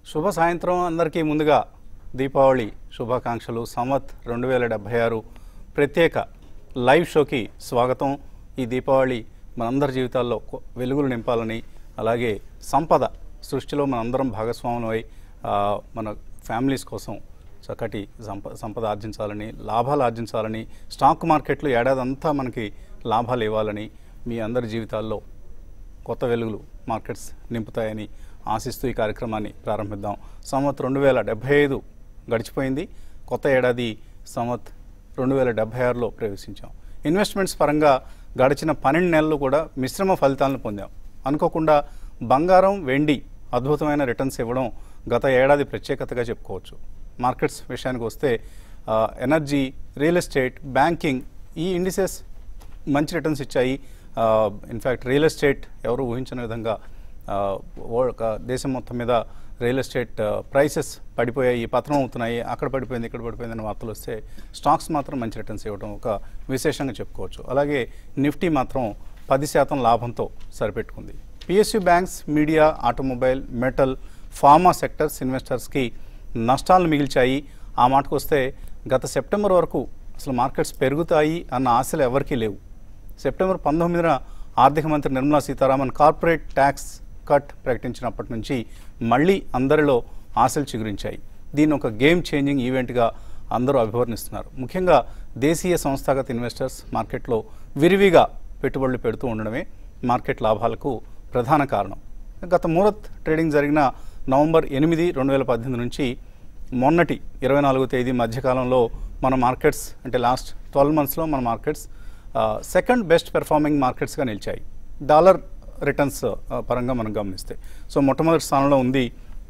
శుభ సాయంత్రం అందరికీ ముందుగా దీపావళి శుభాకాంక్షలు సంవత్ రెండు వేల డెబ్భై ఆరు ప్రత్యేక లైవ్ షోకి స్వాగతం ఈ దీపావళి మనందరి జీవితాల్లో కొ- వెలుగులు నింపాలని అలాగే సంపద సృష్టిలో మనందరం భాగస్వాములమై ఆ, మన ఫ్యామిలీస్ కోసం చక్కటి సంప సంపద ఆర్జించాలని లాభాలు ఆర్జించాలని స్టాక్ మార్కెట్లు ఏడాది అంతా మనకి లాభాలు ఇవ్వాలని మీ అందరి జీవితాల్లో కొత్త వెలుగులు మార్కెట్స్ నింపుతాయని ఆశిస్తూ ఈ కార్యక్రమాన్ని ప్రారంభిద్దాం సంవత్ రెండు వేల డెబ్భై ఐదు గడిచిపోయింది కొత్త ఏడాది సంవత్ రెండు వేల డెబ్భై ఆరులో ప్రవేశించాం ఇన్వెస్ట్మెంట్స్ పరంగా గడిచిన పన్నెండు నెలలు కూడా మిశ్రమ ఫలితాలను పొందాం అనుకోకుండా బంగారం వెండి అద్భుతమైన రిటర్న్స్ ఇవ్వడం గత ఏడాది ప్రత్యేకతగా చెప్పుకోవచ్చు మార్కెట్స్ విషయానికి వస్తే ఆ, ఎనర్జీ రియల్ ఎస్టేట్ బ్యాంకింగ్ ఈ ఇండిసెస్ మంచి రిటర్న్స్ ఇచ్చాయి ఇన్ఫ్యాక్ట్ రియల్ ఎస్టేట్ ఎవరు ఊహించిన విధంగా ఆ, వరల్డ్ ఒక దేశం మొత్తం మీద రియల్ ఎస్టేట్ ప్రైసెస్ పడిపోయాయి పతనం అవుతున్నాయి అక్కడ పడిపోయింది ఇక్కడ పడిపోయింది అనే వార్తలు వస్తే స్టాక్స్ మాత్రం మంచి రిటర్న్స్ ఇవ్వడం ఒక విశేషంగా చెప్పుకోవచ్చు అలాగే నిఫ్టీ మాత్రం పది శాతం లాభంతో సరిపెట్టుకుంది PSU banks media automobile metal pharma sectors ఇన్వెస్టర్స్కి నష్టాలను మిగిల్చాయి ఆ మాటకు వస్తే గత సెప్టెంబర్ వరకు అసలు మార్కెట్స్ పెరుగుతాయి అన్న ఆశలు ఎవరికీ లేవు సెప్టెంబర్ పంతొమ్మిదిన ఆర్థిక మంత్రి Nirmala Sitharaman corporate tax cut ప్రకటించినప్పటి నుంచి మళ్ళీ అందరిలో ఆశలు చిగురించాయి దీన్ని ఒక గేమ్ చేంజింగ్ ఈవెంట్గా అందరూ అభివర్ణిస్తున్నారు ముఖ్యంగా దేశీయ సంస్థాగత ఇన్వెస్టర్స్ మార్కెట్లో విరివిగా పెట్టుబడులు పెడుతూ ఉండడమే మార్కెట్ లాభాలకు ప్రధాన కారణం గత ముహూర్త్ ట్రేడింగ్ జరిగిన నవంబర్ ఎనిమిది రెండు వేల పద్దెనిమిది నుంచి మొన్నటి ఇరవై నాలుగో తేదీ మధ్యకాలంలో మన మార్కెట్స్ అంటే లాస్ట్ ట్వెల్వ్ మంత్స్లో మన మార్కెట్స్ సెకండ్ బెస్ట్ పెర్ఫార్మింగ్ మార్కెట్స్గా నిలిచాయి డాలర్ రిటర్న్స్ పరంగా మనం గమనిస్తే సో మొట్టమొదటి స్థానంలో ఉంది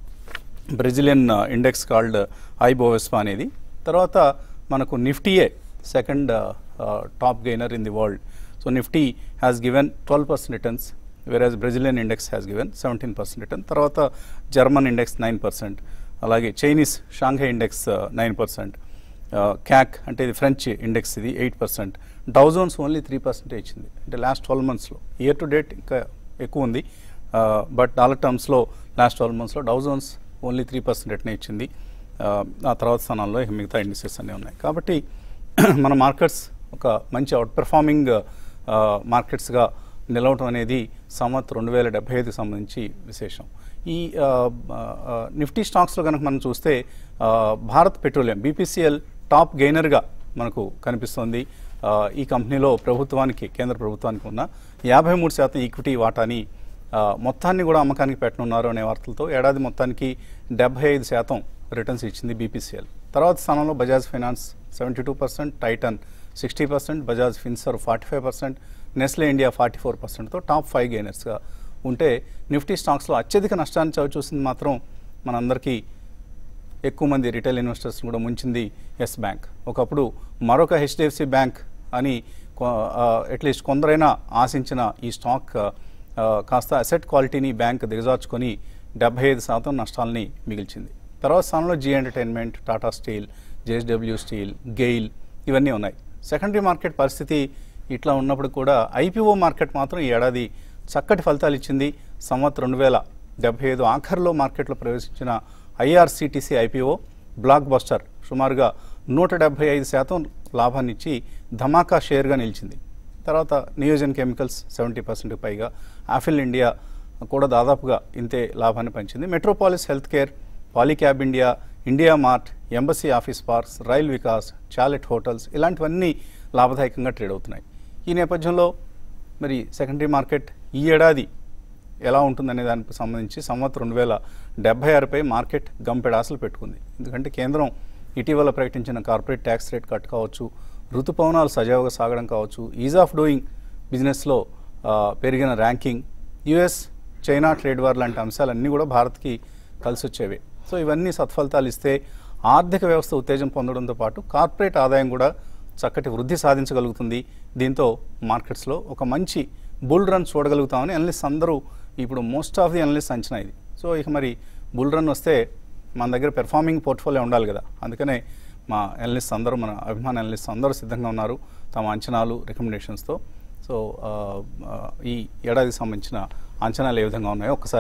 బ్రెజిలియన్ ఇండెక్స్ కాల్డ్ ఐబోవెస్పా అనేది తర్వాత మనకు నిఫ్టీయే second top gainer in the world so Nifty has given twelve percent returns whereas Brazilian index has given seventeen percent return తర్వాత జర్మన్ ఇండెక్స్ నైన్ పర్సెంట్ అలాగే Chinese Shanghai index nine percent CAC అంటే ఇది French index ఇది eight percent Dow Jones only three percent ఇచ్చింది అంటే last twelve మంత్స్లో year to date ఇంకా ఎక్కువ ఉంది బట్ డాలర్ టర్మ్స్లో లాస్ట్ ట్వెల్వ్ మంత్స్లో డౌజోన్స్ ఓన్లీ త్రీ పర్సెంట్ రేట్నే ఇచ్చింది ఆ, ఆ తర్వాత స్థానాల్లో ఇక మిగతా ఇండిసెస్ అన్నీ ఉన్నాయి కాబట్టి మన మార్కెట్స్ ఒక మంచి అవుట్ పెర్ఫార్మింగ్ మార్కెట్స్గా నిలవటం అనేది సంవత్ రెండు వేల డెబ్బై ఐదుకి సంబంధించి విశేషం ఈ ఆ, ఆ, నిఫ్టీ స్టాక్స్లో కనుక మనం చూస్తే ఆ, భారత్ పెట్రోలియం బీపీసీఎల్ టాప్ గెయినర్గా మనకు కనిపిస్తోంది ఆ, ఈ కంపెనీలో ప్రభుత్వానికి కేంద్ర ప్రభుత్వానికి ఉన్న యాభై మూడు శాతం ఈక్విటీ వాటాని ఆ, మొత్తాన్ని కూడా అమ్మకానికి పెట్టనున్నారు అనే వార్తలతో ఏడాది మొత్తానికి డెబ్బై ఐదు శాతం రిటర్న్స్ ఇచ్చింది బీపీసీఎల్ తర్వాత స్థానంలో Bajaj finance seventy two percent Titan sixty percent Bajaj Finserv forty five percent Nestle India forty four పర్సెంట్తో టాప్ ఫైవ్ గెయినర్స్గా ఉంటే నిఫ్టీ స్టాక్స్లో అత్యధిక నష్టాన్ని చవి చూసింది మాత్రం మనందరికీ ఎక్కువ మంది రిటైల్ ఇన్వెస్టర్స్ కూడా ముంచింది ఎస్ బ్యాంక్ ఒకప్పుడు మరొక హెచ్డిఎఫ్సి బ్యాంక్ అని అట్లీస్ట్ కొందరైనా ఆశించిన ఈ స్టాక్ ఆ, కాస్త అసెట్ క్వాలిటీని బ్యాంక్ దిగజార్చుకొని డెబ్బై ఐదు శాతం నష్టాలని మిగిల్చింది తర్వాత స్థానంలో Zee entertainment Tata steel JSW steel GAIL ఇవన్నీ ఉన్నాయి సెకండరీ మార్కెట్ పరిస్థితి ఇట్లా ఉన్నప్పుడు కూడా ఐపీఓ మార్కెట్ మాత్రం ఈ ఏడాది చక్కటి ఫలితాలు ఇచ్చింది సంవత్ రెండు వేల డెబ్బై ఐదు ఆఖరిలో మార్కెట్లో ప్రవేశించిన ఐఆర్సిటీసీ ఐపీఓ బ్లాక్ బస్టర్ సుమారుగా నూట డెబ్బై ఐదు శాతం లాభాన్ని ఇచ్చి ధమాకా షేర్గా నిలిచింది తర్వాత నియోజన్ కెమికల్స్ సెవెంటీ పర్సెంట్ పైగా ఆఫిల్ ఇండియా కూడా దాదాపుగా ఇంతే లాభాన్ని పంచింది Metropolis health care Polycab India India Mart Embassy office parks rail Vikas Chalet hotels ఇలాంటివన్నీ లాభదాయకంగా ట్రేడ్ అవుతున్నాయి ఈ నేపథ్యంలో మరి సెకండరీ మార్కెట్ ఈ ఏడాది ఎలా ఉంటుందనే దానికి సంబంధించి సంవత్సరం రెండు వేల డెబ్బై ఆరుపై మార్కెట్ గంపెడాసలు పెట్టుకుంది ఎందుకంటే కేంద్రం ఇటీవల ప్రకటించిన కార్పొరేట్ ట్యాక్స్ రేట్ కట్ కావచ్చు ఋతుపవనాలు సజావుగా సాగడం కావచ్చు ఈజ్ ఆఫ్ డూయింగ్ బిజినెస్లో ఆ, పెరిగిన ranking US China trade war లాంటి అంశాలన్నీ కూడా భారత్కి కలిసి వచ్చేవే సో ఇవన్నీ సత్ఫలితాలు ఇస్తే ఆర్థిక వ్యవస్థ ఉత్తేజం పొందడంతో పాటు కార్పొరేట్ ఆదాయం కూడా చక్కటి వృద్ధి సాధించగలుగుతుంది దీంతో మార్కెట్స్లో ఒక మంచి బుల్ రన్ చూడగలుగుతామని అనలిస్ట్ అందరూ ఇప్పుడు మోస్ట్ ఆఫ్ ది అనలిస్ట్ అంచనా ఇది సో ఇక మరి బుల్ రన్ వస్తే మన దగ్గర పెర్ఫార్మింగ్ పోర్ట్ఫోలియో ఉండాలి కదా అందుకనే మా అనలిస్ట్ అందరూ మన అభిమాన అనలిస్ట్ అందరూ సిద్ధంగా ఉన్నారు తమ అంచనాలు రికమెండేషన్స్తో సో ఆ, ఆ, ఈ ఏడాదికి సంబంధించిన అంచనాలు ఏ విధంగా ఉన్నాయో ఒకసారి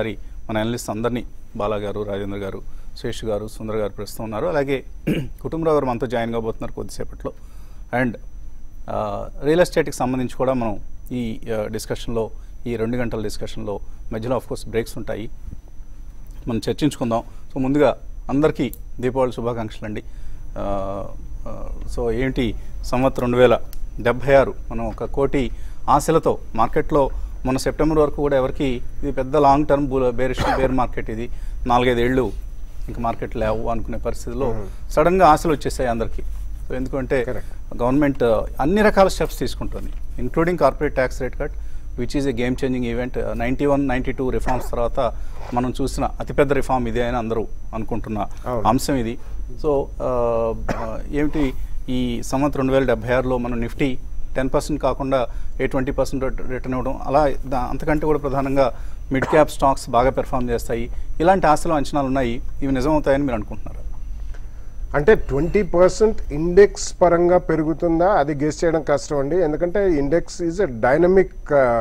మన అనలిస్ట్ అందరినీ బాలా గారు రాజేంద్ర గారు శేష్ గారు సుందర్ గారు ప్రస్తుతం ఉన్నారు అలాగే కుటుంబరావు గారు మనతో జాయిన్ కాబోతున్నారు కొద్దిసేపట్లో అండ్ రియల్ ఎస్టేట్కి సంబంధించి కూడా మనం ఈ డిస్కషన్లో ఈ రెండు గంటల డిస్కషన్లో మధ్యలో ఆఫ్ కోర్స్ బ్రేక్స్ ఉంటాయి మనం చర్చించుకుందాం సో ముందుగా అందరికీ దీపావళి శుభాకాంక్షలు అండి ఆ, ఆ, సో ఏంటి సంవత్ రెండు వేల డెబ్భై ఆరు మనం ఒక కోటి ఆశలతో మార్కెట్లో మన సెప్టెంబర్ వరకు కూడా ఎవరికి ఇది పెద్ద long term bearish bear market ఇది నాలుగైదు ఏళ్ళు ఇంకా మార్కెట్ లేవు అనుకునే పరిస్థితిలో సడన్గా ఆశలు వచ్చేసాయి అందరికీ సో ఎందుకంటే Correct. గవర్నమెంట్ అన్ని రకాల స్టెప్స్ తీసుకుంటుంది including corporate tax rate cut which is a game changing event ninety one ninety two reforms తర్వాత మనం చూసిన అతిపెద్ద రిఫార్మ్ ఇదే అని అందరూ అనుకుంటున్న అవును. అంశం ఇది సో ఆ, ఆ, ఏమిటి ఈ సంవత్సరం రెండు వేల డెబ్బై ఆరులో మనం నిఫ్టీ టెన్ పర్సెంట్ కాకుండా ఏ ట్వంటీ పర్సెంట్ రిటర్న్ ఇవ్వడం అలా దా- అంతకంటే కూడా ప్రధానంగా మిడ్ క్యాప్ స్టాక్స్ బాగా పెర్ఫామ్ చేస్తాయి ఇలాంటి ఆశలు అంచనాలు ఉన్నాయి ఇవి నిజమవుతాయని మీరు అనుకుంటున్నారు అంటే ట్వంటీ పర్సెంట్ ఇండెక్స్ పరంగా పెరుగుతుందా అది గెస్ చేయడం కష్టం అండి ఎందుకంటే ఇండెక్స్ ఈజ్ ఎ డైనమిక్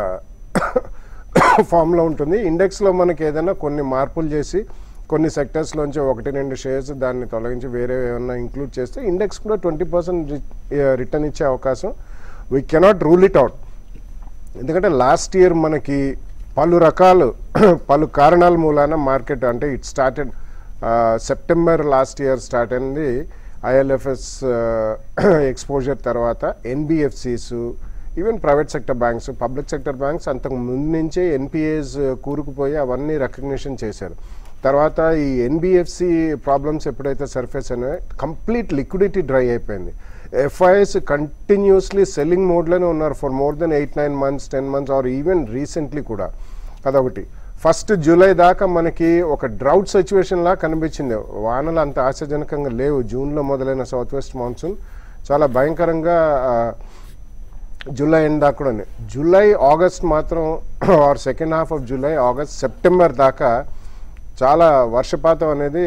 ఫామ్లో ఉంటుంది ఇండెక్స్లో మనకి ఏదైనా కొన్ని మార్పులు చేసి కొన్ని సెక్టర్స్లోంచి ఒకటి రెండు షేర్స్ దాన్ని తొలగించి వేరే ఏమన్నా ఇంక్లూడ్ చేస్తే ఇండెక్స్ కూడా ట్వంటీ పర్సెంట్ రిటర్న్ ఇచ్చే అవకాశం we cannot rule it out ఎందుకంటే లాస్ట్ ఇయర్ మనకి పలు రకాలు పలు కారణాల మూలాన మార్కెట్ అంటే it started September last year start అయింది ఐఎల్ఎఫ్ఎస్ ఎక్స్పోజర్ తర్వాత NBFCs even private sector banks public sector banks అంతకు ముందు నుంచే ఎన్పిఏస్ కూరుకుపోయి అవన్నీ రికగ్నిషన్ చేశారు తర్వాత ఈ ఎన్బిఎఫ్సి ప్రాబ్లమ్స్ ఎప్పుడైతే సర్ఫేస్ అయినాయో కంప్లీట్ లిక్విడిటీ డ్రై అయిపోయింది ఎఫ్ఐఎస్ కంటిన్యూస్లీ సెల్లింగ్ మోడ్లోనే ఉన్నారు for more than eight nine months ten months or even recently కూడా అదొకటి ఫస్ట్ జూలై దాకా మనకి ఒక డ్రౌట్ సిచ్యువేషన్ లా కనిపించింది వానలు అంత ఆశాజనకంగా లేవు జూన్లో మొదలైన సౌత్ వెస్ట్ మాన్సూన్ చాలా భయంకరంగా ఆ, జూలై ఎండ్ దాకా కూడా ఉన్నాయి. జూలై ఆగస్ట్ మాత్రం or second half of July August September దాకా చాలా వర్షపాతం అనేది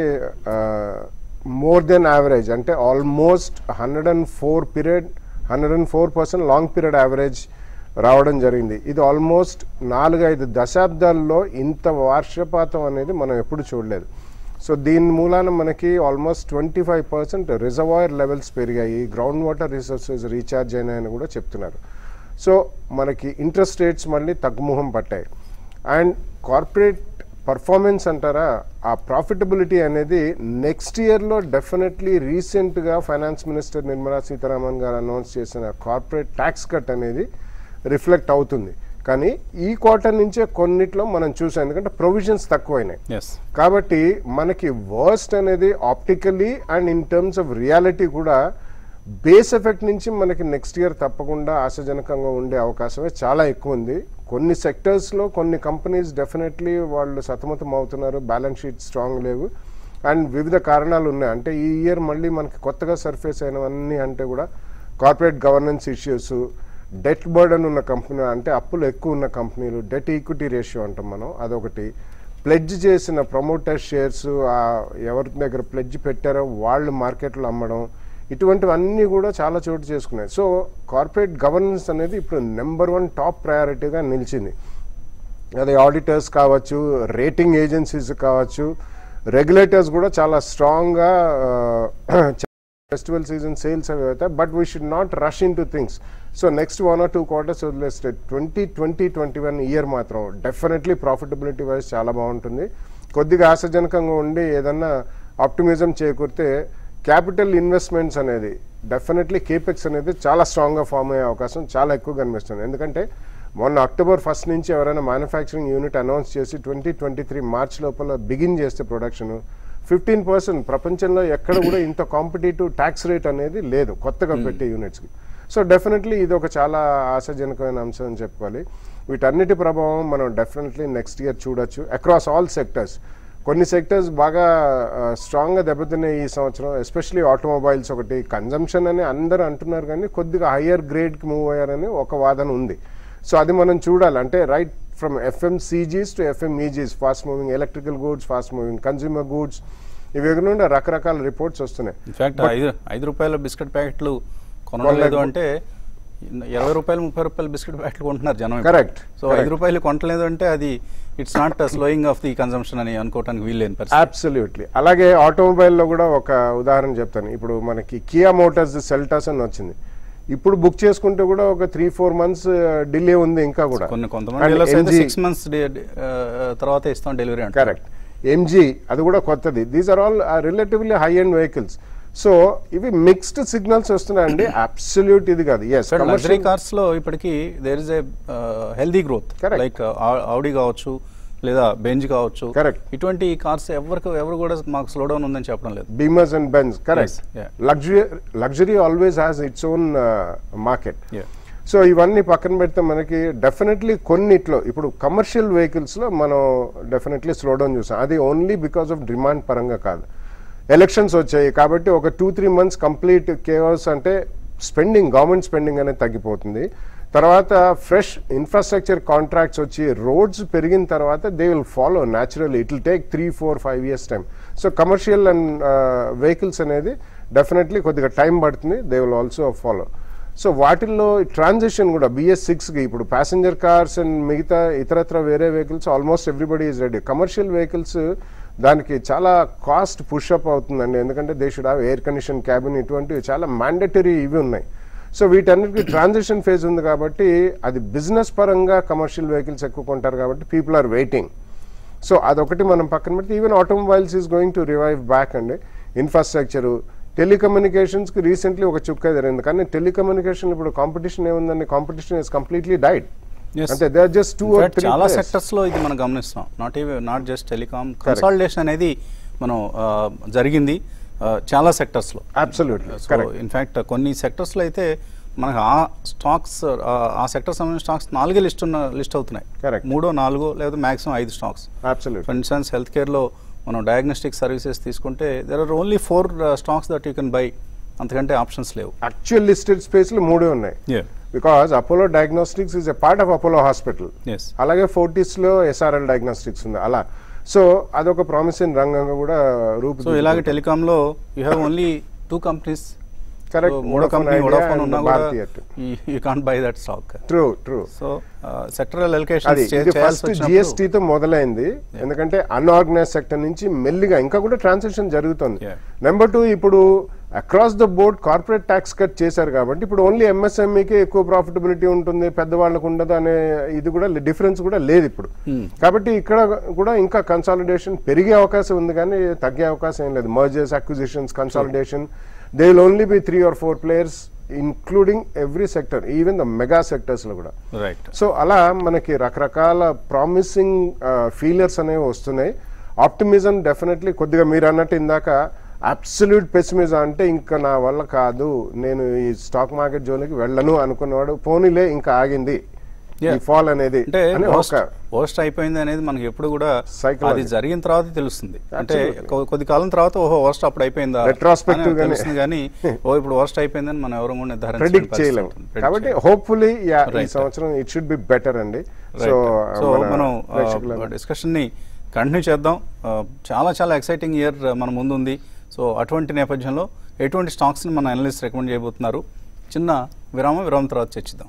మోర్ దెన్ యావరేజ్ అంటే almost hundred and four period hundred and four percent long period average రావడం జరిగింది ఇది ఆల్మోస్ట్ నాలుగైదు దశాబ్దాల్లో ఇంత వర్షపాతం అనేది మనం ఎప్పుడు చూడలేదు సో దీని మూలాన మనకి almost twenty five percent reservoir levels పెరిగాయి గ్రౌండ్ వాటర్ రిసోర్సెస్ రీఛార్జ్ అయినాయని కూడా చెప్తున్నారు సో మనకి ఇంట్రెస్ట్ రేట్స్ మళ్ళీ తగ్గుముఖం పట్టాయి అండ్ కార్పొరేట్ పర్ఫార్మెన్స్ అంటారా ఆ ప్రాఫిటబిలిటీ అనేది నెక్స్ట్ ఇయర్లో డెఫినెట్లీ రీసెంట్గా finance minister Nirmala Sitharaman garu announce చేసిన కార్పొరేట్ ట్యాక్స్ కట్ అనేది రిఫ్లెక్ట్ అవుతుంది కానీ ఈ క్వార్టర్ నుంచే కొన్నిట్లో మనం చూసాం ఎందుకంటే ప్రొవిజన్స్ తక్కువైనాయి ఎస్ కాబట్టి మనకి వర్స్ట్ అనేది optically and in terms of reality కూడా బేస్ ఎఫెక్ట్ నుంచి మనకి నెక్స్ట్ ఇయర్ తప్పకుండా ఆశాజనకంగా ఉండే అవకాశమే చాలా ఎక్కువ ఉంది కొన్ని సెక్టర్స్లో కొన్ని కంపెనీస్ డెఫినెట్లీ వాళ్ళు సతమతం అవుతున్నారు బ్యాలెన్స్ షీట్ స్ట్రాంగ్ లేవు అండ్ వివిధ కారణాలు ఉన్నాయి అంటే ఈ ఇయర్ మళ్ళీ మనకి కొత్తగా సర్ఫేస్ అయినవన్నీ అంటే కూడా corporate governance issues debt burden ఉన్న కంపెనీ అంటే అప్పులు ఎక్కువ ఉన్న కంపెనీలు డెట్ ఈక్విటీ రేషియో అంటాం మనం అదొకటి ప్లెడ్జ్ చేసిన ప్రమోటర్ షేర్స్ ఎవరి దగ్గర ప్లెడ్జ్ పెట్టారో వాళ్ళు మార్కెట్లో అమ్మడం ఇటువంటివన్నీ కూడా చాలా చోటు చేసుకున్నాయి సో కార్పొరేట్ గవర్నెన్స్ అనేది ఇప్పుడు నెంబర్ వన్ టాప్ ప్రయారిటీగా నిలిచింది అది ఆడిటర్స్ కావచ్చు రేటింగ్ ఏజెన్సీస్ కావచ్చు రెగ్యులేటర్స్ కూడా చాలా స్ట్రాంగ్గా ఫెస్టివల్ సీజన్ సేల్స్ అవి అవుతాయి but we should not rush into things so next one or two quarters వదిలేస్తే twenty twenty twenty one year మాత్రం డెఫినెట్లీ ప్రాఫిటబిలిటీ వైజ్ చాలా బాగుంటుంది కొద్దిగా ఆశాజనకంగా ఉండి ఏదన్నా ఆప్టిమిజం చేకూరితే క్యాపిటల్ ఇన్వెస్ట్మెంట్స్ అనేది డెఫినెట్లీ కేపెక్స్ అనేది చాలా స్ట్రాంగ్గా ఫామ్ అయ్యే అవకాశం చాలా ఎక్కువ కనిపిస్తుంది ఎందుకంటే మొన్న అక్టోబర్ ఫస్ట్ నుంచి ఎవరైనా మ్యానుఫ్యాక్చరింగ్ యూనిట్ అనౌన్స్ చేసి ట్వంటీ ట్వంటీ త్రీ మార్చ్ లోపల బిగిన్ చేస్తే ప్రొడక్షన్ ఫిఫ్టీన్ పర్సెంట్ ప్రపంచంలో ఎక్కడ కూడా ఇంత కాంపిటేటివ్ ట్యాక్స్ రేట్ అనేది లేదు కొత్తగా పెట్టే యూనిట్స్కి సో డెఫినెట్లీ ఇది ఒక చాలా ఆశాజనకమైన అంశం అని చెప్పుకోవాలి వీటన్నిటి ప్రభావం మనం డెఫినెట్లీ నెక్స్ట్ ఇయర్ చూడొచ్చు అక్రాస్ ఆల్ సెక్టర్స్ కొన్ని సెక్టర్స్ బాగా స్ట్రాంగ్గా దెబ్బతిన్నాయి ఈ సంవత్సరం ఎస్పెషలీ ఆటోమొబైల్స్ ఒకటి కన్జంప్షన్ అని అందరూ అంటున్నారు కానీ కొద్దిగా హయ్యర్ గ్రేడ్కి మూవ్ అయ్యారని ఒక వాదన ఉంది సో అది మనం చూడాలి అంటే right from FMCGs to FMEGs fast moving electrical goods fast moving consumer goods ఇవి నుండి రకరకాల రిపోర్ట్స్ వస్తున్నాయి ఇన్ఫాక్ట్ ఐదు ఐదు రూపాయల బిస్కెట్ ప్యాకెట్లు కొనలేదు అంటే ఇరవై రూపాయలు ముప్పై రూపాయలు బిస్కెట్ ప్యాకెట్లు కొంటున్నారు జనం ఇప్పుడు. Correct, so correct. ఐదు రూపాయలు కొనట్లేదు అంటే అది it's not slowing of the consumption అని అనుకోవడానికి వీల్లేని పరిస్థితి అబ్సల్యూట్లీ అలాగే ఆటోమొబైల్లో కూడా ఒక ఉదాహరణ చెప్తాను ఇప్పుడు మనకి కియా మోటార్స్ సెల్టాస్ అని వచ్చింది ఇప్పుడు బుక్ చేసుకుంటే కూడా ఒక త్రీ ఫోర్ మంత్స్ డిలే ఉంది ఇంకా కూడా కొన్ని కొంతమంది డీలర్స్ అయితే సిక్స్ మంత్స్ తర్వాత ఇస్తాం డెలివరీ అంటే కరెక్ట్ ఎంజీ అది కూడా కొత్తది these are all relatively high and vehicles so ఇవి మిక్స్డ్ సిగ్నల్స్ వస్తున్నాయండి అబ్సల్యూట్ ఇది కాదు ఎస్ లగ్జరీ కార్స్ లో ఇప్పటికి there is a healthy growth Correct. Like Audi కావచ్చు లేదా బెంజ్ కావచ్చు Correct. ఇటువంటి కార్స్ ఎవరికి ఎవరు కూడా మాకు స్లో డౌన్ ఉందని చెప్పడం లేదు Beemers and Benz correct Yes, yeah. Luxury luxury always has its own market Yeah. So ఇవన్నీ పక్కన పెడితే మనకి డెఫినెట్లీ కొన్నిట్లో ఇప్పుడు కమర్షియల్ వెహికల్స్లో మనం డెఫినెట్లీ స్లో డౌన్ చూసాం అది ఓన్లీ బికాస్ ఆఫ్ డిమాండ్ పరంగా కాదు ఎలక్షన్స్ వచ్చాయి కాబట్టి ఒక టూ త్రీ మంత్స్ కంప్లీట్ కేవల్స్ అంటే స్పెండింగ్ గవర్నమెంట్ స్పెండింగ్ అనేది తగ్గిపోతుంది తర్వాత ఫ్రెష్ ఇన్ఫ్రాస్ట్రక్చర్ కాంట్రాక్ట్స్ వచ్చి రోడ్స్ పెరిగిన తర్వాత they will follow naturally it will take three four five years time so commercial and vehicles అనేది డెఫినెట్లీ కొద్దిగా టైం పడుతుంది they will also follow so వాటిల్లో ట్రాన్సిషన్ కూడా బిఎస్ సిక్స్కి ఇప్పుడు ప్యాసింజర్ కార్స్ అండ్ మిగతా ఇతరత్ర వేరే vehicles almost everybody is ready commercial vehicles దానికి చాలా కాస్ట్ పుషప్ అవుతుందండి ఎందుకంటే they should have air condition cabin ఇటువంటివి చాలా మ్యాండటరీ ఇవి ఉన్నాయి సో వీటన్నిటికీ ట్రాన్సిషన్ ఫేజ్ ఉంది కాబట్టి అది బిజినెస్ పరంగా కమర్షియల్ వెహికల్స్ ఎక్కువ కొంటారు కాబట్టి పీపుల్ ఆర్ వెయిటింగ్ సో అదొకటి మనం పక్కన పెడితే even automobiles is going to revive back అండి ఇన్ఫ్రాస్ట్రక్చరు టెలికమ్యూనికేషన్స్కి రీసెంట్లీ ఒక చుక్క ఎదిరింది కానీ టెలికమ్యూనికేషన్ ఇప్పుడు కాంపిటీషన్ ఏముందండి competition is completely died Yes. అంటే they are just two In or fact, three చాలా సెక్టర్స్ లో ఇది మనం గమనిస్తాం not even not just telecom consolidation అనేది మనం ఆ, జరిగింది ఆ, చాలా సెక్టర్స్ లో అబ్సల్యూట్లీ సో కరెక్ట్ ఇన్ఫాక్ట్ కొన్ని sectors లో అయితే మనకు ఆ స్టాక్స్ ఆ సెక్టర్ సంబంధించిన స్టాక్స్ నాలుగే లిస్ట్ ఉన్న లిస్ట్ అవుతున్నాయి Correct. మూడో నాలుగో లేదా మాక్సిమం ఐదు stocks absolute for instance health కేర్లో మనం డయాగ్నోస్టిక్ సర్వీసెస్ తీసుకుంటే there are only four stocks that you can buy అంతకంటే ఆప్షన్స్ లేవు యాక్చువల్ లిస్టెడ్ స్పేస్లో మూడే ఉన్నాయి because Apollo diagnostics is a part of Apollo hospitals అలాగే ఫోర్టీస్లో ఎస్ఆర్ఎల్ డయాగ్నోస్టిక్స్ ఉంది అలా సో అదొక ప్రామిసింగ్ రంగంగా కూడా రూపు సో ఇలాగే టెలికాంలో you have only two companies Correct. మూడో Vodafone company Idea Vodafone and ఉన్నా కూడా Bharti Airtel. You can't buy that stock true true so sectoral allocation అది ఇది ఫస్ట్ జిఎస్టీతో మొదలైంది ఎందుకంటే అన్ఆర్గనైజ్ సెక్టర్ నుంచి మెల్లిగా ఇంకా కూడా ట్రాన్సాక్షన్ జరుగుతుంది Yeah. నెంబర్ టూ ఇప్పుడు across the board corporate tax cut చేశారు కాబట్టి ఇప్పుడు ఓన్లీ ఎంఎస్ఎంఈకి ఎక్కువ ప్రాఫిటబిలిటీ ఉంటుంది పెద్దవాళ్ళకు ఉండదు అనే ఇది కూడా డిఫరెన్స్ కూడా లేదు ఇప్పుడు కాబట్టి ఇక్కడ కూడా ఇంకా కన్సాలిడేషన్ పెరిగే అవకాశం ఉంది కానీ తగ్గే అవకాశం ఏం లేదు mergers acquisitions consolidation they will only be three or four players including every sector even the mega సెక్టర్స్లో కూడా రైట్ సో అలా మనకి రకరకాల ప్రామిసింగ్ ఫీలర్స్ అనేవి వస్తున్నాయి ఆప్టిమిజం డెఫినెట్లీ కొద్దిగా మీరు అన్నట్టు ఇందాక అబ్సల్యూట్ పెసిమిజం అంటే ఇంకా నా వల్ల కాదు నేను ఈ స్టాక్ మార్కెట్ జోలికి వెళ్ళను అనుకున్నవాడు పోనీలే ఇంకా ఆగింది ఈ Yeah. ఫాల్ అనేది అంటే అని వర్స్ట్ ఒక వర్స్ట్ అయిపోయింది అనేది మనకి ఎప్పుడు కూడా Psychology. అది జరిగిన తర్వాత తెలుస్తుంది అంటే Absolutely. కొ- కొద్ది కాలం తర్వాత ఓహో వర్స్ట్ అప్పుడు అయిపోయిందా Retrospective అని గానే. తెలుస్తుంది కానీ ఓ ఇప్పుడు వర్స్ట్ అయిపోయిందని మనం ఎవరు కూడా నిర్ధారించలేని ప్రెడిక్ట్ పరిస్థితి చేయలేము ఉంటుంది. Predict కాబట్టి చేయలేము. హోప్ఫుల్లీ యా ఈ Right. సంవత్సరం ఇట్ షుడ్ బి బెటర్ అండి సో Right. సో మనం డిస్కషన్ ని కంటిన్యూ చేద్దాం ఆ, చాలా చాలా ఎక్సైటింగ్ ఇయర్ మన ముందు ఉంది సో అటువంటి నేపథ్యంలో ఎటువంటి స్టాక్స్ ని మన అనలిస్ట్ రికమెండ్ చేయబోతున్నారు చిన్న విరామం విరామం తర్వాత చర్చిద్దాం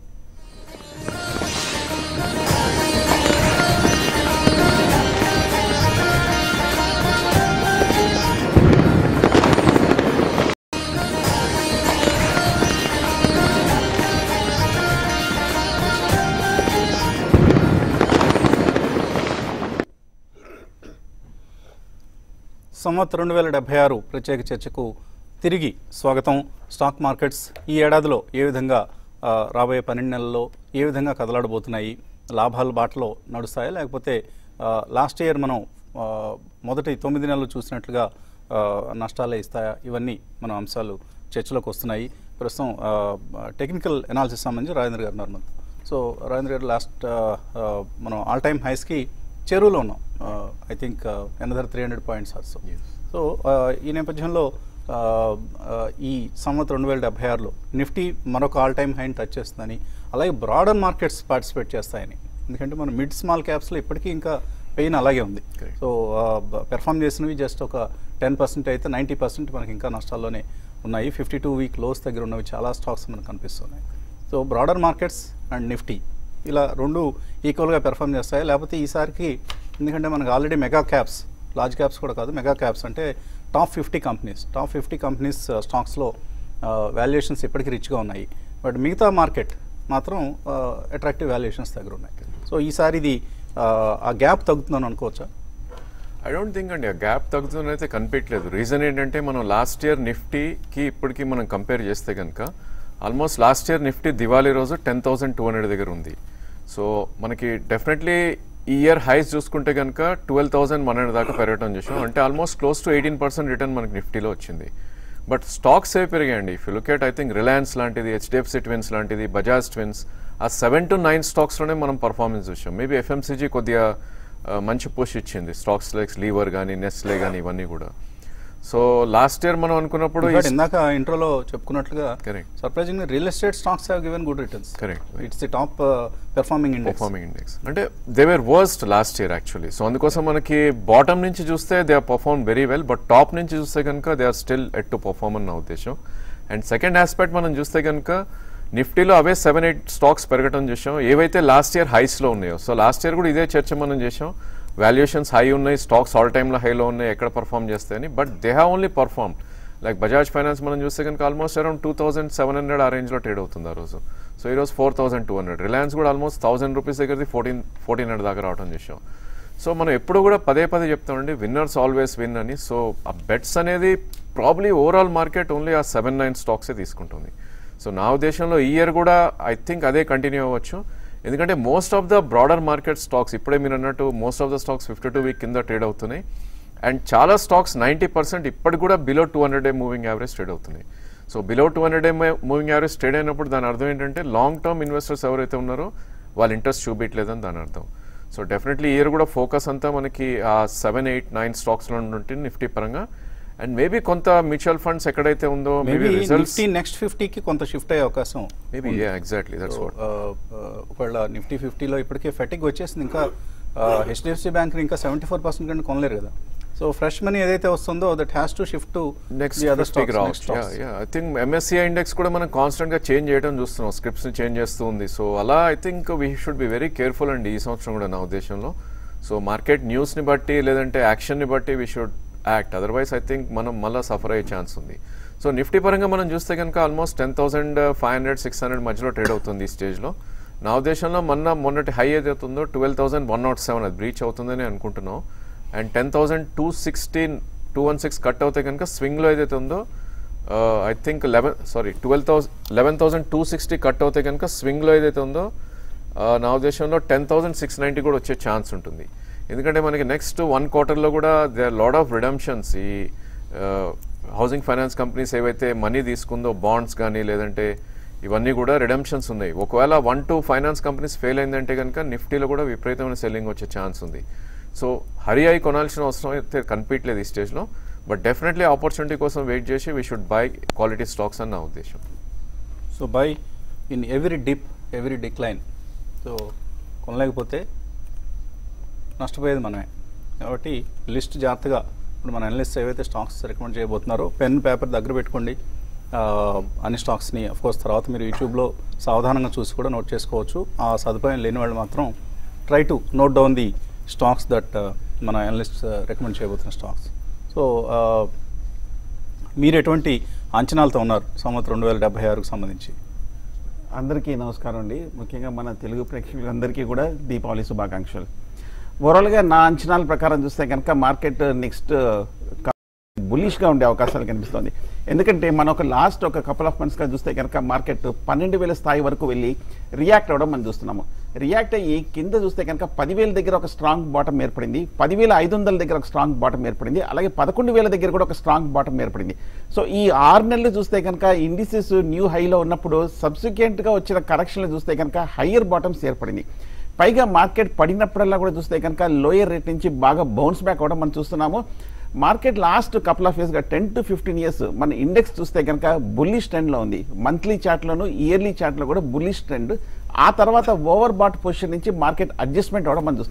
సంవత్ రెండు వేల డెబ్బై ఆరు ప్రత్యేక చర్చకు తిరిగి స్వాగతం స్టాక్ మార్కెట్స్ ఈ ఏడాదిలో ఏ విధంగా ఆ, రాబోయే పన్నెండు నెలల్లో ఏ విధంగా కదలాడబోతున్నాయి లాభాల బాటలో నడుస్తాయా లేకపోతే లాస్ట్ ఇయర్ మనం ఆ, మొదటి తొమ్మిది నెలలు చూసినట్లుగా ఆ, నష్టాలే ఇస్తాయా ఇవన్నీ మన అంశాలు చర్చలోకి వస్తున్నాయి ప్రస్తుతం టెక్నికల్ ఎనాలిసిస్ సంబంధించి రాజేంద్ర గారు ఉన్నారు మనతో. సో రాజేంద్ర గారు లాస్ట్ మనం ఆల్ టైమ్ హైస్కి చెరువులో ఉన్నాం I think another three hundred points also so ఈ నేపథ్యంలో ఆ, ఆ, ఈ సంవత్సరం రెండు వేల డెబ్బై ఆరులో నిఫ్టీ మరొక ఆల్ టైమ్ హైని టచ్ చేస్తుందని అలాగే బ్రాడర్ మార్కెట్స్ పార్టిసిపేట్ చేస్తాయని ఎందుకంటే మన మిడ్ స్మాల్ క్యాప్స్లో ఇప్పటికీ ఇంకా పెయిన్ అలాగే ఉంది సో పెర్ఫామ్ చేసినవి జస్ట్ ఒక టెన్ పర్సెంట్ అయితే నైంటీ పర్సెంట్ మనకి ఇంకా నష్టాల్లోనే ఉన్నాయి ఫిఫ్టీ టూ వీక్ లోస్ దగ్గర ఉన్నవి చాలా స్టాక్స్ మనకు కనిపిస్తున్నాయి so broader markets and Nifty ఇలా రెండు ఈక్వల్గా పెర్ఫామ్ చేస్తాయి లేకపోతే ఈసారికి ఎందుకంటే మనకు already mega caps large caps కూడా కాదు మెగా క్యాప్స్ అంటే top fifty companies top fifty companies స్టాక్స్లో వాల్యుయేషన్స్ ఇప్పటికీ రిచ్గా ఉన్నాయి బట్ మిగతా మార్కెట్ మాత్రం అట్రాక్టివ్ వాల్యుయేషన్స్ దగ్గర ఉన్నాయి సో ఈసారి ఇది ఆ, ఆ గ్యాప్ తగ్గుతుందని అనుకోవచ్చా ఐ డోంట్ థింక్ అండి ఆ గ్యాప్ తగ్గుతుందని అయితే కనిపించలేదు రీజన్ ఏంటంటే మనం లాస్ట్ ఇయర్ నిఫ్టీకి ఇప్పటికి మనం కంపేర్ చేస్తే కనుక almost last year Nifty Diwali రోజు టెన్ థౌసండ్ టూ హండ్రెడ్ దగ్గర ఉంది సో మనకి డెఫినెట్లీ ఈ ఇయర్ హైస్ చూసుకుంటే కనుక ట్వెల్వ్ థౌసండ్ వన్ హండ్రెడ్ దాకా పెరగటం చూసాం అంటే almost close to eighteen percent return మనకి నిఫ్టీలో వచ్చింది బట్ స్టాక్స్ ఏ పెరిగాయండి if look at I think Reliance లాంటిది హెచ్డిఎఫ్సి ట్విన్స్ లాంటిది బజాజ్ ట్విన్స్ ఆ సెవెన్ టు నైన్ స్టాక్స్లోనే మనం పర్ఫార్మెన్స్ చూసాం మేబీ ఎఫ్ఎంసీజీ కొద్దిగా ఆ, మంచి పుష్ ఇచ్చింది స్టాక్స్ లైక్స్ లీవర్ కానీ నెస్లే కానీ ఇవన్నీ కూడా సో లాస్ట్ ఇయర్ మనం అనుకున్నప్పుడు ఈ But ఇందాక ఇంట్రోలో చెప్పుకున్నట్లుగా Correct. Surprising real estate stocks have given good returns Correct. It's the top performing index performing index అంటే they were worst last year actually so అందుకోసం మనకి బాటమ్ నుంచి చూస్తే they are perform very well but top నుంచి చూస్తే కనుక they are still yet to perform అని నా ఉద్దేశం అండ్ సెకండ్ ఆస్పెక్ట్ మనం చూస్తే కనుక నిఫ్టీలో అవే సెవెన్ ఎయిట్ స్టాక్స్ పెరగటం చూసాం ఏవైతే లాస్ట్ ఇయర్ హైస్లో ఉన్నాయో సో లాస్ట్ ఇయర్ కూడా ఇదే చర్చ మనం చేసాం వాల్యుయేషన్స్ హై ఉన్నాయి స్టాక్స్ ఆల్ టైమ్లో హైలో ఉన్నాయి ఎక్కడ పర్ఫామ్ చేస్తాయని but they have only perform like Bajaj finance మనం చూస్తే కనుక almost around two thousand seven hundred ఆ రేంజ్లో ట్రేడ్ అవుతుంది ఆ రోజు సో ఈ రోజు four thousand two hundred Reliance కూడా ఆల్మోస్ట్ థౌసండ్ రూపీస్ దగ్గరది ఫోర్టీన్ ఫోర్టీన్ హండ్రెడ్ దాకా రావడం చేసాం సో మనం ఎప్పుడు కూడా పదే పదే చెప్తామండి విన్నర్స్ ఆల్వేస్ విన్ అని సో ఆ బెట్స్ అనేది ప్రాబ్లీ ఓవరాల్ మార్కెట్ ఓన్లీ ఆ సెవెన్ నైన్ స్టాక్సే తీసుకుంటుంది సో నా ఉద్దేశంలో ఈ ఇయర్ కూడా ఐ థింక్ అదే కంటిన్యూ అవ్వచ్చు ఎందుకంటే most of the broader market stocks ఇప్పుడే మీరు అన్నట్టు most of the stocks fifty two week కింద ట్రేడ్ అవుతున్నాయి అండ్ చాలా స్టాక్స్ నైంటీ పర్సెంట్ ఇప్పటికి కూడా below two hundred day moving average trade అవుతున్నాయి so below two hundred day moving average trade అయినప్పుడు దాని అర్థం ఏంటంటే లాంగ్ టర్మ్ ఇన్వెస్టర్స్ ఎవరైతే ఉన్నారో వాళ్ళు ఇంట్రెస్ట్ చూపించలేదని దాని అర్థం సో డెఫినెట్లీ ఇయర్ కూడా ఫోకస్ అంతా మనకి ఆ సెవెన్ ఎయిట్ నైన్ స్టాక్స్లో ఉంటుంది నిఫ్టీ పరంగా అండ్ మేబీ కొంత మ్యూచువల్ ఫండ్స్ ఎక్కడైతే ఉందో maybe maybe results Nifty next ఫిఫ్టీకి కొంత షిఫ్ట్ అయ్యే అవకాశం మేబీ ఎగ్జాక్ట్లీ దట్స్ వాట్ ఆ, ఆ, ఒకవేళ నిఫ్టీ ఫిఫ్టీలో ఇప్పటికే ఫెటిక్ వచ్చేసింది ఇంకా హెచ్డిఎఫ్సి బ్యాంక్ ఇంకా సెవెంటీ ఫోర్ పర్సెంట్ కంటే కొనలేరు కదా సో ఫ్రెష్ మనీ ఏదైతే వస్తుందో that has to shift to next the other stock stocks రావచ్చు ఐ థింక్ ఎంఎస్సిఐ ఇండెక్స్ కూడా మనం కాన్స్టెంట్ గా చేంజ్ చేయడం చూస్తున్నాం స్క్రిప్ట్స్ ని చేంజ్ చేస్తూ ఉంది సో అలా I think we should be very careful అండి ఈ సంవత్సరం కూడా నా ఉద్దేశంలో సో మార్కెట్ న్యూస్ ని బట్టి లేదంటే యాక్షన్ ని బట్టి we should act otherwise I think మనం మళ్ళీ సఫర్ అయ్యే ఛాన్స్ ఉంది సో నిఫ్టీ పరంగా మనం చూస్తే కనుక almost ten thousand five hundred six hundred మధ్యలో ట్రేడ్ అవుతుంది ఈ స్టేజ్లో నా ఉద్దేశంలో మొన్న మొన్నటి హై ఏదైతే ఉందో twelve thousand one nought seven అది బ్రీచ్ అవుతుందని అనుకుంటున్నాం and ten thousand two sixteen two one six cut అవుతే కనుక స్వింగ్లో ఏదైతే ఉందో I think eleven sorry twelve thousand eleven thousand two sixty cut అవుతే కనుక స్వింగ్లో ఏదైతే ఉందో uh, నా ఉద్దేశంలో టెన్ థౌసండ్ సిక్స్ నైంటీ కూడా వచ్చే ఛాన్స్ ఉంటుంది ఎందుకంటే మనకి నెక్స్ట్ వన్ క్వార్టర్లో కూడా they are lot of redemptions ఈ హౌసింగ్ ఫైనాన్స్ కంపెనీస్ ఏవైతే మనీ తీసుకుందో బాండ్స్ కానీ లేదంటే ఇవన్నీ కూడా రిడమ్షన్స్ ఉన్నాయి ఒకవేళ one two finance companies fail అయిందంటే కనుక నిఫ్టీలో కూడా విపరీతమైన సెల్లింగ్ వచ్చే ఛాన్స్ ఉంది సో హరి అయి కొనాల్సిన అవసరం అయితే కనిపించలేదు ఈ స్టేజ్లో బట్ డెఫినెట్లీ ఆపర్చునిటీ కోసం వెయిట్ చేసి we should buy quality stocks అని నా ఉద్దేశం so buy in every dip every decline so కొనలేకపోతే నష్టపోయేది మనమే కాబట్టి లిస్ట్ జాగ్రత్తగా ఇప్పుడు మన అనలిస్ట్ ఏవైతే స్టాక్స్ రికమెండ్ చేయబోతున్నారో పెన్ పేపర్ దగ్గర పెట్టుకోండి ఆ, అన్ని స్టాక్స్ని కోర్స్ తర్వాత మీరు యూట్యూబ్లో సావధానంగా చూసి కూడా నోట్ చేసుకోవచ్చు ఆ సదుపాయం లేని వాళ్ళు మాత్రం try to note down the stocks that మన అనలిస్ట్ రికమెండ్ చేయబోతున్న స్టాక్స్ సో మీరు ఎటువంటి అంచనాలతో ఉన్నారు సంవత్సరం రెండు వేల డెబ్బై ఆరుకు సంబంధించి అందరికీ నమస్కారం అండి ముఖ్యంగా మన తెలుగు ప్రేక్షకులందరికీ కూడా దీపావళి శుభాకాంక్షలు ఓవరాల్గా నా అంచనాల ప్రకారం చూస్తే కనుక మార్కెట్ నెక్స్ట్ బులిష్గా ఉండే అవకాశాలు కనిపిస్తుంది ఎందుకంటే మనం ఒక లాస్ట్ ఒక కపుల్ ఆఫ్ మంత్స్గా చూస్తే కనుక మార్కెట్ పన్నెండు వేల స్థాయి వరకు వెళ్ళి రియాక్ట్ అవ్వడం మనం చూస్తున్నాము రియాక్ట్ అయ్యి కింద చూస్తే కనుక పదివేల దగ్గర ఒక స్ట్రాంగ్ బాటం ఏర్పడింది పదివేల ఐదు వందల దగ్గర ఒక స్ట్రాంగ్ బాటం ఏర్పడింది అలాగే పదకొండు వేల దగ్గర కూడా ఒక స్ట్రాంగ్ బాటం ఏర్పడింది సో ఈ ఆరు నెలలు చూస్తే కనుక ఇండిసెస్ న్యూ హైలో ఉన్నప్పుడు సబ్సిక్వెంట్గా వచ్చిన కరెక్షన్లు చూస్తే కనుక హయ్యర్ బాటమ్స్ ఏర్పడింది పైగా మార్కెట్ పడినప్పుడల్లా కూడా చూస్తే కనుక లోయర్ రేట్ నుంచి బాగా బౌన్స్ బ్యాక్ అవ్వడం మనం చూస్తున్నాము మార్కెట్ లాస్ట్ కపుల్ ఆఫ్ ఇయర్స్గా టెన్ టు ఫిఫ్టీన్ ఇయర్స్ మన ఇండెక్స్ చూస్తే కనుక బుల్లిష్ ట్రెండ్లో ఉంది మంత్లీ చార్ట్లోను ఇయర్లీ చార్ట్లో కూడా బుల్లిష్ ట్రెండ్ ఆ తర్వాత ఓవర్ బాట్ పొజిషన్ నుంచి మార్కెట్ అడ్జస్ట్మెంట్ అవ్వడం మనం చూస్తున్నాం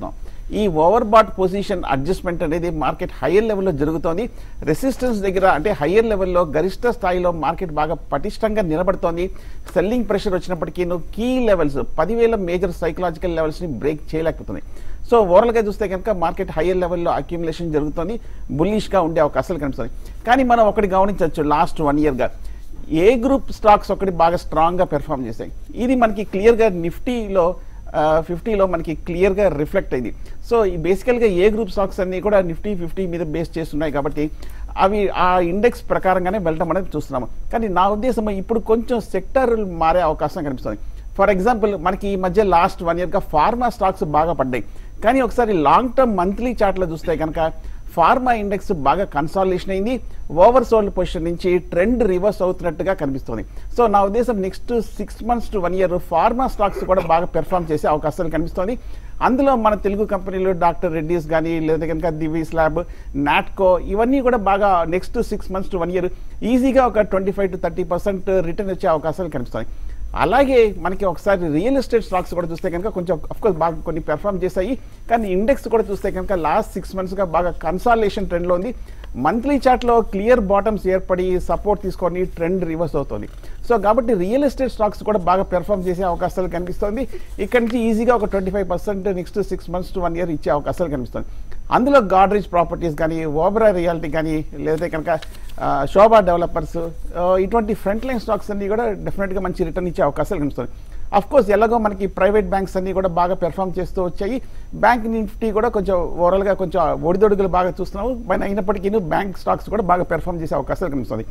ఈ ఓవర్ బాట్ పొజిషన్ అడ్జస్ట్మెంట్ అనేది మార్కెట్ హయ్యర్ లెవెల్లో జరుగుతోంది రెసిస్టెన్స్ దగ్గర అంటే హయ్యర్ లెవెల్లో గరిష్ట స్థాయిలో మార్కెట్ బాగా పటిష్టంగా నిలబడుతోంది సెల్లింగ్ ప్రెషర్ వచ్చినప్పటికీ కీ లెవెల్స్ పదివేల మేజర్ సైకలాజికల్ లెవెల్స్ని బ్రేక్ చేయలేకపోతుంది సో ఓవరాల్గా చూస్తే కనుక మార్కెట్ హయ్యర్ లెవెల్లో అక్యుములేషన్ జరుగుతుంది బుల్లిష్గా ఉండే అవకాశాలు కనిపిస్తుంది కానీ మనం ఒకటి గమనించవచ్చు లాస్ట్ వన్ ఇయర్గా ఏ గ్రూప్ స్టాక్స్ ఒకటి బాగా స్ట్రాంగ్గా పెర్ఫామ్ చేశాయి ఇది మనకి క్లియర్గా నిఫ్టీలో ఫిఫ్టీలో మనకి క్లియర్గా రిఫ్లెక్ట్ అయింది సో ఈ బేసికల్గా ఏ గ్రూప్ స్టాక్స్ అన్నీ కూడా నిఫ్టీ ఫిఫ్టీ మీద బేస్ చేస్తున్నాయి కాబట్టి అవి ఆ ఇండెక్స్ ప్రకారంగానే వెళ్ళటం అనేది చూస్తున్నాము కానీ నా ఉద్దేశం ఇప్పుడు కొంచెం సెక్టర్ మారే అవకాశం కనిపిస్తుంది ఫర్ ఎగ్జాంపుల్ మనకి ఈ మధ్య లాస్ట్ వన్ ఇయర్గా ఫార్మా స్టాక్స్ బాగా పడ్డాయి కానీ ఒకసారి లాంగ్ టర్మ్ మంత్లీ చార్ట్లో చూస్తే కనుక ఫార్మా ఇండెక్స్ బాగా కన్సాలిడేషన్ అయింది ఓవర్ సోల్డ్ పొజిషన్ నుంచి ట్రెండ్ రివర్స్ అవుతున్నట్టుగా కనిపిస్తుంది సో నా ఉద్దేశం next six months to one year pharma stocks కూడా బాగా పెర్ఫామ్ చేసే అవకాశాలు కనిపిస్తుంది అందులో మన తెలుగు కంపెనీలు డాక్టర్ రెడ్డిస్ కానీ లేదా కనుక దివీస్ ల్యాబ్ నాట్కో ఇవన్నీ కూడా బాగా next six months to one year ఈజీగా ఒక twenty five to thirty percent return వచ్చే అవకాశాలు కనిపిస్తాయి అలాగే మనకి ఒకసారి రియల్ ఎస్టేట్ స్టాక్స్ కూడా చూస్తే కనుక కొంచెం కోర్స్ బాగా కొన్ని పెర్ఫామ్ చేశాయి కానీ ఇండెక్స్ కూడా చూస్తే కనుక లాస్ట్ సిక్స్ మంత్స్గా బాగా కన్సాలేషన్ ట్రెండ్లో ఉంది మంత్లీ చార్ట్లో క్లియర్ బాటమ్స్ ఏర్పడి సపోర్ట్ తీసుకొని ట్రెండ్ రివర్స్ అవుతుంది సో కాబట్టి రియల్ ఎస్టేట్ స్టాక్స్ కూడా బాగా పెర్ఫామ్ చేసే అవకాశాలు కనిపిస్తుంది ఇక్కడ నుంచి ఈజీగా ఒక twenty five percent next six months to one year ఇచ్చే అవకాశాలు కనిపిస్తుంది అందులో గాడ్రేజ్ ప్రాపర్టీస్ కానీ ఓబరా రియాలిటీ కానీ లేదా కనుక ఆ, శోభా డెవలపర్స్ ఆ, ఇటువంటి ఫ్రంట్ లైన్ స్టాక్స్ అన్ని కూడా డెఫినెట్గా మంచి రిటర్న్ ఇచ్చే అవకాశాలు కనిపిస్తుంది అఫ్ కోర్స్ ఎలాగో మనకి ప్రైవేట్ బ్యాంక్స్ అన్ని కూడా బాగా పెర్ఫామ్ చేస్తూ వచ్చాయి బ్యాంక్ నిఫ్టీ కూడా కొంచెం ఓవరాల్గా కొంచెం ఒడిదొడుగులు బాగా చూస్తున్నాము మన అయినప్పటికీ బ్యాంక్ స్టాక్స్ కూడా బాగా పెర్ఫామ్ చేసే అవకాశాలు కనిపిస్తుంది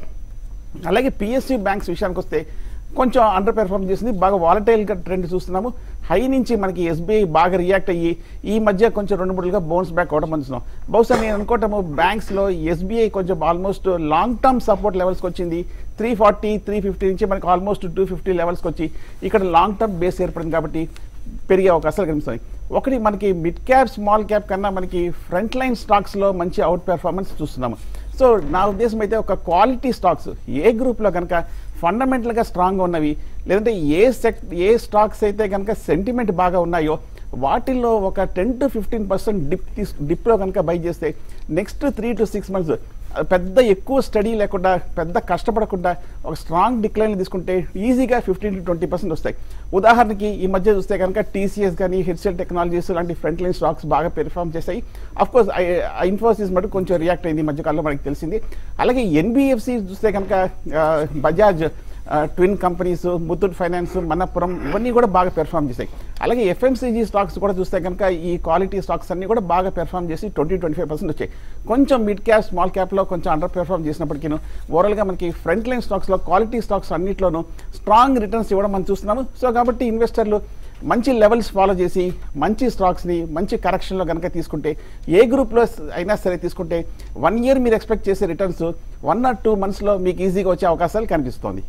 అలాగే పిఎస్యూ బ్యాంక్స్ విషయానికి వస్తే కొంచెం అండర్ పెర్ఫామ్ చేసింది బాగా వాలటైల్గా ట్రెండ్ చూస్తున్నాము హై నుంచి మనకి ఎస్బీఐ బాగా రియాక్ట్ అయ్యి ఈ మధ్య కొంచెం రెండు మూడుగా బౌన్స్ బ్యాక్ అవడం చూస్తున్నాం బహుశా నేను అనుకోవటము బ్యాంక్స్లో ఎస్బీఐ కొంచెం ఆల్మోస్ట్ లాంగ్ టర్మ్ సపోర్ట్ లెవెల్స్కి వచ్చింది త్రీ ఫార్టీ త్రీ ఫిఫ్టీ నుంచి మనకి ఆల్మోస్ట్ టూ ఫిఫ్టీ లెవెల్స్కి వచ్చి ఇక్కడ లాంగ్ టర్మ్ బేస్ ఏర్పడింది కాబట్టి పెరిగే అవకాశాలు కనిపిస్తాయి ఒకటి మనకి మిడ్ క్యాప్ స్మాల్ క్యాప్ కన్నా మనకి ఫ్రంట్ లైన్ స్టాక్స్లో మంచి అవుట్ పెర్ఫార్మెన్స్ చూస్తున్నాము సో నా ఉద్దేశం అయితే ఒక క్వాలిటీ స్టాక్స్ ఏ గ్రూప్లో కనుక ఫండమెంటల్గా స్ట్రాంగ్గా ఉన్నవి లేదంటే ఏ సెక్ ఏ స్టాక్స్ అయితే కనుక సెంటిమెంట్ బాగా ఉన్నాయో వాటిల్లో ఒక ten to fifteen percent dip తీస్ డిప్లో కనుక బై చేస్తే next three to six months పెద్ద ఎక్కువ స్టడీ లేకుండా పెద్ద కష్టపడకుండా ఒక స్ట్రాంగ్ డిక్లైన్ తీసుకుంటే ఈజీగా ఫిఫ్టీన్ టు ట్వంటీ పర్సెంట్ వస్తాయి ఉదాహరణకి ఈ మధ్య చూస్తే కనుక టీసీఎస్ కానీ హెచ్ఎల్ టెక్నాలజీస్ లాంటి ఫ్రంట్ లైన్ స్టాక్స్ బాగా పెర్ఫామ్ చేశాయి అఫ్ కోర్స్ ఇన్ఫోసిస్ మటు కొంచెం రియాక్ట్ అయింది ఈ మధ్యకాలంలో మనకి తెలిసింది అలాగే ఎన్బిఎఫ్సి చూస్తే కనుక ఆ, Bajaj twin companies Muthoot finance Manappuram ఇవన్నీ కూడా బాగా పెర్ఫామ్ చేశాయి అలాగే ఎఫ్ఎంసీజీ స్టాక్స్ కూడా చూస్తే కనుక ఈ క్వాలిటీ స్టాక్స్ అన్ని కూడా బాగా పెర్ఫామ్ చేసి ట్వంటీ ట్వంటీ ఫైవ్ పర్సెంట్ వచ్చాయి కొంచెం మిడ్ క్యాప్ స్మాల్ క్యాప్లో కొంచెం అండర్ పెర్ఫామ్ చేసినప్పటికీ ఓవరాల్గా మనకి ఫ్రంట్ లైన్ స్టాక్స్లో క్వాలిటీ స్టాక్స్ అన్నింటిలోనూ స్ట్రాంగ్ రిటర్న్స్ ఇవ్వడం మనం చూస్తున్నాము సో కాబట్టి ఇన్వెస్టర్లు మంచి లెవెల్స్ ఫాలో చేసి మంచి స్టాక్స్ని మంచి కరెక్షన్లో కనుక తీసుకుంటే ఏ గ్రూప్లో అయినా సరే తీసుకుంటే వన్ ఇయర్ మీరు ఎక్స్పెక్ట్ చేసే రిటర్న్స్ వన్ ఆర్ టూ మంత్స్లో మీకు ఈజీగా వచ్చే అవకాశాలు కనిపిస్తోంది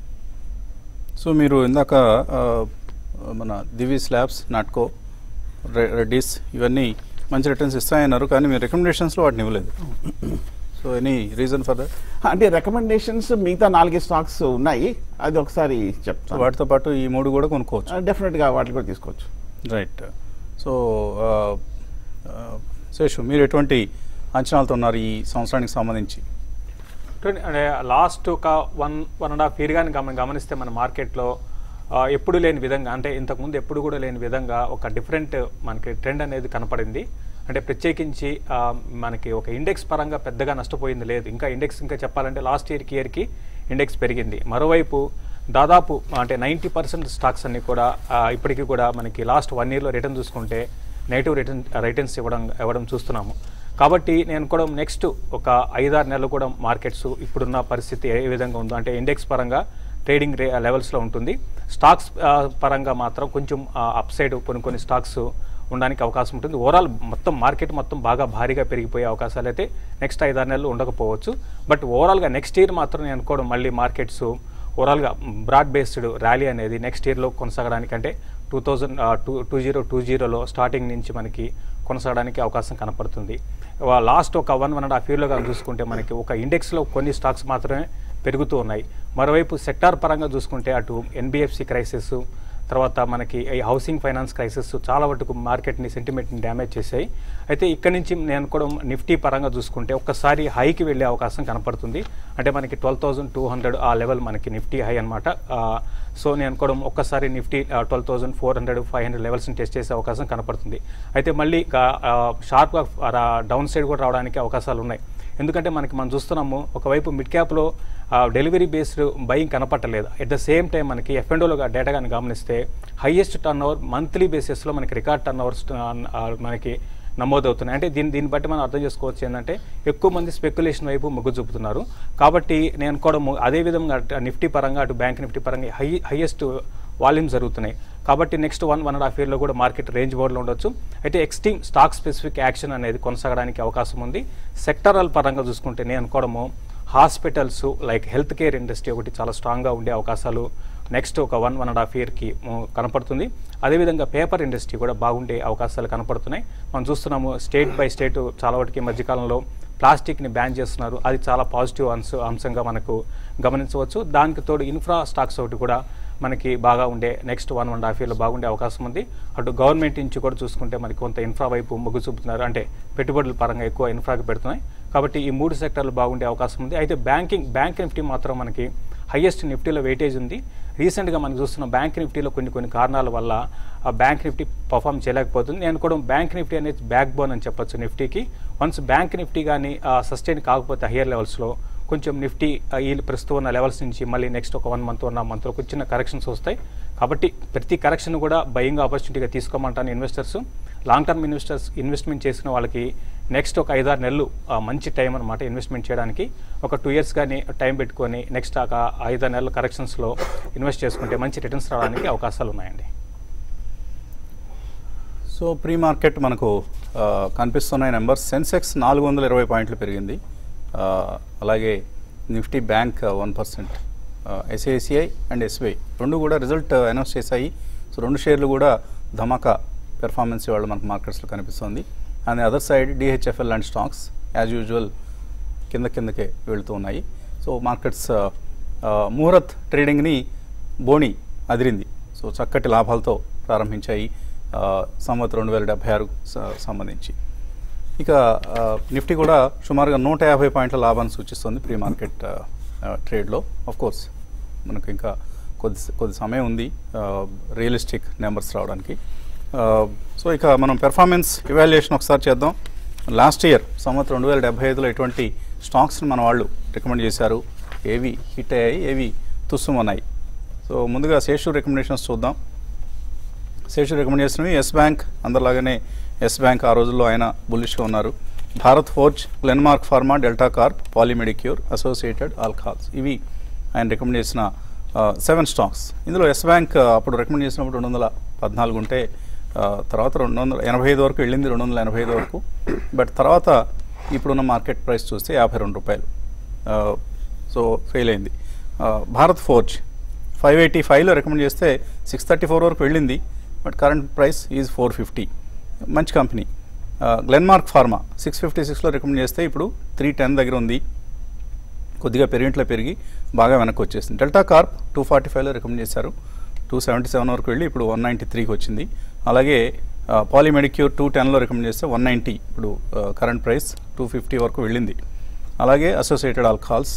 సో మీరు ఇందాక ఆ, మన దివి స్లాబ్స్ నాట్కో రె- రెడ్డిస్ ఇవన్నీ మంచి రిటర్న్స్ ఇస్తాయన్నారు కానీ మీరు రికమెండేషన్స్లో వాటిని ఇవ్వలేదు so any reason for that అంటే రికమెండేషన్స్ మిగతా నాలుగే స్టాక్స్ ఉన్నాయి అది ఒకసారి చెప్తాను వాటితో పాటు ఈ మూడు కూడా కొనుక్కోవచ్చు డెఫినెట్గా వాటిని కూడా తీసుకోవచ్చు రైట్ సో ఆ, ఆ, శేషు మీరు ఎటువంటి అంచనాలతో ఉన్నారు ఈ సంవత్సరానికి సంబంధించి ట్వంటీ- అంటే లాస్ట్ ఒక one one and half year కానీ గమ గమనిస్తే మన మార్కెట్లో ఆ, ఎప్పుడు లేని విధంగా అంటే ఇంతకుముందు ఎప్పుడు కూడా లేని విధంగా ఒక డిఫరెంట్ మనకి ట్రెండ్ అనేది కనపడింది అంటే ప్రత్యేకించి ఆ, మనకి ఒక ఇండెక్స్ పరంగా పెద్దగా నష్టపోయింది లేదు ఇంకా ఇండెక్స్ ఇంకా చెప్పాలంటే లాస్ట్ ఇయర్కి ఇయర్కి ఇండెక్స్ పెరిగింది మరోవైపు దాదాపు అంటే నైంటీ పర్సెంట్ స్టాక్స్ అన్ని కూడా ఆ, ఇప్పటికీ కూడా మనకి లాస్ట్ వన్ ఇయర్లో రిటర్న్ చూసుకుంటే నెగిటివ్ రిటర్న్ రిటర్న్స్ ఇవ్వడం ఇవ్వడం చూస్తున్నాము కాబట్టి నేను కూడా నెక్స్ట్ ఒక ఐదారు నెలలు కూడా మార్కెట్స్ ఇప్పుడున్న పరిస్థితి ఏ విధంగా ఉందో అంటే ఇండెక్స్ పరంగా ట్రేడింగ్ రే లెవెల్స్లో ఉంటుంది స్టాక్స్ ఆ, పరంగా మాత్రం కొంచెం అప్ సైడ్ కొన్ని కొన్ని స్టాక్స్ ఉండడానికి అవకాశం ఉంటుంది ఓవరాల్ మొత్తం మార్కెట్ మొత్తం బాగా భారీగా పెరిగిపోయే అవకాశాలు అయితే నెక్స్ట్ ఐదారు నెలలు ఉండకపోవచ్చు బట్ ఓవరాల్గా నెక్స్ట్ ఇయర్ మాత్రం నేను అనుకోవడం మళ్ళీ మార్కెట్స్ ఓవరాల్గా బ్రాడ్ బేస్డ్ ర్యాలీ అనేది నెక్స్ట్ ఇయర్లో కొనసాగడానికి అంటే two thousand two two zero two జీరోలో స్టార్టింగ్ నుంచి మనకి కొనసాగడానికి అవకాశం కనపడుతుంది లాస్ట్ ఒక వన్ వన్ అండ్ హాఫ్ ఇయర్లో కానీ చూసుకుంటే మనకి ఒక ఇండెక్స్లో కొన్ని స్టాక్స్ మాత్రమే పెరుగుతూ ఉన్నాయి మరోవైపు సెక్టార్ పరంగా చూసుకుంటే అటు ఎన్బిఎఫ్సి క్రైసిస్ తర్వాత మనకి ఈ హౌసింగ్ ఫైనాన్స్ క్రైసిస్ చాలా వరకు మార్కెట్ని సెంటిమెంట్ని డ్యామేజ్ చేశాయి అయితే ఇక్కడ నుంచి నేను కూడా నిఫ్టీ పరంగా చూసుకుంటే ఒక్కసారి హైకి వెళ్ళే అవకాశం కనపడుతుంది అంటే మనకి ట్వెల్వ్ థౌసండ్ టూ హండ్రెడ్ ఆ లెవెల్ మనకి నిఫ్టీ హై అనమాట సో నేను కూడా ఒక్కసారి Nifty twelve thousand four hundred five hundred లెవెల్స్ని టెస్ట్ చేసే అవకాశం కనపడుతుంది అయితే మళ్ళీ షార్ప్గా డౌన్ సైడ్ కూడా రావడానికి అవకాశాలు ఉన్నాయి ఎందుకంటే మనకి మనం చూస్తున్నాము ఒకవైపు మిడ్ క్యాప్లో డెలివరీ బేస్డ్ బయింగ్ కనపట్టలేదు ఎట్ ద సేమ్ టైం మనకి ఎఫ్ఎండోలో డేటా కానీ గమనిస్తే హైయెస్ట్ టర్న్ ఓవర్ మంత్లీ బేసిస్లో మనకి రికార్డ్ టర్న్ ఓవర్స్ మనకి నమోదవుతున్నాయి అంటే దీన్ని దీన్ని బట్టి మనం అర్థం చేసుకోవచ్చు ఏంటంటే ఎక్కువ మంది స్పెక్యులేషన్ వైపు మొగ్గు చూపుతున్నారు కాబట్టి నేను కూడా ము- అదే విధంగా అటు నిఫ్టీ పరంగా అటు బ్యాంక్ నిఫ్టీ పరంగా హై హైయెస్ట్ వాల్యూమ్ జరుగుతున్నాయి కాబట్టి next one one and half ఇయర్లో కూడా మార్కెట్ రేంజ్ బోర్డ్లో ఉండొచ్చు అయితే ఎక్స్ట్రీమ్ స్టాక్ స్పెసిఫిక్ యాక్షన్ అనేది కొనసాగడానికి అవకాశం ఉంది సెక్టరల్ పరంగా చూసుకుంటే నేను అనుకోవడము hospitals like health care industry ఒకటి చాలా స్ట్రాంగ్గా ఉండే అవకాశాలు నెక్స్ట్ ఒక వన్ వన్ అండ్ హాఫ్ ఇయర్కి కనపడుతుంది అదేవిధంగా పేపర్ ఇండస్ట్రీ కూడా బాగుండే అవకాశాలు కనపడుతున్నాయి మనం చూస్తున్నాము స్టేట్ బై స్టేట్ చాలా వాటికి ఈ మధ్యకాలంలో ప్లాస్టిక్ని బ్యాన్ చేస్తున్నారు అది చాలా పాజిటివ్ అంశ అంశంగా మనకు గమనించవచ్చు దానికి తోడు ఇన్ఫ్రా స్టాక్స్ ఒకటి కూడా మనకి బాగా ఉండే నెక్స్ట్ వన్ వన్ హాఫ్ ఇయర్లో బాగుండే అవకాశం ఉంది అటు గవర్నమెంట్ నుంచి కూడా చూసుకుంటే మనకి కొంత ఇన్ఫ్రా వైపు మొగ్గు చూపుతున్నారు అంటే పెట్టుబడుల పరంగా ఎక్కువ ఇన్ఫ్రాకి పెడుతున్నాయి కాబట్టి ఈ మూడు సెక్టర్లు బాగుండే అవకాశం ఉంది అయితే బ్యాంకింగ్ బ్యాంక్ నిఫ్టీ మాత్రం మనకి హైయెస్ట్ నిఫ్టీలో వెయిటేజ్ ఉంది రీసెంట్గా మనం చూస్తున్న బ్యాంక్ నిఫ్టీలో కొన్ని కొన్ని కారణాల వల్ల ఆ బ్యాంక్ నిఫ్టీ పర్ఫామ్ చేయలేకపోతుంది నేను కూడా బ్యాంక్ నిఫ్టీ అనేది బ్యాక్ బోన్ అని చెప్పొచ్చు నిఫ్టీకి వన్స్ బ్యాంక్ నిఫ్టీ కానీ సస్టైన్ కాకపోతే హయ్యర్ లెవెల్స్లో కొంచెం నిఫ్టీ ఆ, ఈ ప్రస్తుతం ఉన్న లెవెల్స్ నుంచి మళ్ళీ నెక్స్ట్ ఒక వన్ మంత్ ఉన్న మంత్లో కొంచెం చిన్న కరెక్షన్స్ వస్తాయి కాబట్టి ప్రతి కరెక్షన్ కూడా బయింగ్ ఆపర్చునిటీగా తీసుకోమంటాను investors long term investors investment చేసిన వాళ్ళకి నెక్స్ట్ ఒక ఐదారు నెలలు ఆ, మంచి టైం అనమాట ఇన్వెస్ట్మెంట్ చేయడానికి ఒక టూ ఇయర్స్ కానీ టైం పెట్టుకొని నెక్స్ట్ ఒక ఐదారు నెలల కరెక్షన్స్లో ఇన్వెస్ట్ చేసుకుంటే మంచి రిటర్న్స్ రావడానికి అవకాశాలు ఉన్నాయండి సో ప్రీ మార్కెట్ మనకు ఆ, కనిపిస్తున్నాయి నెంబర్స్ సెన్సెక్స్ నాలుగు వందల ఇరవై పాయింట్లు పెరిగింది ఆ, అలాగే నిఫ్టీ బ్యాంక్ వన్ పర్సెంట్ ఎస్ఐసిఐ అండ్ ఎస్బీఐ రెండు కూడా రిజల్ట్ అనౌన్స్ చేశాయి సో రెండు షేర్లు కూడా ధమాకా పెర్ఫార్మెన్స్ ఇవాళ మనకు మార్కెట్స్లో కనిపిస్తుంది and other side DHFL and stocks as usual కింద కిందకే వెళ్తూ ఉన్నాయి సో మార్కెట్స్ ఆ, ముహూర్త్ ట్రేడింగ్ని బోణి అదిరింది సో చక్కటి లాభాలతో ప్రారంభించాయి ఆ, సంవత్ రెండు వేల డెబ్బై ఆరు సంబంధించి ఇక ఆ, నిఫ్టీ కూడా సుమారుగా నూట యాభై పాయింట్ల లాభాన్ని సూచిస్తుంది ప్రీ మార్కెట్ ఆ, ఆ, ట్రేడ్లో ఆఫ్ కోర్స్ మనకు ఇంకా కొద్ది కొద్ది సమయం ఉంది ఆ, రియలిస్టిక్ నెంబర్స్ రావడానికి ఆ, సో ఇక మనం పెర్ఫార్మెన్స్ ఇవాల్యుయేషన్ ఒకసారి చేద్దాం లాస్ట్ ఇయర్ సంవత్సరం రెండు వేల డెబ్బై ఐదులో ఎటువంటి స్టాక్స్ని మన వాళ్ళు రికమెండ్ చేశారు ఏవి హిట్ అయ్యాయి ఏవి తుస్సుమన్నాయి సో ముందుగా శేషు రికమెండేషన్స్ చూద్దాం శేషు రికమెండ్ చేసినవి ఎస్ బ్యాంక్ అందరిలాగానే ఎస్ బ్యాంక్ ఆ రోజుల్లో ఆయన బుల్లిష్గా ఉన్నారు Bharat Forge Glenmark Pharma Delta Corp Polymedicure Associated Alcohols ఇవి ఆయన రికమెండ్ చేసిన సెవెన్ స్టాక్స్ ఇందులో ఎస్ బ్యాంక్ ఆ, అప్పుడు రికమెండ్ చేసినప్పుడు రెండు వందల పద్నాలుగు ఉంటే ఆ, తర్వాత రెండు వందల ఎనభై ఐదు వరకు వెళ్ళింది రెండు వందల ఎనభై ఐదు వరకు బట్ తర్వాత ఇప్పుడున్న మార్కెట్ ప్రైస్ చూస్తే యాభై రెండు రూపాయలు ఆ, సో ఫెయిల్ అయింది ఆ, భారత్ ఫోర్జ్ ఫైవ్ ఎయిటీ ఫైవ్లో రికమెండ్ చేస్తే సిక్స్ థర్టీ ఫోర్ వరకు వెళ్ళింది but current price is four fifty మంచి company Glenmark Pharma six fifty సిక్స్లో రికమెండ్ చేస్తే ఇప్పుడు త్రీ టెన్ దగ్గర ఉంది కొద్దిగా పెరిగింట్లో పెరిగి బాగా వెనక్కి వచ్చేసింది డెల్టా కార్ప్ టూ ఫార్టీ ఫైవ్లో రికమెండ్ చేశారు టూ సెవెంటీ సెవెన్ వరకు వెళ్ళి ఇప్పుడు వన్ నైంటీ త్రీకి వచ్చింది అలాగే పాలిమెడిక్యూర్ టూ టెన్లో రికమెండ్ చేస్తే వన్ నైంటీ ఇప్పుడు కరెంట్ ప్రైస్ టూ ఫిఫ్టీ వరకు వెళ్ళింది అలాగే Associated Alcohols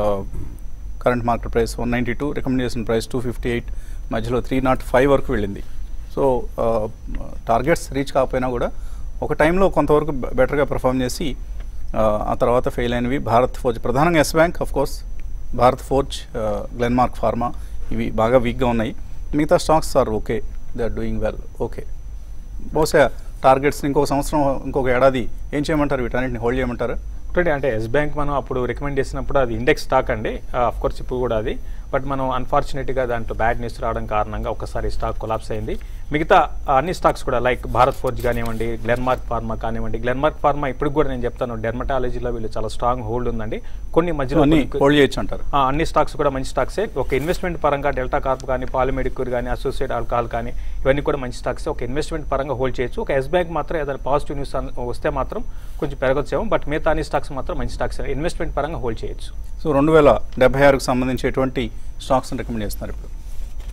current market price one ninety two recommend చేసిన ప్రైస్ టూ ఫిఫ్టీ ఎయిట్ మధ్యలో త్రీ నాట్ ఫైవ్ వరకు వెళ్ళింది సో టార్గెట్స్ రీచ్ కాకపోయినా కూడా ఒక టైంలో కొంతవరకు బె- బెటర్గా పెర్ఫామ్ చేసి ఆ, ఆ తర్వాత ఫెయిల్ అయినవి భారత్ ఫోర్జ్ ప్రధానంగా Yes Bank of course Bharat Forge Glenmark Pharma ఇవి బాగా వీక్గా ఉన్నాయి మిగతా stocks are okay they are doing well okay బహుశా టార్గెట్స్ని ఇంకొక సంవత్సరం ఇంకొక ఏడాది ఏం చేయమంటారు వీటన్నిటిని హోల్డ్ చేయమంటారు ఒకటి అంటే ఎస్ బ్యాంక్ మనం అప్పుడు రికమెండ్ చేసినప్పుడు అది ఇండెక్స్ స్టాక్ అండి అఫ్ కోర్స్ ఇప్పుడు కూడా అది బట్ మనం అన్ఫార్చునేట్గా దాంట్లో బ్యాడ్ న్యూస్ రావడం కారణంగా ఒకసారి స్టాక్ కొలాప్స్ అయింది మిగతా ఆ, అన్ని స్టాక్స్ కూడా లైక్ భారత్ ఫోర్జ్ కానివ్వండి గ్లెన్మార్క్ ఫార్మా కానివ్వండి గ్లెన్మార్క్ ఫార్మా ఇప్పుడు కూడా నేను చెప్తాను డెర్మటాలజీలో వీళ్ళు చాలా స్ట్రాంగ్ హోల్డ్ ఉందండి కొన్ని మధ్యలో అన్ని కొన్ని- హోల్డ్ చేయొచ్చు అంటారు ఆ, అన్ని స్టాక్స్ కూడా మంచి స్టాక్సే ఒక ఇన్వెస్ట్మెంట్ పరంగా డెల్టా కార్ప్ కానీ పాలిమెడిక్యూర్ కానీ అసోసియేట్ ఆల్కహాల్ కానీ ఇవన్నీ కూడా మంచి స్టాక్స్ ఒక ఇన్వెస్ట్మెంట్ పరంగా హోల్డ్ చేయొచ్చు ఒక ఎస్ బ్యాంక్ మాత్రం ఏదైనా పాజిటివ్ న్యూస్ అన్- వస్తే మాత్రం కొంచెం పెరగొచ్చేమో బట్ మిగతా అన్ని స్టాక్స్ మాత్రం మంచి స్టాక్స్ ఇన్వెస్ట్మెంట్ పరంగా హోల్డ్ చేయొచ్చు సో రెండు వేల డెబ్బై ఆరుకు సంబంధించి ఎటువంటి స్టాక్స్ని రికమెండ్ చేస్తున్నారు ఇప్పుడు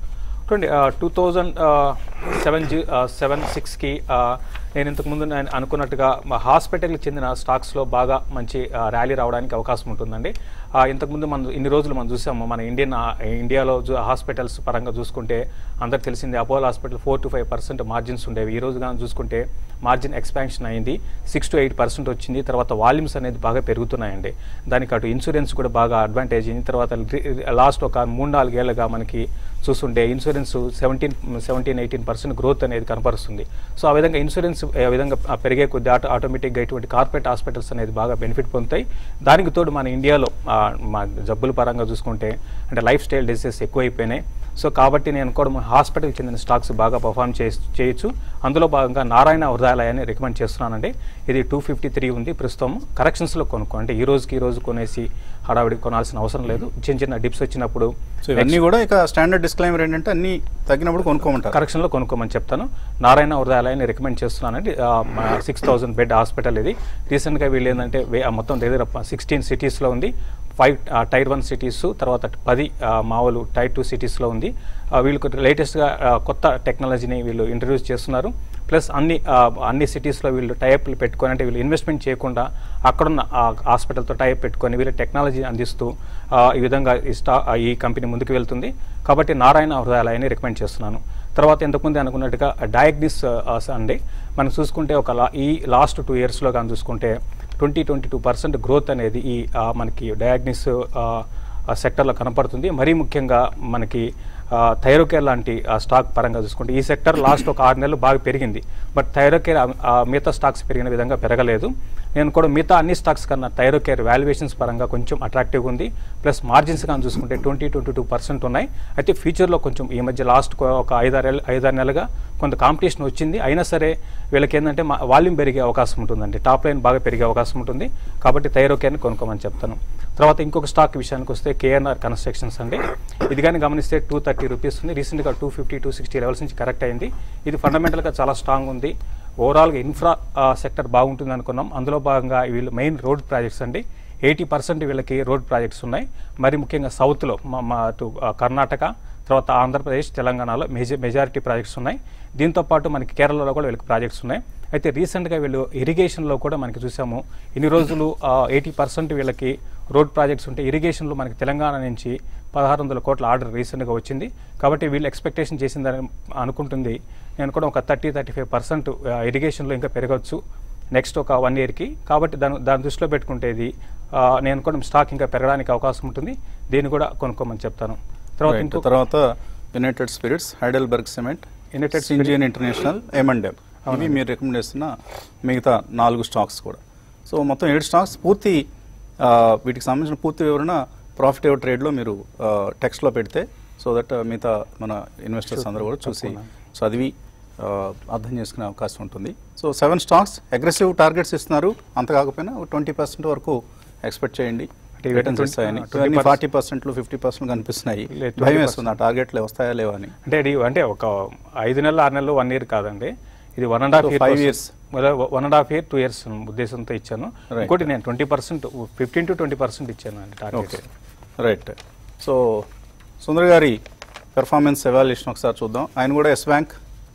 చూడండి టూ థౌజండ్ సెవెన్ జీ సెవెన్ సిక్స్కి నేను ఇంతకుముందు నేను అనుకున్నట్టుగా మా హాస్పిటల్కి చెందిన స్టాక్స్లో బాగా మంచి ర్యాలీ రావడానికి అవకాశం ఉంటుందండి ఆ, ఇంతకుముందు మనం ఇన్ని రోజులు మనం చూసాము మన ఇండియన్ ఆ, ఇండియాలో జూ- హాస్పిటల్స్ పరంగా చూసుకుంటే అందరికి తెలిసింది Apollo Hospital four to five percent margins ఉండేవి ఈ రోజు కానీ చూసుకుంటే మార్జిన్ ఎక్స్పాన్షన్ అయింది సిక్స్ టు ఎయిట్ పర్సెంట్ వచ్చింది తర్వాత వాల్యూమ్స్ అనేది బాగా పెరుగుతున్నాయండి దానికి అటు ఇన్సూరెన్స్ కూడా బాగా అడ్వాంటేజ్ అయింది తర్వాత లాస్ట్ ఒక మూడు నాలుగేళ్లుగా మనకి చూస్తుంటే insurance seventeen seventeen eighteen percent growth అనేది కనపరుస్తుంది సో ఆ విధంగా ఇన్సూరెన్స్ ఆ విధంగా ఆ పెరిగే కొద్ది ఆటో ఆటోమేటిక్గా ఇటువంటి కార్పొరేట్ హాస్పిటల్స్ అనేది బాగా బెనిఫిట్ పొందుతాయి దానికి తోడు మన ఇండియాలో ఆ, మా జబ్బుల పరంగా చూసుకుంటే అంటే లైఫ్ స్టైల్ డిసీజెస్ ఎక్కువైపోయినాయి సో కాబట్టి నేను కూడా హాస్పిటల్కి చెందిన స్టాక్స్ బాగా పర్ఫామ్ చే చేయొచ్చు అందులో భాగంగా నారాయణ హృదయాలయాన్ని రికమెండ్ చేస్తున్నానండి ఇది టూ ఫిఫ్టీ త్రీ ఉంది ప్రస్తుతం కరెక్షన్స్లో కొనుక్కో అంటే ఈ రోజుకి ఈ రోజు కొనేసి హడావిడి కొనాల్సిన అవసరం లేదు చిన్న చిన్న డిప్స్ వచ్చినప్పుడు సో ఇవన్నీ కూడా ఇక స్టాండర్డ్ డిస్క్లైమర్ ఏంటంటే అన్ని తగ్గినప్పుడు కొనుక్కోమంటారు కరెక్షన్లో కొనుక్కోమని చెప్తాను నారాయణ హృదయాలయాన్ని రికమెండ్ చేస్తున్నానండి సిక్స్ థౌసండ్ బెడ్ హాస్పిటల్ ఇది రీసెంట్గా వీళ్ళు ఏంటంటే వే- ఆ మొత్తం దగ్గర సిక్స్టీన్ సిటీస్లో ఉంది ఫైవ్ టైర్ వన్ సిటీస్ తర్వాత పది ఆ, మామూలు టైర్ టూ సిటీస్లో ఉంది ఆ, వీళ్ళకు లేటెస్ట్గా కొత్త టెక్నాలజీని వీళ్ళు ఇంట్రడ్యూస్ చేస్తున్నారు ప్లస్ అన్ని ఆ, అన్ని సిటీస్లో వీళ్ళు టైప్లు పెట్టుకొని అంటే వీళ్ళు ఇన్వెస్ట్మెంట్ చేయకుండా అక్కడున్న ఆ హాస్పిటల్తో టైప్ పెట్టుకొని వీళ్ళు టెక్నాలజీ అందిస్తూ ఆ, ఈ విధంగా ఈ స్టా ఆ, ఈ కంపెనీ ముందుకు వెళ్తుంది కాబట్టి నారాయణ హృదయాలయాన్ని రికమెండ్ చేస్తున్నాను తర్వాత ఇంతకుముందు అనుకున్నట్టుగా డయాగ్నిస్ అండి మనం చూసుకుంటే ఒక లా ఈ లాస్ట్ టూ ఇయర్స్లో కానీ చూసుకుంటే twenty twenty two percent growth అనేది ఈ ఆ, మనకి డయాగ్నిస్ సెక్టర్లో కనపడుతుంది మరీ ముఖ్యంగా మనకి థైరోకేర్ లాంటి ఆ, స్టాక్ పరంగా చూసుకుంటే ఈ సెక్టర్ లాస్ట్ ఒక ఆరు నెలలు బాగా పెరిగింది బట్ థైరోకేర్ ఆ, ఆ, మిగతా స్టాక్స్ పెరిగిన విధంగా పెరగలేదు నేను కూడా మిగతా అన్ని స్టాక్స్ కన్నా థైరోకేర్ వాల్యుయేషన్స్ పరంగా కొంచెం అట్రాక్టివ్గా ఉంది ప్లస్ మార్జిన్స్ కానీ చూసుకుంటే ట్వంటీ ట్వంటీ టూ పర్సెంట్ ఉన్నాయి అయితే ఫ్యూచర్లో కొంచెం ఈ మధ్య లాస్ట్ ఒక ఐదారు ఐదారు నెలలుగా కొంత కాంపిటీషన్ వచ్చింది అయినా సరే వీళ్ళకి ఏంటంటే వాల్యూమ్ పెరిగే అవకాశం ఉంటుందండి టాప్ లైన్ బాగా పెరిగే అవకాశం ఉంటుంది కాబట్టి థైరోకేర్ని కొనుక్కోమని చెప్తాను తర్వాత ఇంకొక స్టాక్ విషయానికి వస్తే కేఎన్ఆర్ కన్స్ట్రక్షన్స్ అండి ఇది కానీ గమనిస్తే టూ థర్టీ రూపీస్ ఉంది రీసెంట్గా two fifty two sixty levels నుంచి కరెక్ట్ అయింది ఇది ఫండమెంటల్గా చాలా స్ట్రాంగ్ ఉంది ఓవరాల్గా ఇన్ఫ్రా సెక్టర్ బాగుంటుంది అనుకున్నాం అందులో భాగంగా వీళ్ళు మెయిన్ రోడ్ ప్రాజెక్ట్స్ అండి ఎయిటీ పర్సెంట్ వీళ్ళకి రోడ్ ప్రాజెక్ట్స్ ఉన్నాయి మరి ముఖ్యంగా సౌత్లో మా మా అటు ఆ, కర్ణాటక తర్వాత ఆంధ్రప్రదేశ్ తెలంగాణలో మెజ మెజారిటీ ప్రాజెక్ట్స్ ఉన్నాయి దీంతో పాటు మనకి కేరళలో కూడా వీళ్ళకి ప్రాజెక్ట్స్ ఉన్నాయి అయితే రీసెంట్గా వీళ్ళు ఇరిగేషన్లో కూడా మనకి చూసాము ఇన్ని రోజులు ఎయిటీ పర్సెంట్ వీళ్ళకి రోడ్ ప్రాజెక్ట్స్ ఉంటే ఇరిగేషన్లో మనకి తెలంగాణ నుంచి పదహారు వందల కోట్ల ఆర్డర్ రీసెంట్గా వచ్చింది కాబట్టి వీళ్ళు ఎక్స్పెక్టేషన్ చేసిందని అనుకుంటుంది నేను కూడా ఒక థర్టీ థర్టీ ఫైవ్ పర్సెంట్ ఇరిగేషన్లో ఇంకా పెరగవచ్చు నెక్స్ట్ ఒక వన్ ఇయర్కి కాబట్టి దాని దాని దృష్టిలో పెట్టుకుంటే ఇది ఆ, నేను కూడా స్టాక్ ఇంకా పెరగడానికి అవకాశం ఉంటుంది దీన్ని కూడా కొనుక్కోమని చెప్తాను తర్వాత Right. ఇంకో తర్వాత United Spirits Heidelberg Cement United Syngene International M and M ఇవి మీరు రికమెండ్ చేస్తున్న మిగతా నాలుగు స్టాక్స్ కూడా సో మొత్తం ఏడు స్టాక్స్ పూర్తి ఆ, వీటికి సంబంధించిన పూర్తి వివరణ ప్రాఫిట్ ఎవర్ ట్రేడ్లో మీరు టెక్స్ట్లో పెడితే సో దట్ మిగతా మన ఇన్వెస్టర్స్ అందరూ కూడా చూసి చదివి ఆ, అర్థం చేసుకునే అవకాశం ఉంటుంది so seven stocks aggressive targets ఇస్తున్నారు అంత కాకపోయినా ట్వంటీ పర్సెంట్ వరకు ఎక్స్పెక్ట్ చేయండి అంటే రిటర్న్స్ 20 వస్తాయని 20% ఇవన్నీ ఫార్టీ పర్సెంట్లు ఫిఫ్టీ పర్సెంట్ కనిపిస్తున్నాయి లే, భయం 20% వేస్తుంది ఆ టార్గెట్లు వస్తాయా లేవా అని అంటే ఇది అంటే ఒక ఐదు నెలలు ఆరు నెలలు వన్ ఇయర్ కాదండి ఇది one and half So, year five years. One and half year two years ఉద్దేశంతో ఇచ్చాను Right. ఇంకోటి నేను twenty percent fifteen to twenty percent ఇచ్చాను అండి okay target right so Sundar గారి పెర్ఫార్మెన్స్ ఎవాల్యుయేషన్ ఒకసారి చూద్దాం ఆయన కూడా ఎస్ బ్యాంక్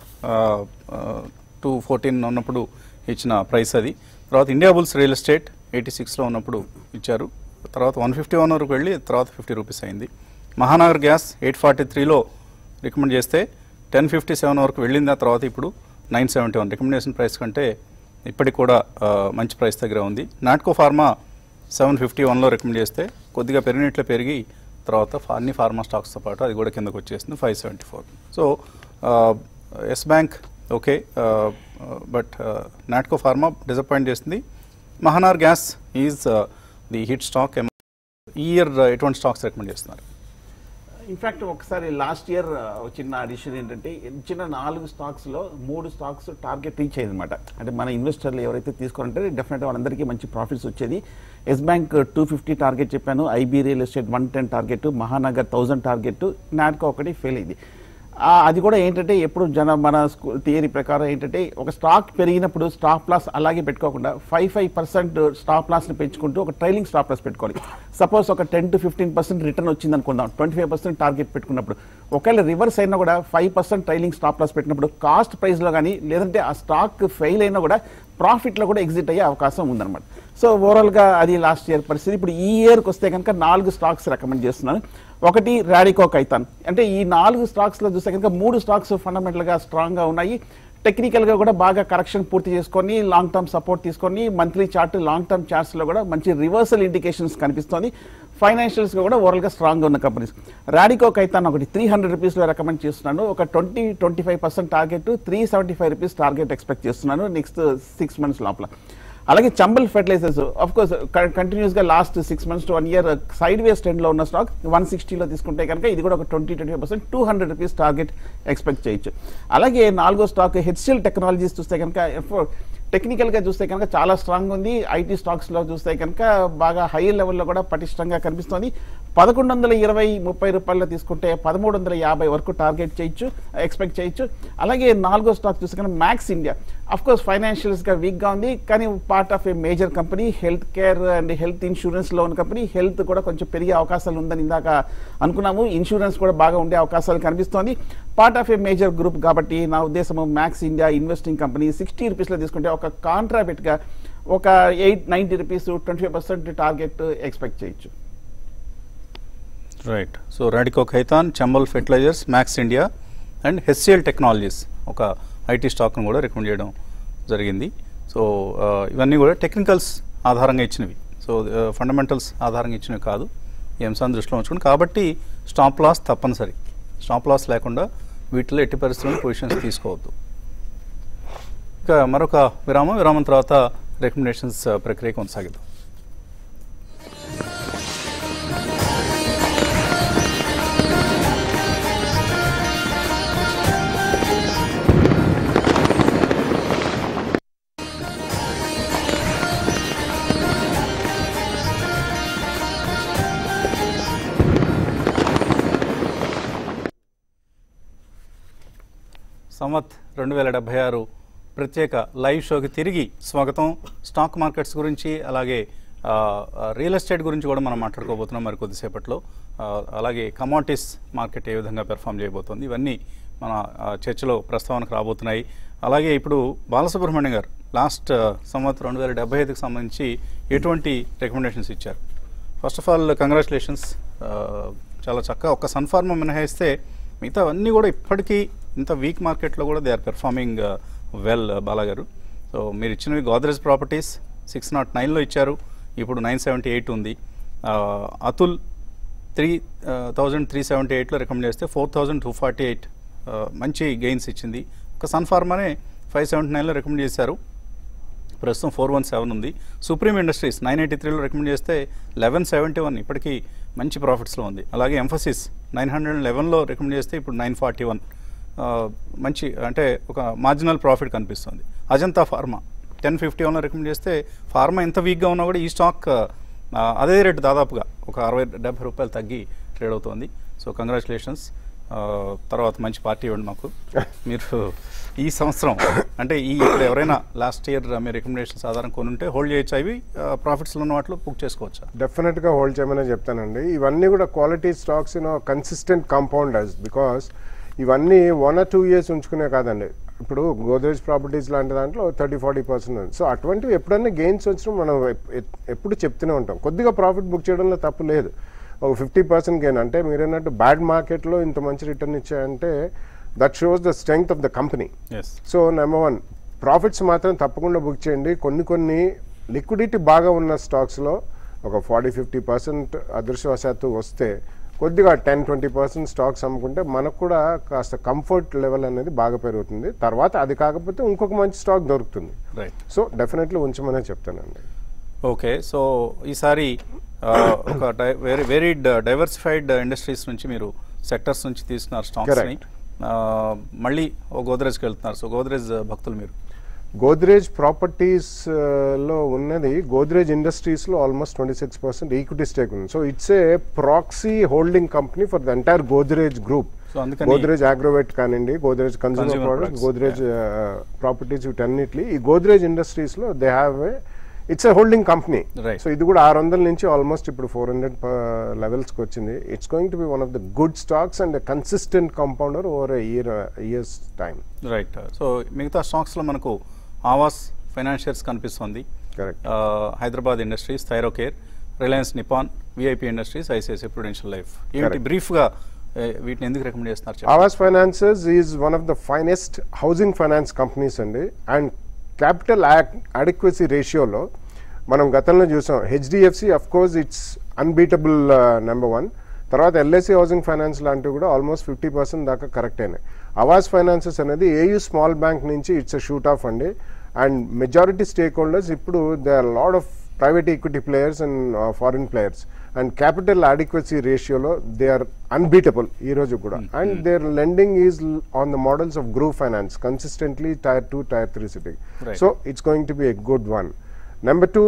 టూ ఫోర్టీన్ ఉన్నప్పుడు ఇచ్చిన ప్రైస్ అది తర్వాత Indiabulls real estate eighty సిక్స్లో ఉన్నప్పుడు ఇచ్చారు తర్వాత వన్ ఫిఫ్టీ వన్ వరకు వెళ్ళి తర్వాత ఫిఫ్టీ రూపీస్ అయింది మహానగర్ గ్యాస్ ఎయిట్ ఫార్టీ త్రీలో రికమెండ్ చేస్తే టెన్ ఫిఫ్టీ సెవెన్ వరకు వెళ్ళింది ఆ తర్వాత ఇప్పుడు nine seventy one recommendation price కంటే ఇప్పటికి కూడా ఆ, మంచి ప్రైస్ దగ్గర ఉంది నాట్కో ఫార్మా సెవెన్ ఫిఫ్టీ వన్లో రికమెండ్ చేస్తే కొద్దిగా పెరిగినట్లు పెరిగి తర్వాత ఫా- అన్ని ఫార్మా స్టాక్స్తో పాటు అది కూడా కిందకు వచ్చేసింది five seventy four so Yes Bank okay but Natco Pharma disappoint చేసింది Mahanagar gas is the hit stock ఈ ఇయర్ ఎటువంటి స్టాక్స్ రికమెండ్ చేస్తున్నారు ఇన్ఫాక్ట్ ఒకసారి లాస్ట్ ఇయర్ చిన్న అడిషన్ ఏంటంటే చిన్న నాలుగు స్టాక్స్ లో మూడు స్టాక్స్ టార్గెట్ రీచ్ అయ్యింది అనమాట అంటే మన ఇన్వెస్టర్లు ఎవరైతే తీసుకుంటే డెఫినెట్ వాళ్ళందరికీ మంచి ప్రాఫిట్స్ వచ్చేది Yes Bank two fifty target చెప్పాను IB real estate one ten target Mahanagar thousand target Natco ఒకటి ఫెయిల్ అయింది ఆ, అది కూడా ఏంటంటే ఎప్పుడు జన మన స్కూల్ థియరీ ప్రకారం ఏంటంటే ఒక స్టాక్ పెరిగినప్పుడు స్టాప్ లాస్ అలాగే పెట్టుకోకుండా ఫైవ్ ఫైవ్ పర్సెంట్ స్టాప్ లాస్ని పెంచుకుంటూ ఒక ట్రైలింగ్ స్టాప్ లాస్ పెట్టుకోవాలి సపోజ్ ఒక ten to fifteen percent return వచ్చింది అనుకుందాం ట్వంటీ ఫైవ్ పర్సెంట్ టార్గెట్ పెట్టుకున్నప్పుడు ఒకవేళ రివర్స్ అయినా కూడా five percent trailing stop loss పెట్టినప్పుడు కాస్ట్ ప్రైస్లో కానీ లేదంటే ఆ స్టాక్ ఫెయిల్ అయినా కూడా ప్రాఫిట్లో కూడా ఎగ్జిట్ అయ్యే అవకాశం ఉందన్నమాట సో ఓవరాల్గా అది లాస్ట్ ఇయర్ పరిస్థితి ఇప్పుడు ఈ ఇయర్కి వస్తే కనుక నాలుగు స్టాక్స్ రికమెండ్ చేస్తున్నాను ఒకటి రాడికో కైతాన్ అంటే ఈ నాలుగు స్టాక్స్లో చూస్తే కనుక మూడు స్టాక్స్ ఫండమెంటల్గా స్ట్రాంగ్గా ఉన్నాయి టెక్నికల్గా కూడా బాగా కరెక్షన్ పూర్తి చేసుకొని లాంగ్ టర్మ్ సపోర్ట్ తీసుకొని మంత్లీ చార్ట్ లాంగ్ టర్మ్ చార్ట్స్లో కూడా మంచి రివర్సల్ ఇండికేషన్స్ కనిపిస్తోంది ఫైనాన్షియల్స్గా కూడా ఓవరాల్గా స్ట్రాంగ్గా ఉన్న కంపెనీస్ రాడికో కైతాన్ ఒకటి త్రీ హండ్రెడ్ రూపీస్లో రికమెండ్ చేస్తున్నాను ఒక twenty twenty five percent target three seventy five rupees target expect చేస్తున్నాను నెక్స్ట్ సిక్స్ మంత్స్ లోపల అలాగే Chambal fertilisers of course continuous గా last six months to one year sideways trend లో ఉన్న స్టాక్ వన్ సిక్స్టీలో తీసుకుంటే కనుక ఇది కూడా ఒక twenty twenty five percent two hundred rupees target expect చేయొచ్చు అలాగే నాలుగో స్టాక్ హెచ్సిఎల్ టెక్నాలజీస్ చూస్తే కనుక టెక్నికల్ గా చూస్తే కనుక చాలా స్ట్రాంగ్ ఉంది ఐటీ స్టాక్స్ లో చూస్తే కనుక బాగా హై లెవెల్లో కూడా పటిష్టంగా కనిపిస్తోంది పదకొండు వందల ఇరవై ముప్పై రూపాయల్లో తీసుకుంటే పదమూడు వందల యాభై వరకు టార్గెట్ చేయొచ్చు ఎక్స్పెక్ట్ చేయొచ్చు అలాగే నాలుగో స్టాక్ చూస్తే కనుక Max India of course financials గా వీక్ గా ఉంది కానీ part of a major company health care and health insurance లో ఉన్న కంపెనీ హెల్త్ కూడా కొంచెం పెరిగే అవకాశాలు ఉందని ఇందాక అనుకున్నాము ఇన్సూరెన్స్ కూడా బాగా ఉండే అవకాశాలు కనిపిస్తోంది part of a major group కాబట్టి నా ఉద్దేశము Max India investing company sixty రూపీస్లో తీసుకుంటే ఒక కాంట్రాబెట్గా ఒక eight ninety rupees twenty five percent target expect చేయొచ్చు right so Radico Khaitan Chambal fertilisers Max India and HCL Technologies ఒక ఐటీ స్టాక్ను కూడా రికమెండ్ చేయడం జరిగింది సో ఆ, ఇవన్నీ కూడా టెక్నికల్స్ ఆధారంగా ఇచ్చినవి సో ఫండమెంటల్స్ ఆధారంగా ఇచ్చినవి కాదు ఈ అంశాన్ని దృష్టిలో ఉంచుకుని కాబట్టి స్టాప్ లాస్ తప్పనిసరి స్టాప్ లాస్ లేకుండా వీటిలో ఎట్టి పరిస్థితుల్లో పొజిషన్స్ తీసుకోవద్దు ఇక మరొక విరామం విరామం తర్వాత రికమెండేషన్స్ ప్రక్రియ కొనసాగిద్దాం సంవత్ రెండు వేల డెబ్బై ఆరు ప్రత్యేక లైవ్ షోకి తిరిగి స్వాగతం స్టాక్ మార్కెట్స్ గురించి అలాగే ఆ, ఆ, రియల్ ఎస్టేట్ గురించి కూడా మనం మాట్లాడుకోబోతున్నాం మరి కొద్దిసేపట్లో ఆ, అలాగే కమాడిటీస్ మార్కెట్ ఏ విధంగా పెర్ఫామ్ చేయబోతోంది ఇవన్నీ మన ఆ, చర్చలో ప్రస్తావనకు రాబోతున్నాయి అలాగే ఇప్పుడు బాలసుబ్రహ్మణ్యం గారు లాస్ట్ సంవత్ రెండు వేల డెబ్బై ఐదుకి సంబంధించి ఎటువంటి రికమెండేషన్స్ ఇచ్చారు ఫస్ట్ ఆఫ్ ఆల్ కంగ్రాచులేషన్స్ చాలా చక్కగా ఒక్క సన్ఫార్మా మినహాయిస్తే మిగతా అన్నీ కూడా ఇప్పటికీ ఇంత వీక్ మార్కెట్లో కూడా దే ఆర్ పెర్ఫార్మింగ్ వెల్ బాలాగారు సో మీరు ఇచ్చినవి గోద్రేజ్ ప్రాపర్టీస్ సిక్స్ నాట్ నైన్లో ఇచ్చారు ఇప్పుడు నైన్ సెవెంటీ ఎయిట్ ఉంది ఆ, Atul three thousand three seventy ఎయిట్లో రికమెండ్ చేస్తే four thousand two forty eight మంచి గెయిన్స్ ఇచ్చింది ఒక సన్ఫార్మానే ఫైవ్ సెవెంటీ నైన్లో రికమెండ్ చేశారు ప్రస్తుతం ఫోర్ వన్ సెవెన్ ఉంది సుప్రీం ఇండస్ట్రీస్ నైన్ ఎయిటీ త్రీలో రికమెండ్ చేస్తే లెవెన్ సెవెంటీ వన్ ఇప్పటికీ మంచి ప్రాఫిట్స్లో ఉంది అలాగే ఎంఫసిస్ నైన్ హండ్రెడ్ లెవెన్లో రికమెండ్ చేస్తే ఇప్పుడు నైన్ ఫార్టీ వన్ మంచి అంటే ఒక మార్జినల్ ప్రాఫిట్ కనిపిస్తుంది అజంతా ఫార్మా టెన్ ఫిఫ్టీ వన్లో రికమెండ్ చేస్తే ఫార్మా ఎంత వీక్గా ఉన్నా కూడా ఈ స్టాక్ ఆ, అదే రేటు దాదాపుగా ఒక అరవై డెబ్బై రూపాయలు తగ్గి ట్రేడ్ అవుతోంది సో కంగ్రాచులేషన్స్ తర్వాత మంచి పార్టీ ఇవ్వండి మాకు మీరు ఈ సంవత్సరం అంటే ఈ ఇప్పుడు ఎవరైనా లాస్ట్ ఇయర్ మీ రికమెండేషన్స్ ఆధారం కొని ఉంటే హోల్డ్ చేయొచ్చు అవి ప్రాఫిట్స్లో ఉన్న వాటిలో బుక్ చేసుకోవచ్చా డెఫినెట్గా హోల్డ్ చేయమని చెప్తానండి ఇవన్నీ కూడా quality stocks in consistent compounders because ఇవన్నీ వన్ ఆర్ టూ ఇయర్స్ ఉంచుకునే కాదండి ఇప్పుడు గోద్రేజ్ ప్రాపర్టీస్ లాంటి దాంట్లో థర్టీ ఫార్టీ పర్సెంట్ ఉంది సో అటువంటివి ఎప్పుడైనా గెయిన్స్ వచ్చినా మనం ఎప్- ఎప్- ఎప్పుడు చెప్తూనే ఉంటాం కొద్దిగా ప్రాఫిట్ బుక్ చేయడంలో తప్పు లేదు ఒక ఫిఫ్టీ పర్సెంట్ గెయిన్ అంటే మీరు అన్నట్టు బ్యాడ్ మార్కెట్లో ఇంత మంచి రిటర్న్ ఇచ్చాయంటే that shows the strength of the company yes so number one profits మాత్రం తప్పకుండా బుక్ చేయండి కొన్ని కొన్ని లిక్విడిటీ బాగా ఉన్న స్టాక్స్లో ఒక ఫార్టీ ఫిఫ్టీ పర్సెంట్ అదృష్టవశాత్తు వస్తే కొద్దిగా టెన్ ట్వంటీ పర్సెంట్ స్టాక్స్ అమ్ముకుంటే మనకు కూడా కాస్త కంఫర్ట్ లెవెల్ అనేది బాగా పెరుగుతుంది తర్వాత అది కాకపోతే ఇంకొక మంచి స్టాక్ దొరుకుతుంది రైట్ సో డెఫినెట్లీ ఉంచమనే చెప్తానండి ఓకే సో ఈసారి ఆ, ఒక డై వెరీ వెరీడ్ డైవర్సిఫైడ్ ఇండస్ట్రీస్ నుంచి మీరు సెక్టర్స్ నుంచి తీసుకున్నారు స్టాక్స్ని మళ్ళీ ఓ గోద్రేజ్కి వెళ్తున్నారు సో గోద్రేజ్ భక్తులు మీరు గోద్రేజ్ ప్రాపర్టీస్ లో ఉన్నది గోద్రేజ్ ఇండస్ట్రీస్ లో almost twenty six percent equity stake ఉంది so it's a proxy holding company for the entire Godrej group so అందుకని గోద్రేజ్ అగ్రోవేట్ కానివ్వండి Godrej consumer Consumer products products, Godrej properties వీటన్నిటిని ఈ గోద్రేజ్ ఇండస్ట్రీస్లో they have a it's a holding company Right. So ఇది కూడా ఆరు వందల నుంచి ఆల్మోస్ట్ ఇప్పుడు ఫోర్ హండ్రెడ్ లెవెల్స్కి వచ్చింది it's going to be one of the good stocks and consistent compounder over year years time right so మిగతా స్టాక్స్లో మనకు ఆవాస్ ఫైనాన్షియర్స్ కనిపిస్తుంది కరెక్ట్ ఆ, Hyderabad Industries Thyrocare Reliance Nippon VIP Industries ICICI Prudential Life ఏమిటి Correct. బ్రీఫ్గా వీటిని ఎందుకు రికమెండ్ చేస్తున్నారు చెప్పండి. Aavas finances is one of the finest housing finance companies అండి అండ్ క్యాపిటల్ అడిక్వసీ రేషియోలో మనం గతంలో చూసాం HDFC of course it's unbeatable number one తర్వాత ఎల్ఐసి హౌసింగ్ ఫైనాన్స్ లాంటివి కూడా ఆల్మోస్ట్ ఫిఫ్టీ పర్సెంట్ దాకా కరెక్ట్ అయినాయి అవాస్ ఫైనాన్సెస్ అనేది ఏయూ స్మాల్ బ్యాంక్ నుంచి ఇట్స్ అ షూట్ ఆఫ్ అండి అండ్ మెజారిటీ స్టేక్ హోల్డర్స్ ఇప్పుడు they are lot of private equity players and foreign players and capital adequacy రేషియోలో దే ఆర్ అన్బీటబుల్ ఈ రోజు కూడా and their lending is on the models of group finance consistently tier two tier three city Right. So it's going to be a good one number two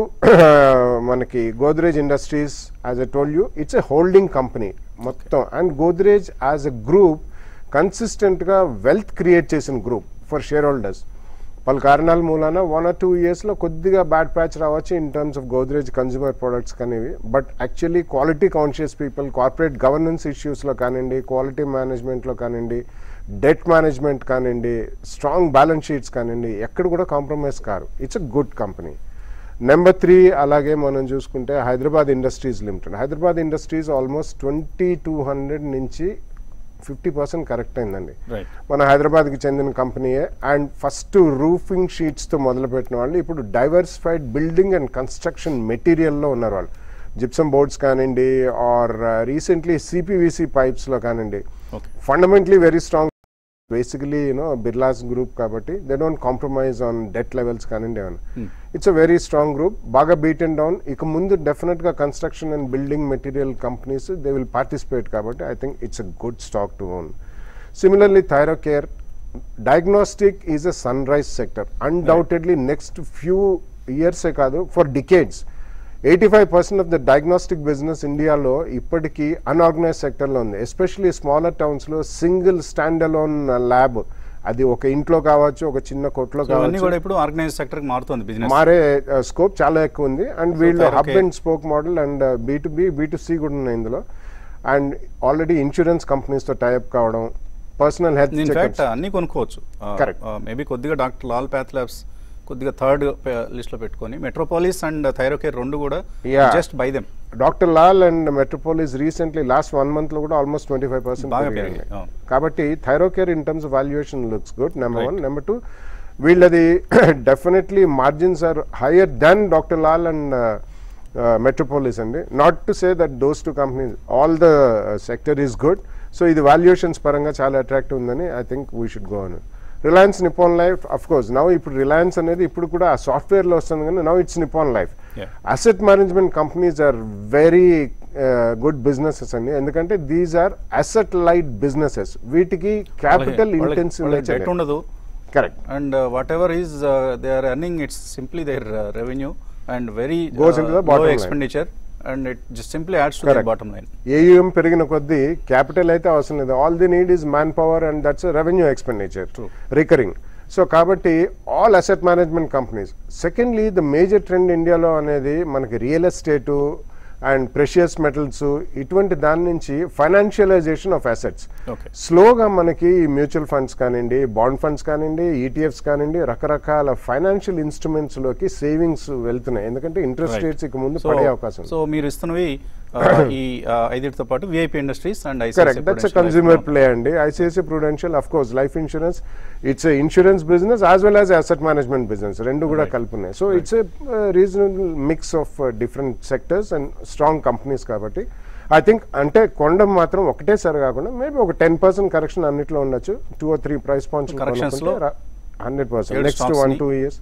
మనకి Godrej industries as a toll you it's a holding company మొత్తం and Godrej as a group కన్సిస్టెంట్గా wealth create చేసిన group for share holders పలు కారణాల మూలాన one or two ఇయర్స్లో కొద్దిగా bad patch రావచ్చు in terms of Godrej consumer products కానివి but actually quality conscious people corporate governance ఇష్యూస్లో కానివ్వండి క్వాలిటీ మేనేజ్మెంట్లో కానివ్వండి డెట్ మేనేజ్మెంట్ కానివ్వండి స్ట్రాంగ్ బ్యాలెన్స్ షీట్స్ కానివ్వండి ఎక్కడ కూడా కాంప్రమైజ్ కారు it's a good company number three అలాగే మనం చూసుకుంటే Hyderabad industries limited Hyderabad industries almost twenty two hundred నుంచి ఫిఫ్టీ పర్సెంట్ కరెక్ట్ అయిందండి రైట్ మన హైదరాబాద్కి చెందిన కంపెనీయే అండ్ ఫస్ట్ రూఫింగ్ షీట్స్తో మొదలుపెట్టిన వాళ్ళు ఇప్పుడు డైవర్సిఫైడ్ బిల్డింగ్ అండ్ కన్స్ట్రక్షన్ మెటీరియల్లో ఉన్నారు వాళ్ళు జిప్సమ్ బోర్డ్స్ కానివ్వండి ఆర్ రీసెంట్లీ సిపివిసి పైప్స్లో కానివ్వండి okay fundamentally very strong basically you know Birlas group కాబట్టి they don't compromise on debt levels కానివ్వండి ఏమైనా it's a very strong group బాగా బీట్ అండ్ డౌన్ ఇక ముందు డెఫినెట్గా construction and building material companies they will participate కాబట్టి I think it's a good stock to own similarly Thyrocare diagnostic is a son sunrise sector undoubtedly next few ఇయర్సే కాదు for decades eighty five percent of the diagnostic business ఇండియాలో ఇప్పటికీ unorganised సెక్టర్లో ఉంది especially smaller టౌన్స్లో single stand alone lab అది ఒక ఇంట్లో కావచ్చు ఒక చిన్న కొట్లో సో ఇవన్నీ కావచ్చు కూడా ఇప్పుడు ఆర్గనైజ్ సెక్టర్కి మారుతుంది బిజినెస్ మారే స్కోప్ చాలా ఎక్కువ ఉంది అండ్ వీళ్ళు Thyro hub Care. And spoke model and B to B B to C కూడా ఉన్నాయి ఇందులో అండ్ ఆల్రెడీ ఇన్సూరెన్స్ కంపెనీస్తో టైప్ కావడం పర్సనల్ హెల్త్ ఇన్ఫాక్ట్ అన్ని కొనుక్కోవచ్చు Correct. మేబీ కొద్దిగా డాక్టర్ లాల్ ప్యాథ్ ల్యాబ్స్ కొద్దిగా థర్డ్ లిస్ట్లో పెట్టుకొని మెట్రోపాలిస్ అండ్ థైరోకేర్ రెండు కూడా Yeah. Just by them doctor Lal and Metropolis recently last one month లో కూడా ఆల్మోస్ట్ ట్వంటీ ఫైవ్ పర్సెంట్ బాగా పెరిగాయి, అవును. కాబట్టి Thyrocare in terms of valuation looks good number Right. One number two వీళ్ళది definitely margins are higher than doctor Lal and Metropolis అండి not to say that those two companies all the sector is good so ఇది valuations పరంగా చాలా attractive ఉందని I think we should go అని Reliance Nippon life of course now ఇప్పుడు రిలయన్స్ అనేది ఇప్పుడు కూడా ఆ సాఫ్ట్వేర్లో వస్తుంది కానీ now it's Nippon life Yeah. Asset management companies are very good businesses అండి ఎందుకంటే these are asset light businesses వీటికి క్యాపిటల్ ఇంటెన్సివ్ డెట్ ఉండదు correct and whatever is they are earning it's simply their revenue and very Goes into the bottom line. Expenditure and it just simply adds to Correct. Bottom line AUM పెరిగిన కొద్దీ capital అయితే అవసరం లేదు all the need is manpower and that's revenue expenditure True. Recurring so కాబట్టి all asset management companies secondly the major trend ఇండియాలో అనేది మనకి real estate and precious metals ఇటువంటి దాని నుంచి ఫైనాన్షియలైజేషన్ ఆఫ్ అసెట్స్ Okay. స్లోగా మనకి మ్యూచువల్ ఫండ్స్ కానివ్వండి బాండ్ ఫండ్స్ కానివ్వండి ఈటీఎఫ్స్ కానివ్వండి రకరకాల ఫైనాన్షియల్ ఇన్స్ట్రుమెంట్స్ లోకి సేవింగ్స్ వెళ్తున్నాయి ఎందుకంటే ఇంట్రెస్ట్ Right. రేట్స్ ఇక ముందు సో పడే అవకాశం ఉంది. సో మీరు ఇస్తున్నవి uh, ఈ uh, ఐదిటితో పాటు VIP industries and correct that's consumer play అండి ICICI prudential of course life insurance it's insurance business as well as asset management business రెండు కూడా Right. కలిపి ఉన్నాయి so it's a reasonable mix of different sectors and strong companies కాబట్టి I think అంటే కొండం మాత్రం ఒకటేసారి కాకుండా మేబీ ఒక టెన్ పర్సెంట్ కరెక్షన్ అన్నిట్లో ఉండొచ్చు two or three price points Corrections లో హండ్రెడ్ పర్సెంట్ ఏడు నెక్స్ట్ stocks వన్ ని- టూ ఇయర్స్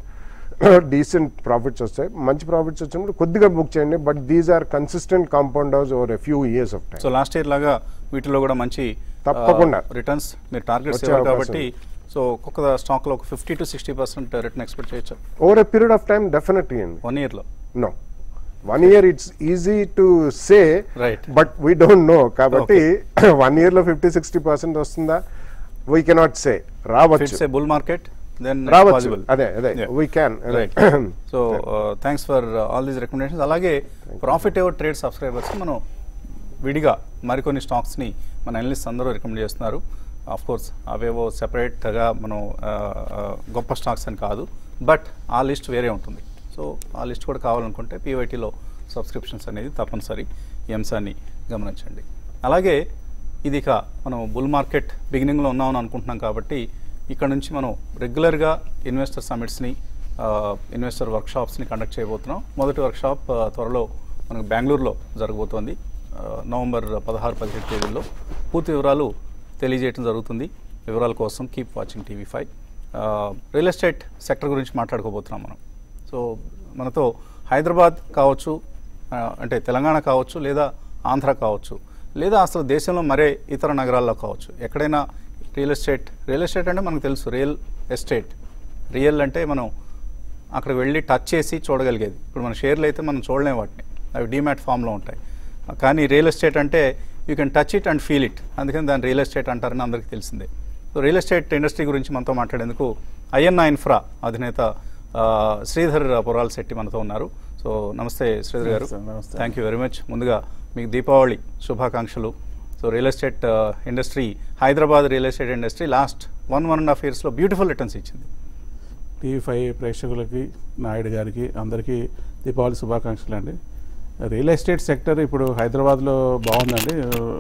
డీసెంట్ ప్రాఫిట్స్ వస్తాయి మంచి ప్రాఫిట్స్ వచ్చినప్పుడు కొద్దిగా బుక్ చేయండి but these are consistent compounders over a few years of time so last year లాగా వీటిలో కూడా మంచి తప్పకుండా. రిటర్న్స్ మీరు టార్గెట్స్ వచ్చే ఇవ్వాలి అవకాశం కాబట్టి సో ఒక్కొక్క స్టాక్లో ఒక fifty to sixty percent return expect చేయొచ్చు over a period of time definitely అండి వన్ ఇయర్లో no one year it's easy to say Right. But we don't know కాబట్టి వన్ ఇయర్ లో ఫిఫ్టీ సిక్స్టీ పర్సెంట్ వస్తుందా we cannot say రావచ్చు it's a bull market then రావచ్చు possible అదే అదే we can right so thanks for all these recommendations అలాగే profit ever trade subscribers మనం విడిగా మరికొన్ని స్టాక్స్ని మన అనలిస్ట్ అందరూ రికమెండ్ చేస్తున్నారు ఆఫ్ కోర్స్ అవేవో సెపరేట్గా మనం ఆ, ఆ, గొప్ప స్టాక్స్ అని కాదు బట్ ఆ లిస్ట్ వేరే ఉంటుంది సో ఆ లిస్ట్ కూడా కావాలనుకుంటే పీవైటీలో సబ్స్క్రిప్షన్స్ అనేది తప్పనిసరి ఈ అంశాన్ని గమనించండి అలాగే ఇది ఇక మనం బుల్ మార్కెట్ బిగినింగ్లో ఉన్నామని అనుకుంటున్నాం కాబట్టి ఇక్కడ నుంచి మనం రెగ్యులర్గా ఇన్వెస్టర్ సమిట్స్ని ఇన్వెస్టర్ వర్క్షాప్స్ని కండక్ట్ చేయబోతున్నాం మొదటి వర్క్షాప్ ఆ, త్వరలో మనకు బెంగళూరులో జరగబోతోంది ఆ, నవంబర్ పదహారు పదిహేడు తేదీల్లో పూర్తి వివరాలు తెలియజేయడం జరుగుతుంది వివరాల కోసం keep watching TV five real estate sector గురించి మాట్లాడుకోబోతున్నాం మనం సో మనతో హైదరాబాద్ కావచ్చు ఆ, అంటే తెలంగాణ కావచ్చు లేదా ఆంధ్ర కావచ్చు లేదా అసలు దేశంలో మరే ఇతర నగరాల్లో కావచ్చు ఎక్కడైనా రియల్ ఎస్టేట్ రియల్ ఎస్టేట్ అంటే మనకు తెలుసు రియల్ ఎస్టేట్ రియల్ అంటే మనం అక్కడ వెళ్ళి టచ్ చేసి చూడగలిగేది ఇప్పుడు మన షేర్లు అయితే మనం చూడలేం వాటిని అవి డిమాట్ ఫామ్లో ఉంటాయి కానీ రియల్ ఎస్టేట్ అంటే you can touch it and feel it అందుకని దాన్ని రియల్ ఎస్టేట్ అంటారని అందరికీ తెలిసిందే సో రియల్ ఎస్టేట్ ఇండస్ట్రీ గురించి మనతో మాట్లాడేందుకు ఐఎన్ఐ ఇన్ఫ్రా అధినేత ఆ, శ్రీధర్ పొరాల్ శెట్టి మనతో ఉన్నారు సో నమస్తే శ్రీధర్ గారు నమస్తే, నమస్తే. థ్యాంక్ యూ వెరీ మచ్ ముందుగా మీకు దీపావళి శుభాకాంక్షలు so real estate industry Hyderabad real estate industry last one one and half ఇయర్స్లో బ్యూటిఫుల్ రిటర్న్స్ ఇచ్చింది టీవీ ఫైవ్ ప్రేక్షకులకి నాయుడు గారికి అందరికీ దీపావళి శుభాకాంక్షలు అండి రియల్ ఎస్టేట్ సెక్టర్ ఇప్పుడు హైదరాబాద్లో బాగుందండి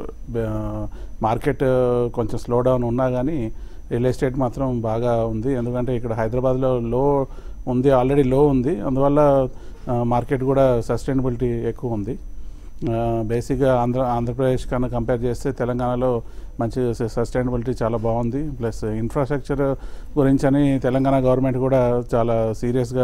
బ- మార్కెట్ కొంచెం స్లో డౌన్ ఉన్నా కానీ రియల్ ఎస్టేట్ మాత్రం బాగా ఉంది ఎందుకంటే ఇక్కడ హైదరాబాద్లో లో ఉంది ఆల్రెడీ లో ఉంది అందువల్ల ఆ, మార్కెట్ కూడా సస్టైనబిలిటీ ఎక్కువ ఉంది ఆ, బేసిక్గా ఆంధ్ర ఆంధ్రప్రదేశ్ కన్నా కంపేర్ చేస్తే తెలంగాణలో మంచి సస్టైనబిలిటీ చాలా బాగుంది ప్లస్ ఇన్ఫ్రాస్ట్రక్చర్ గురించి అని తెలంగాణ గవర్నమెంట్ కూడా చాలా సీరియస్గా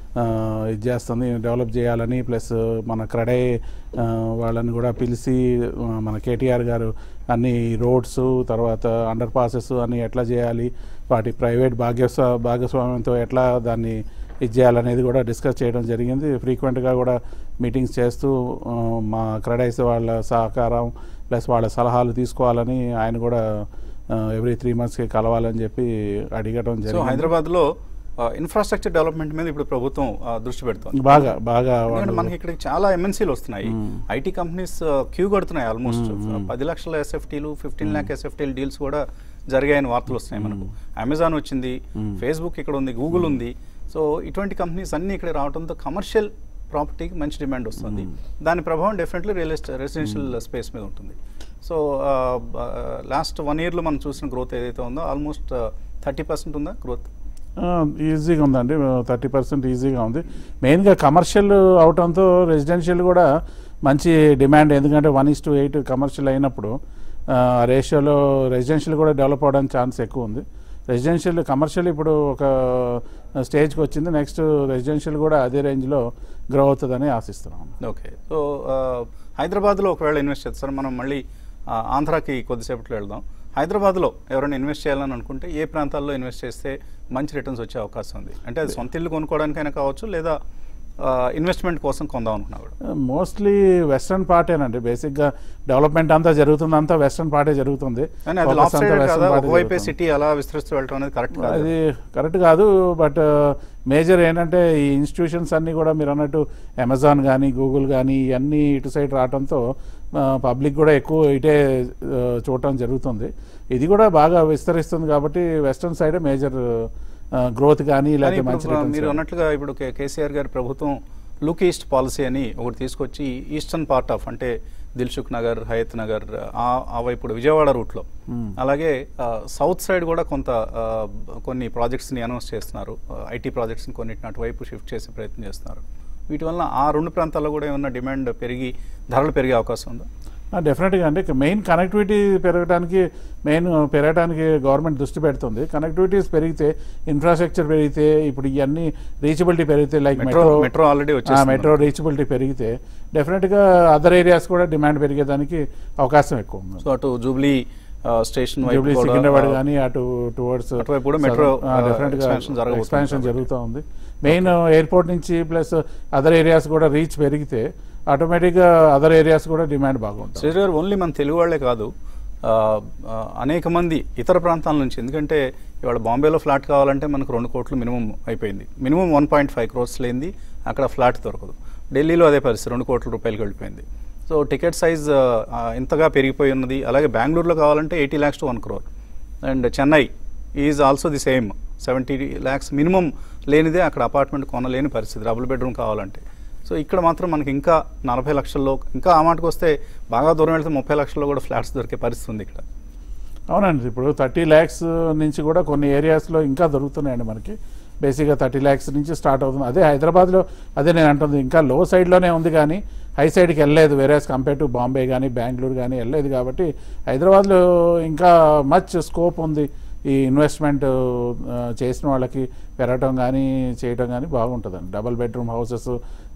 ఇది చేస్తుంది డెవలప్ చేయాలని ప్లస్ మన క్రడే ఆ, వాళ్ళని కూడా పిలిచి ఆ, మన కేటీఆర్ గారు అన్ని రోడ్స్ తర్వాత అండర్ పాసెస్ అన్ని ఎట్లా చేయాలి వాటి ప్రైవేట్ భాగ్యస్వా భాగస్వామ్యంతో ఎట్లా దాన్ని ఇది చేయాలనేది కూడా డిస్కస్ చేయడం జరిగింది ఫ్రీక్వెంట్గా కూడా మీటింగ్స్ చేస్తూ ఆ, మా క్రెడైస్ వాళ్ళ సహకారం ప్లస్ వాళ్ళ సలహాలు తీసుకోవాలని ఆయన కూడా ఎవ్రీ త్రీ మంత్స్కి కలవాలని చెప్పి అడగడం సో జరిగింది హైదరాబాద్లో ఇన్ఫ్రాస్ట్రక్చర్ డెవలప్మెంట్ మీద ఇప్పుడు ప్రభుత్వం ఆ, దృష్టి పెడుతోంది బాగా బాగా ఎందుకంటే వాళ్ళు మనకి ఇక్కడ చాలా ఎంఎన్సీలు వస్తున్నాయి ఐటీ కంపెనీస్ క్యూ కడుతున్నాయి ఆల్మోస్ట్ పది లక్షల ఎస్ఎఫ్టీలు ఫిఫ్టీన్ ల్యాక్ ఎస్ఎఫ్టీలు డీల్స్ కూడా జరిగాయని వార్తలు వస్తున్నాయి మనకు అమెజాన్ వచ్చింది ఫేస్బుక్ ఇక్కడ ఉంది గూగుల్ ఉంది సో ఇటువంటి కంపెనీస్ అన్ని ఇక్కడ రావడంతో కమర్షియల్ ప్రాపర్టీకి మంచి డిమాండ్ వస్తుంది దాని ప్రభావం definitely real estate residential space మీద ఉంటుంది సో లాస్ట్ వన్ ఇయర్లో మనం చూసిన గ్రోత్ ఏదైతే ఉందో ఆల్మోస్ట్ థర్టీ పర్సెంట్ ఉందా గ్రోత్ ఈజీగా ఉందండి థర్టీ పర్సెంట్ ఈజీగా ఉంది మెయిన్గా కమర్షియల్ అవటంతో రెసిడెన్షియల్ కూడా మంచి డిమాండ్ ఎందుకంటే one is to eight commercial అయినప్పుడు రేషియోలో రెసిడెన్షియల్ కూడా డెవలప్ అవడానికి ఛాన్స్ ఎక్కువ ఉంది రెసిడెన్షియల్ కమర్షియల్ ఇప్పుడు ఒక స్టేజ్కి వచ్చింది నెక్స్ట్ రెసిడెన్షియల్ కూడా అదే రేంజ్లో గ్రో అవుతుందని ఆశిస్తున్నాం ఓకే సో ఆ, హైదరాబాద్లో ఒకవేళ ఇన్వెస్ట్ చేస్తారు మనం మళ్ళీ ఆ, ఆంధ్రాకి కొద్దిసేపట్లో వెళ్దాం హైదరాబాద్లో ఎవరైనా ఇన్వెస్ట్ చేయాలని అనుకుంటే ఏ ప్రాంతాల్లో ఇన్వెస్ట్ చేస్తే మంచి రిటర్న్స్ వచ్చే అవకాశం ఉంది అంటే అది సొంత ఇల్లు కొనుక్కోవడానికైనా కావచ్చు లేదా ఇన్వెస్ట్మెంట్ కోసం కొందాం అనుకున్నా కూడా మోస్ట్లీ వెస్ట్రన్ పార్టేనండి బేసిక్గా డెవలప్మెంట్ అంతా జరుగుతుంది అంతా వెస్ట్రన్ పార్టే జరుగుతుంది కానీ అది Focus లాస్ట్ అంతా సైడ్ western కదా party ఒకవైపే జరుగుతుంది. సిటీ అలా విస్తరిస్తూ వెళ్ళటం అనేది కరెక్ట్ కాదు అది కరెక్ట్ కాదు బట్ మేజర్ ఏంటంటే ఈ ఇన్స్టిట్యూషన్స్ అన్నీ కూడా మీరు అన్నట్టు అమెజాన్ కానీ గూగుల్ కానీ ఇవన్నీ ఇటు సైడ్ రావడంతో పబ్లిక్ కూడా ఎక్కువ ఇటే ఆ, చూడటం జరుగుతుంది ఇది కూడా బాగా విస్తరిస్తుంది కాబట్టి వెస్ట్రన్ సైడే మేజర్ గ్రోత్ కానీ కానీ లేకపోతే ఇప్పుడు మంచి returns మీరు కానీ. అన్నట్లుగా ఇప్పుడు కే- కేసీఆర్ గారి ప్రభుత్వం లుక్ ఈస్ట్ పాలసీ అని ఒకటి తీసుకొచ్చి ఈస్టర్న్ పార్ట్ ఆఫ్ అంటే దిల్సుఖ్ నగర్ హయత్ నగర్ ఆ ఆ వైపు ఇప్పుడు విజయవాడ రూట్లో అలాగే ఆ, సౌత్ సైడ్ కూడా కొంత ఆ, కొన్ని ప్రాజెక్ట్స్ని అనౌన్స్ చేస్తున్నారు ఐటీ ప్రాజెక్ట్స్ని కొన్నిటిని అటువైపు షిఫ్ట్ చేసే ప్రయత్నం చేస్తున్నారు వీటి వల్ల ఆ రెండు ప్రాంతాల్లో కూడా ఏమన్నా డిమాండ్ పెరిగి ధరలు పెరిగే అవకాశం ఉందా డెఫినెట్గా అంటే మెయిన్ కనెక్టివిటీ పెరగడానికి మెయిన్ పెరగడానికి గవర్నమెంట్ దృష్టి పెడుతుంది కనెక్టివిటీస్ పెరిగితే ఇన్ఫ్రాస్ట్రక్చర్ పెరిగితే ఇప్పుడు ఇవన్నీ రీచబిలిటీ పెరిగితే like metro metro metro already వచ్చేసింది మెట్రో రీచబిలిటీ పెరిగితే డెఫినెట్గా అదర్ ఏరియాస్ కూడా డిమాండ్ పెరిగేదానికి అవకాశం ఎక్కువ ఉంది సో అటు జూబ్లీ ఆ, స్టేషన్ వైపు జూబ్లీ కూడా, సికింద్రాబాద్ ఆ, కానీ అటు టువర్డ్స్ అటువైపు కూడా metro, ఆ, expansion జరగబోతుంది ఎక్స్పాన్షన్ కాబట్టి. జరుగుతూ ఉంది మెయిన్ ఎయిర్పోర్ట్ నుంచి ప్లస్ అదర్ ఏరియాస్ కూడా రీచ్ పెరిగితే ఆటోమేటిక్గా అదర్ ఏరియాస్ కూడా డిమాండ్ బాగుంటుంది శ్రీధర్ గారు ఓన్లీ మన తెలుగు వాళ్ళే కాదు ఆ, ఆ, అనేక మంది ఇతర ప్రాంతాల నుంచి ఎందుకంటే ఇవాళ బాంబేలో ఫ్లాట్ కావాలంటే మనకు రెండు కోట్లు మినిమం అయిపోయింది minimum one point five crores లేనిది అక్కడ ఫ్లాట్ దొరకదు ఢిల్లీలో అదే పరిస్థితి రెండు కోట్ల రూపాయలకి వెళ్ళిపోయింది సో టికెట్ సైజ్ ఆ, ఇంతగా పెరిగిపోయి ఉన్నది అలాగే బెంగళూరులో కావాలంటే eighty lakhs to one crore and Chennai is also the same seventy lakhs minimum లేనిదే అక్కడ అపార్ట్మెంట్ కొనలేని పరిస్థితి డబుల్ బెడ్రూమ్ కావాలంటే సో ఇక్కడ మాత్రం మనకి ఇంకా నలభై లక్షల్లో ఇంకా ఆ మాటకు వస్తే బాగా దూరం వెళ్తే ముప్పై లక్షల్లో కూడా ఫ్లాట్స్ దొరికే పరిస్థితి ఉంది ఇక్కడ అవునండి ఇప్పుడు థర్టీ ల్యాక్స్ నుంచి కూడా కొన్ని ఏరియాస్లో ఇంకా దొరుకుతున్నాయండి మనకి బేసిక్గా థర్టీ ల్యాక్స్ నుంచి స్టార్ట్ అవుతుంది అదే హైదరాబాద్లో అదే నేను అంటుంది ఇంకా లో సైడ్లోనే ఉంది కానీ హై సైడ్కి వెళ్ళలేదు వేరే కంపేర్ టు బాంబే కానీ బెంగళూరు కానీ వెళ్ళలేదు కాబట్టి హైదరాబాద్లో ఇంకా మచ్ స్కోప్ ఉంది ఈ ఇన్వెస్ట్మెంట్ ఆ, చేసిన వాళ్ళకి పెరగటం కానీ చేయటం కానీ బాగుంటుందండి డబల్ బెడ్రూమ్ హౌసెస్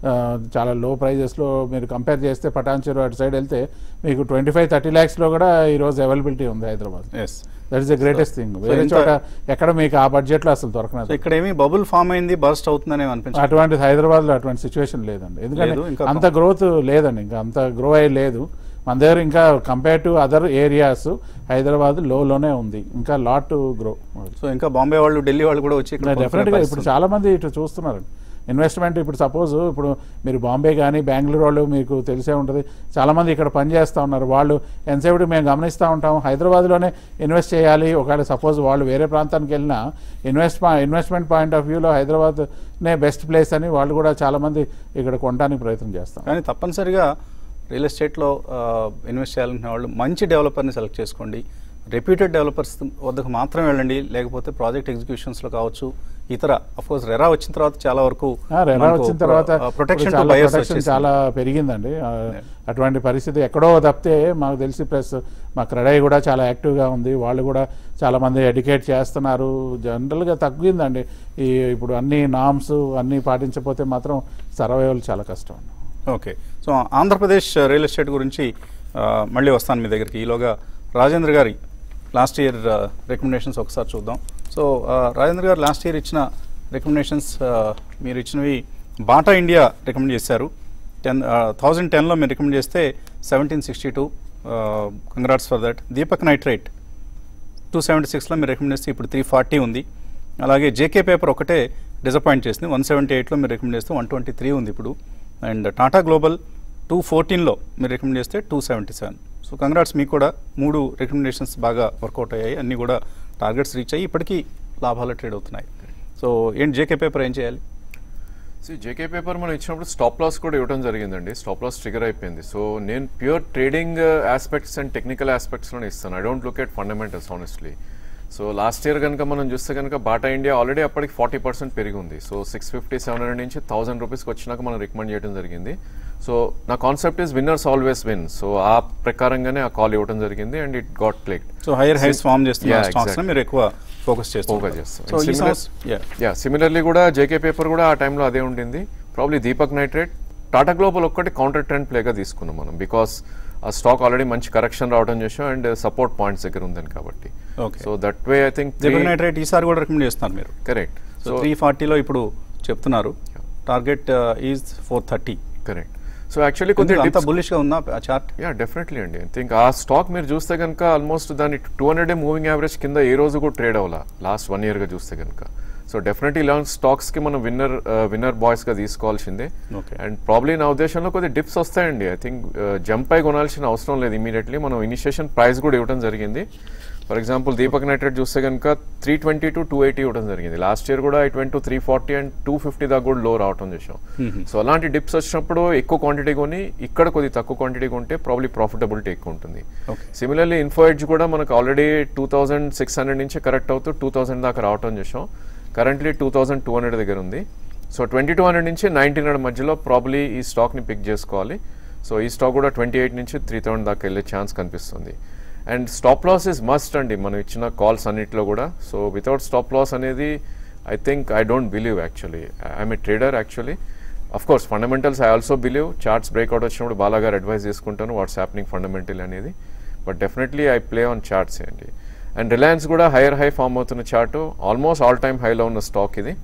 చాలా లో ప్రైజెస్లో మీరు కంపేర్ చేస్తే పటాన్చెరు అటు సైడ్ వెళ్తే మీకు ట్వంటీ ఫైవ్ థర్టీ ల్యాక్స్లో కూడా ఈరోజు అవైలబిలిటీ ఉంది Hyderabad yes that is the greatest thing వేరే ఇంత- చోట ఎక్కడ మీకు ఆ బడ్జెట్లో అసలు సో దొరకనదు ఇక్కడ ఏమి బబుల్ ఫామ్ అయింది బర్స్ట్ అవుతుందని అనిపించింది అటువంటి హైదరాబాద్లో అటువంటి సిచ్యువేషన్ లేదండి ఎందుకంటే లేదు, ఇంకా అంత గ్రోత్ లేదండి ఇంకా అంత గ్రో అయ్యి లేదు మన దగ్గర ఇంకా compare to other areas Hyderabad లోనే ఉంది ఇంకా లాట్ టు గ్రో సో ఇంకా బాంబే వాళ్ళు ఢిల్లీ వాళ్ళు కూడా వచ్చి ఇక్కడ డెఫినెట్గా కొనుక్కునే ఇప్పుడు పరిస్థితి చాలా మంది ఇటు చూస్తున్నారు ఇన్వెస్ట్మెంట్ ఇప్పుడు సపోజ్ ఇప్పుడు మీరు బాంబే కానీ బెంగళూరు వాళ్ళు మీకు తెలిసే ఉంటుంది చాలామంది ఇక్కడ పని చేస్తూ ఉన్నారు వాళ్ళు ఎంతసేపు మేము గమనిస్తూ ఉంటాం హైదరాబాద్లోనే ఇన్వెస్ట్ చేయాలి ఒకవేళ సపోజ్ వాళ్ళు వేరే ప్రాంతానికి వెళ్ళినా ఇన్వెస్ట్ ఇన్వెస్ట్మెంట్ పాయింట్ ఆఫ్ వ్యూలో హైదరాబాద్నే బెస్ట్ ప్లేస్ అని వాళ్ళు కూడా చాలామంది ఇక్కడ కొనడానికి ప్రయత్నం చేస్తాం కానీ తప్పనిసరిగా రియల్ ఎస్టేట్లో ఇన్వెస్ట్ చేయాలనుకునే వాళ్ళు మంచి డెవలపర్ని సెలెక్ట్ చేసుకోండి రెప్యూటెడ్ డెవలపర్స్ వద్దకు మాత్రమే వెళ్ళండి లేకపోతే ప్రాజెక్ట్ ఎగ్జిక్యూషన్స్లో కావచ్చు ఇతర కోర్స్ రెరా వచ్చిన తర్వాత చాలా వరకు ఆ, రెరా వచ్చిన తర్వాత ప్రొటెక్షన్ ఇప్పుడు టు చాలా బయర్స్ ప్రొటెక్షన్ చాలా పెరిగిందండి ఆ, అటువంటి పరిస్థితి ఎక్కడో తప్పితే మాకు తెలిసి ప్లస్ మా క్రెడై కూడా చాలా యాక్టివ్గా ఉంది వాళ్ళు కూడా చాలా మంది ఎడ్యుకేట్ చేస్తున్నారు జనరల్గా తగ్గిందండి ఈ ఇప్పుడు అన్ని నామ్స్ అన్నీ పాటించకపోతే మాత్రం సర్వైవల్ చాలా కష్టం okay so Andhra Pradesh real estate గురించి ఆ, మళ్ళీ వస్తాను మీ దగ్గరికి ఈలోగా రాజేంద్ర గారి లాస్ట్ ఇయర్ రికమెండేషన్స్ ఒకసారి చూద్దాం సో ఆ, రాజేంద్ర గారు లాస్ట్ ఇయర్ ఇచ్చిన రికమెండేషన్స్ మీరు ఇచ్చినవి బాటా ఇండియా రికమెండ్ చేశారు టెన్ థౌజండ్ టెన్లో మీరు రికమెండ్ చేస్తే seventeen sixty two congrats for that Deepak nitrite two seventy సిక్స్లో మీరు రికమెండ్ చేస్తే ఇప్పుడు త్రీ ఫార్టీ ఉంది అలాగే జేకే పేపర్ ఒకటే డిసప్పాయింట్ చేసింది వన్ సెవెంటీ ఎయిట్లో మీరు రికమెండ్ చేస్తే వన్ ట్వంటీ త్రీ ఉంది ఇప్పుడు అండ్ టాటా గ్లోబల్ టూ ఫోర్టీన్లో మీరు రికమెండ్ చేస్తే two seventy seven so congrats మీకు కూడా మూడు రికమెండేషన్స్ బాగా వర్కౌట్ అయ్యాయి అన్నీ కూడా టార్గెట్స్ రీచ్ అయ్యి ఇప్పటికీ లాభాలు ట్రేడ్ అవుతున్నాయి సో ఏంటి జేకే పేపర్ ఏం చేయాలి సో జేకే పేపర్ మనం ఇచ్చినప్పుడు స్టాప్ లాస్ కూడా ఇవ్వడం జరిగిందండి స్టాప్ లాస్ ట్రిగర్ అయిపోయింది సో నేను pure trading aspects and technical ఆస్పెక్ట్స్లోనే ఇస్తాను I don't look at fundamentals honestly so last year కనుక మనం చూస్తే కనుక బాటా ఇండియా ఆల్రెడీ అప్పటికి ఫార్టీ పర్సెంట్ పెరిగి ఉంది so six fifty seven hundred నుంచి థౌసండ్ రూపీస్కి వచ్చినాక మనం రికమెండ్ చేయడం జరిగింది సో నా concept is winners always win so ఆ ప్రకారంగానే ఆ కాల్ ఇవ్వడం జరిగింది and it got clicked so hire highs form చేస్తున్న Yeah, స్టాక్స్ exactly. మీరు ఎక్కువ ఫోకస్ చేస్తారు Focus చేస్తాం. సో ఈ Similar- సంవత్సరం yeah. యా సిమిలర్లీ కూడా జేకే పేపర్ కూడా ఆ టైంలో అదే ఉండింది probably Deepak nitrite Tata global ఒక్కటి కౌంటర్ ట్రెండ్ ప్లేగా తీసుకున్నాం మనం బికాస్ ఆ స్టాక్ ఆల్రెడీ మంచి కరెక్షన్ రావడం చేసాం అండ్ సపోర్ట్ పాయింట్స్ దగ్గర ఉందని కాబట్టి Okay. So that way I think Deepak nitrite ఈసారి కూడా రికమెండ్ చేస్తున్నారు మీరు కరెక్ట్ సో సో త్రీ ఫార్టీలో ఇప్పుడు చెప్తున్నారు target is four thirty correct so actually కొద్దిగా అంత dips- బుల్లిష్గా ఉందా ఆ చార్ట్ యా డెఫినెట్లీ అండి ఐ థింక్ ఆ స్టాక్ మీరు చూస్తే కనుక ఆల్మోస్ట్ దాని two hundred day moving average కింద ఏ రోజు కూడా ట్రేడ్ అవ్వాల లాస్ట్ వన్ ఇయర్గా చూస్తే కనుక సో డెఫినెట్లీ ఇలాంటి స్టాక్స్కి మనం విన్నర్ విన్నర్ బాయ్స్గా తీసుకోవాల్సిందే Okay. అండ్ ప్రాబ్లీ నా ఉద్దేశంలో కొద్ది డిప్స్ వస్తాయండి ఐ థింక్ జంప్ అయి కొనాల్సిన అవసరం లేదు ఇమీడియట్లీ మనం ఇనిషియేషన్ ప్రైస్ కూడా ఇవ్వడం జరిగింది ఫర్ ఎగ్జాంపుల్ దీపక్ నైట్రేట్ చూస్తే కనుక three twenty to two eighty ఇవ్వడం జరిగింది లాస్ట్ ఇయర్ కూడా it went to three forty and two fifty దాకా కూడా లో రావడం చేసాం సో అలాంటి డిప్స్ వచ్చినప్పుడు ఎక్కువ క్వాంటిటీ కొని ఇక్కడ కొద్ది తక్కువ క్వాంటిటీ కొంటే ప్రాబ్లీ ప్రాఫిటబిలిటీ ఎక్కువ ఉంటుంది Okay. సిమిలర్లీ ఇన్ఫో ఎడ్జ్ కూడా మనకు already two thousand six hundred నుంచి కరెక్ట్ అవుతూ టూ థౌసండ్ దాకా రావటం చేసాం currently two thousand two hundred దగ్గర ఉంది సో ట్వంటీ టూ హండ్రెడ్ నుంచి నైన్టీన్ హండ్రెడ్ మధ్యలో ప్రాబ్లీ ఈ స్టాక్ని పిక్ చేసుకోవాలి సో ఈ స్టాక్ కూడా ట్వంటీ ఎయిట్ నుంచి త్రీ థౌసండ్ దాకా వెళ్ళే ఛాన్స్ కనిపిస్తుంది and stop loss is must అండి మనం ఇచ్చిన కాల్స్ అన్నిట్లో కూడా సో వితౌట్ స్టాప్ లాస్ అనేది I think I don't believe actually I'm a trader actually of course fundamentals I also believe charts breakout వచ్చినప్పుడు బాలాగారు అడ్వైస్ తీసుకుంటాను వాట్స్ హ్యాపెనింగ్ ఫండమెంటల్ అనేది but definitely I play on charts అండి and Reliance కూడా higher high form అవుతున్న chart almost all time హైలో ఉన్న stock ఇది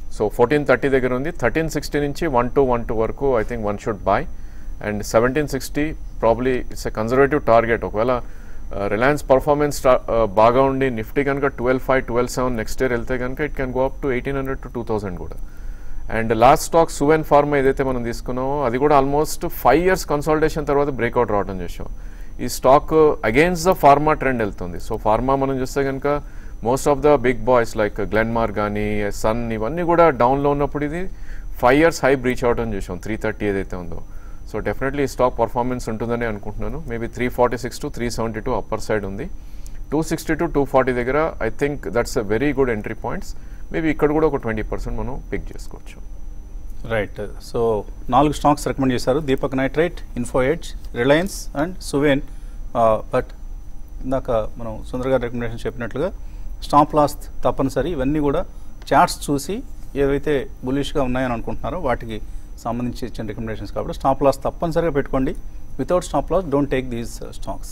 సో ఫోర్టీన్ థర్టీ దగ్గర ఉంది థర్టీన్ సిక్స్టీ నుంచి వన్ టు వన్ టూ వరకు I think one should buy and seventeen sixty probably it's a conservative target ఒకవేళ రిలయన్స్ పర్ఫార్మెన్స్ బాగా ఉండి నిఫ్టీ కనుక twelve five twelve seven next year వెళ్తే కనుక it can go up to eighteen hundred to two thousand కూడా and last stock Suven pharma ఏదైతే మనం తీసుకున్నామో అది కూడా ఆల్మోస్ట్ ఫైవ్ ఇయర్స్ కన్సల్టేషన్ తర్వాత బ్రేక్అవుట్ రావడం చేసాం ఈ stock against the pharma trend వెళ్తుంది సో ఫార్మా మనం చూస్తే కనుక most of the big boys like Glenmark కానీ సన్ ఇవన్నీ కూడా డౌన్లో ఉన్నప్పుడు ఇది ఫైవ్ ఇయర్స్ హై బ్రీచ్ అవడం చూసాం త్రీ థర్టీ ఏదైతే ఉందో సో డెఫినెట్లీ ఈ స్టాక్ పర్ఫార్మెన్స్ ఉంటుందని అనుకుంటున్నాను maybe three forty six to three seventy two upper side ఉంది two sixty to two forty దగ్గర I think that's a very good entry points maybe ఇక్కడ కూడా ఒక ట్వంటీ పర్సెంట్ మనం పిక్ చేసుకోవచ్చు రైట్ సో నాలుగు స్టాక్స్ రికమెండ్ చేశారు Deepak Nitrite Info Edge Reliance and Suven but ఇందాక మనం సుందర్ గారు రికమెండేషన్ చెప్పినట్లుగా స్టాప్ లాస్ తప్పనిసరి ఇవన్నీ కూడా చార్ట్స్ చూసి ఏవైతే బులిష్గా ఉన్నాయని అనుకుంటున్నారో వాటికి సంబంధించి ఇచ్చిన రికమెండేషన్స్ కాబట్టి స్టాప్ లాస్ తప్పనిసరిగా పెట్టుకోండి without stop loss don't take these stocks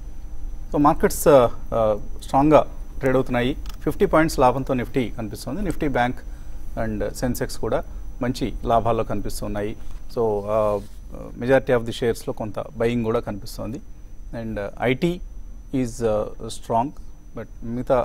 so markets స్ట్రాంగ్గా ట్రేడ్ అవుతున్నాయి ఫిఫ్టీ పాయింట్స్ లాభంతో నిఫ్టీ కనిపిస్తుంది నిఫ్టీ బ్యాంక్ అండ్ సెన్సెక్స్ కూడా మంచి లాభాల్లో కనిపిస్తున్నాయి సో మెజారిటీ ఆఫ్ ది షేర్స్లో కొంత బయింగ్ కూడా కనిపిస్తుంది and IT is strong but మిగతా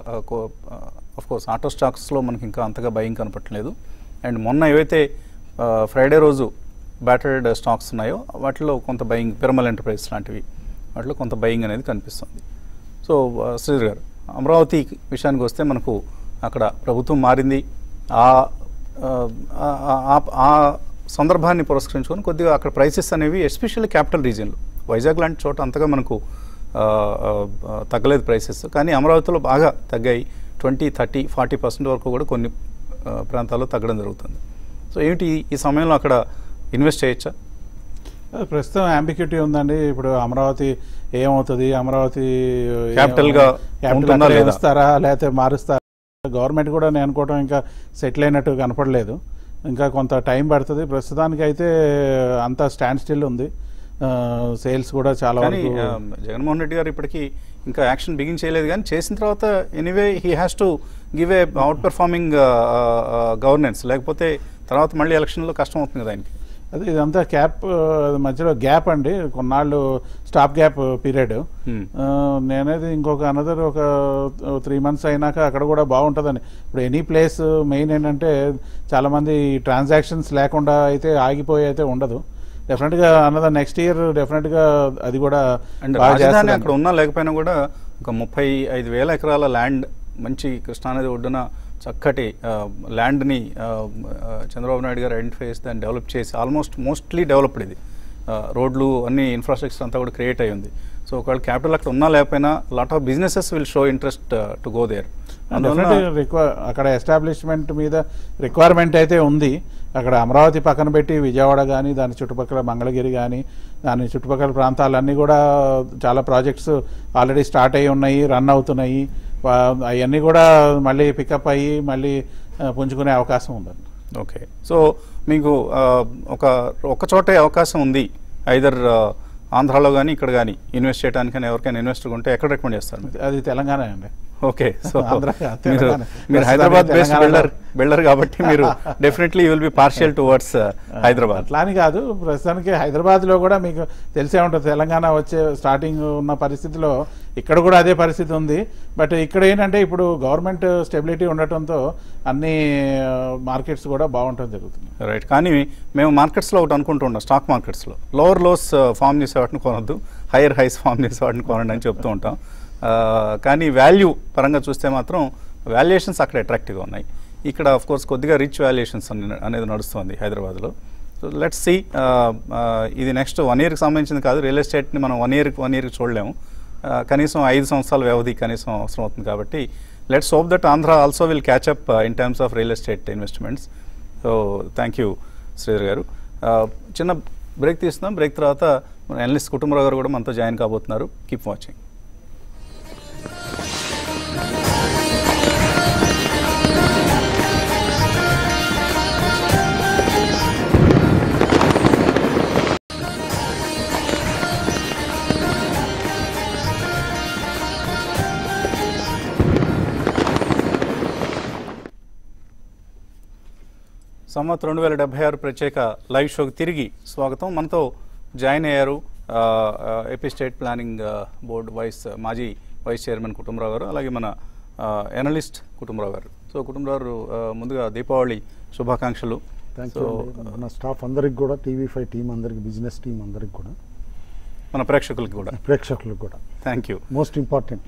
ఆఫ్ కోర్స్ ఆటో స్టాక్స్లో మనకి ఇంకా అంతగా బయింగ్ కనపట్లేదు అండ్ మొన్న ఏవైతే ఫ్రైడే రోజు బ్యాటర్డ్ స్టాక్స్ ఉన్నాయో వాటిలో కొంత బయింగ్ పిరమల్ ఎంటర్ప్రైజ్ లాంటివి వాటిలో కొంత బయింగ్ అనేది కనిపిస్తుంది సో ఆ, శ్రీధర్ గారు అమరావతి విషయానికి వస్తే మనకు అక్కడ ప్రభుత్వం మారింది ఆ ఆ, ఆ- ఆ- ఆ సందర్భాన్ని పురస్కరించుకొని కొద్దిగా అక్కడ ప్రైసెస్ అనేవి ఎస్పెషల్లీ క్యాపిటల్ రీజియన్లో వైజాగ్ లాంటి చోట అంతగా మనకు ఆ, ఆ, ఆ, తగ్గలేదు ప్రైసెస్ కానీ అమరావతిలో బాగా తగ్గాయి ట్వంటీ థర్టీ ఫార్టీ పర్సెంట్ వరకు కూడా కొన్ని ఆ, ప్రాంతాల్లో తగ్గడం జరుగుతుంది సో ఏమిటి ఈ- ఈ సమయంలో అక్కడ ఇన్వెస్ట్ చేయొచ్చా అది ప్రస్తుతం అంబిక్యూటీ ఉందండి ఇప్పుడు అమరావతి ఏమవుతుంది అమరావతి ఏం- Capital గా capital ఉంటుందా అక్కడే లేదా? ఉంచుతారా లేకపోతే మారుస్తారా గవర్నమెంట్ కూడా నేను అనుకోవటం ఇంకా సెటిల్ అయినట్టు కనపడలేదు ఇంకా కొంత టైం పడుతుంది ప్రస్తుతానికి అయితే అంతా స్టాండ్ స్టిల్ ఉంది సేల్స్ కూడా చాలా కానీ వరకు ఆ, జగన్మోహన్ రెడ్డి గారు ఇప్పటికీ ఇంకా యాక్షన్ బిగిన్ చేయలేదు కానీ చేసిన తర్వాత anyway he has to give a outperforming governance లేకపోతే తర్వాత మళ్ళీ ఎలక్షన్లో కష్టం అవుతుంది కదా ఆయనకి అదే ఇదంతా క్యాప్ మధ్యలో గ్యాప్ అండి కొన్నాళ్ళు స్టాప్ గ్యాప్ పీరియడ్ Hmm. నేనేది ఇంకొక అనదర్ ఒక త్రీ మంత్స్ అయినాక అక్కడ కూడా బాగుంటుందని ఇప్పుడు ఎనీ ప్లేస్ మెయిన్ ఏంటంటే చాలామంది ట్రాన్సాక్షన్స్ లేకుండా అయితే ఆగిపోయి అయితే ఉండదు డెఫినెట్గా అనదర్ నెక్స్ట్ ఇయర్ డెఫినెట్గా అది కూడా అండ్ బాగా రాజధాని చేస్తుందండి. అక్కడ ఉన్నా లేకపోయినా కూడా ఒక ముప్పై ఐదు వేల ఎకరాల ల్యాండ్ మంచి కృష్ణానది ఒడ్డున చక్కటి ఆ, ల్యాండ్ని ఆ, ఆ, చంద్రబాబు నాయుడు గారు ఐడెంటిఫై చేసి దాన్ని డెవలప్ చేసి ఆల్మోస్ట్ మోస్ట్లీ డెవలప్డ్ ఇది ఆ, రోడ్లు అన్ని ఇన్ఫ్రాస్ట్రక్చర్ అంతా కూడా క్రియేట్ అయి ఉంది సో ఒకవేళ క్యాపిటల్ అక్కడ ఉన్నా లేకపోయినా lot of businesses will show interest to go there డెఫినెట్గా రిక్వైర్ అక్కడ ఎస్టాబ్లిష్మెంట్ మీద రిక్వైర్మెంట్ అయితే ఉంది అక్కడ అమరావతి పక్కన పెట్టి విజయవాడ కానీ దాని చుట్టుపక్కల మంగళగిరి కానీ దాని చుట్టుపక్కల ప్రాంతాలన్నీ కూడా చాలా ప్రాజెక్ట్స్ ఆల్రెడీ స్టార్ట్ అయ్యి ఉన్నాయి రన్ అవుతున్నాయి అవన్నీ కూడా మళ్ళీ పికప్ అయ్యి మళ్ళీ ఆ, పుంజుకునే అవకాశం ఉందండి ఓకే సో మీకు ఆ, ఒక ఒక చోటే అవకాశం ఉంది ఐదర్ ఆంధ్రాలో కానీ ఇక్కడ కానీ ఇన్వెస్ట్ చేయడానికి కానీ ఎవరికైనా ఇన్వెస్టర్ ఉంటే ఎక్కడ రికమెండ్ చేస్తారు మీరు అది తెలంగాణ అండి ఓకే సో ఆంధ్ర, మీరు తెలంగాణ. మీరు హైదరాబాద్ బేస్డ్ తెలంగాణలో- బిల్డర్ బిల్డర్ కాబట్టి మీరు definitely you will be partial towards Hyderabad అట్లా అని కాదు ప్రస్తుతానికి హైదరాబాద్లో కూడా మీకు తెలిసే ఉంటుంది తెలంగాణ వచ్చే స్టార్టింగ్ ఉన్న పరిస్థితిలో ఇక్కడ కూడా అదే పరిస్థితి ఉంది బట్ ఇక్కడ ఏంటంటే ఇప్పుడు గవర్నమెంట్ స్టెబిలిటీ ఉండటంతో అన్ని మార్కెట్స్ కూడా బాగుంటం జరుగుతుంది రైట్ కానీ మేము మార్కెట్స్లో ఒకటి అనుకుంటున్నాం స్టాక్ మార్కెట్స్లో లోవర్ లోస్ ఫామ్ చేసే వాటిని కొనొద్దు హైయర్ హైస్ ఫామ్ చేసే వాటిని కొనండి అని చెప్తూ ఉంటాం ఆ, కానీ వాల్యూ పరంగా చూస్తే మాత్రం వాల్యుయేషన్స్ అక్కడ అట్రాక్టివ్గా ఉన్నాయి ఇక్కడ ఆఫ్ కోర్స్ కొద్దిగా రిచ్ వాల్యుయేషన్స్ అనేది నడుస్తుంది హైదరాబాద్లో సో లెట్స్ సి ఇది నెక్స్ట్ వన్ ఇయర్కి సంబంధించింది కాదు రియల్ ఎస్టేట్ని మనం వన్ ఇయర్కి వన్ ఇయర్కి చూడలేము ఆ, కనీసం ఐదు సంవత్సరాల వ్యవధి కనీసం అవసరం అవుతుంది కాబట్టి let's hope that Andhra also will catch up in terms of real estate investments so thank you Sridhar garu ఆ, చిన్న బ్రేక్ తీస్తున్నాం బ్రేక్ తర్వాత మన ఎనలిస్ట్ కుటుంబరావు గారు కూడా మనతో జాయిన్ కాబోతున్నారు కీప్ వాచింగ్ సంవత్ రెండు వేల డెబ్బై ఆరు ప్రత్యేక లైవ్ షోకి తిరిగి స్వాగతం మనతో జాయిన్ అయ్యారు ఆ, ఆ, ఏపీ స్టేట్ ప్లానింగ్ ఆ, బోర్డు వైస్ మాజీ వైస్ చైర్మన్ కుటుంబరావు గారు అలాగే మన ఆ, ఎనలిస్ట్ కుటుంబరావు గారు సో కుటుంబరావు గారు, ఆ, ముందుగా దీపావళి శుభాకాంక్షలు థ్యాంక్ సో యూ మన స్టాఫ్ అందరికి కూడా టీవీ ఫైవ్ టీం అందరికి బిజినెస్ టీం అందరికి కూడా మన ప్రేక్షకులకి కూడా ప్రేక్షకులకు కూడా thank you most important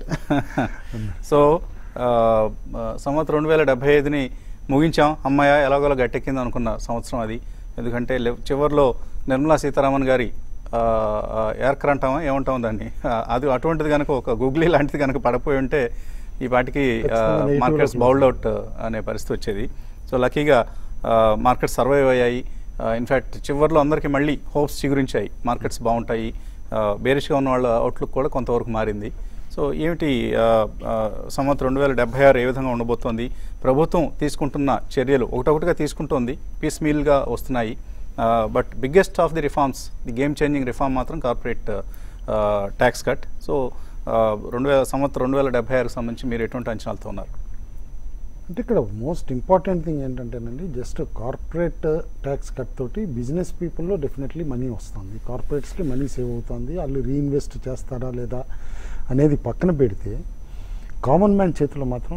so ఆ, ఆ, సంవత్సరం రెండు వేల డెబ్బై ఐదుని ముగించాం అమ్మాయ ఎలాగోలా గట్టెక్కింది అనుకున్న సంవత్సరం అది ఎందుకంటే లెవ్- చివర్లో నిర్మలా సీతారామన్ గారి ఆ, ఆ, ఎర్కర్ అంటామా ఏమంటాం దాన్ని ఆ, అది అటువంటిది కనుక ఒక గూగ్లీ లాంటిది కనుక పడిపోయి ఉంటే ఈ పాటికి ఖచ్చితంగా negative మార్కెట్స్ లోకి బౌల్డ్ అవుట్ అనే పరిస్థితి వచ్చేది సో లక్కీగా మార్కెట్స్ సర్వైవ్ అయ్యాయి ఇన్ఫ్యాక్ట్ చివరిలో అందరికీ మళ్ళీ హోప్స్ చిగురించాయి మార్కెట్స్ బాగుంటాయి బేరిష్గా ఉన్న వాళ్ళ అవుట్లుక్ కూడా కొంతవరకు మారింది సో ఏమిటి ఆ, ఆ, సంవత్సరం రెండు వేల డెబ్బై ఆరు ఏ విధంగా ఉండబోతోంది ప్రభుత్వం తీసుకుంటున్న చర్యలు ఒకటొకటిగా తీసుకుంటోంది పీస్ మీల్గా వస్తున్నాయి but biggest of the reforms the game changing reform మాత్రం కార్పొరేట్ ట్యాక్స్ కట్ సో రెండు వేల సంవత్సరం రెండు వేల డెబ్బై ఆరుకు సంబంధించి మీరు ఎటువంటి అంచనాలతో ఉన్నారు అంటే ఇక్కడ మోస్ట్ ఇంపార్టెంట్ థింగ్ ఏంటంటేనండి జస్ట్ కార్పొరేట్ ట్యాక్స్ కట్ తోటి బిజినెస్ పీపుల్లో డెఫినెట్లీ మనీ వస్తుంది కార్పొరేట్స్కి మనీ సేవ్ అవుతుంది వాళ్ళు రీఇన్వెస్ట్ చేస్తారా లేదా అనేది పక్కన పెడితే కామన్ మ్యాన్ చేతిలో మాత్రం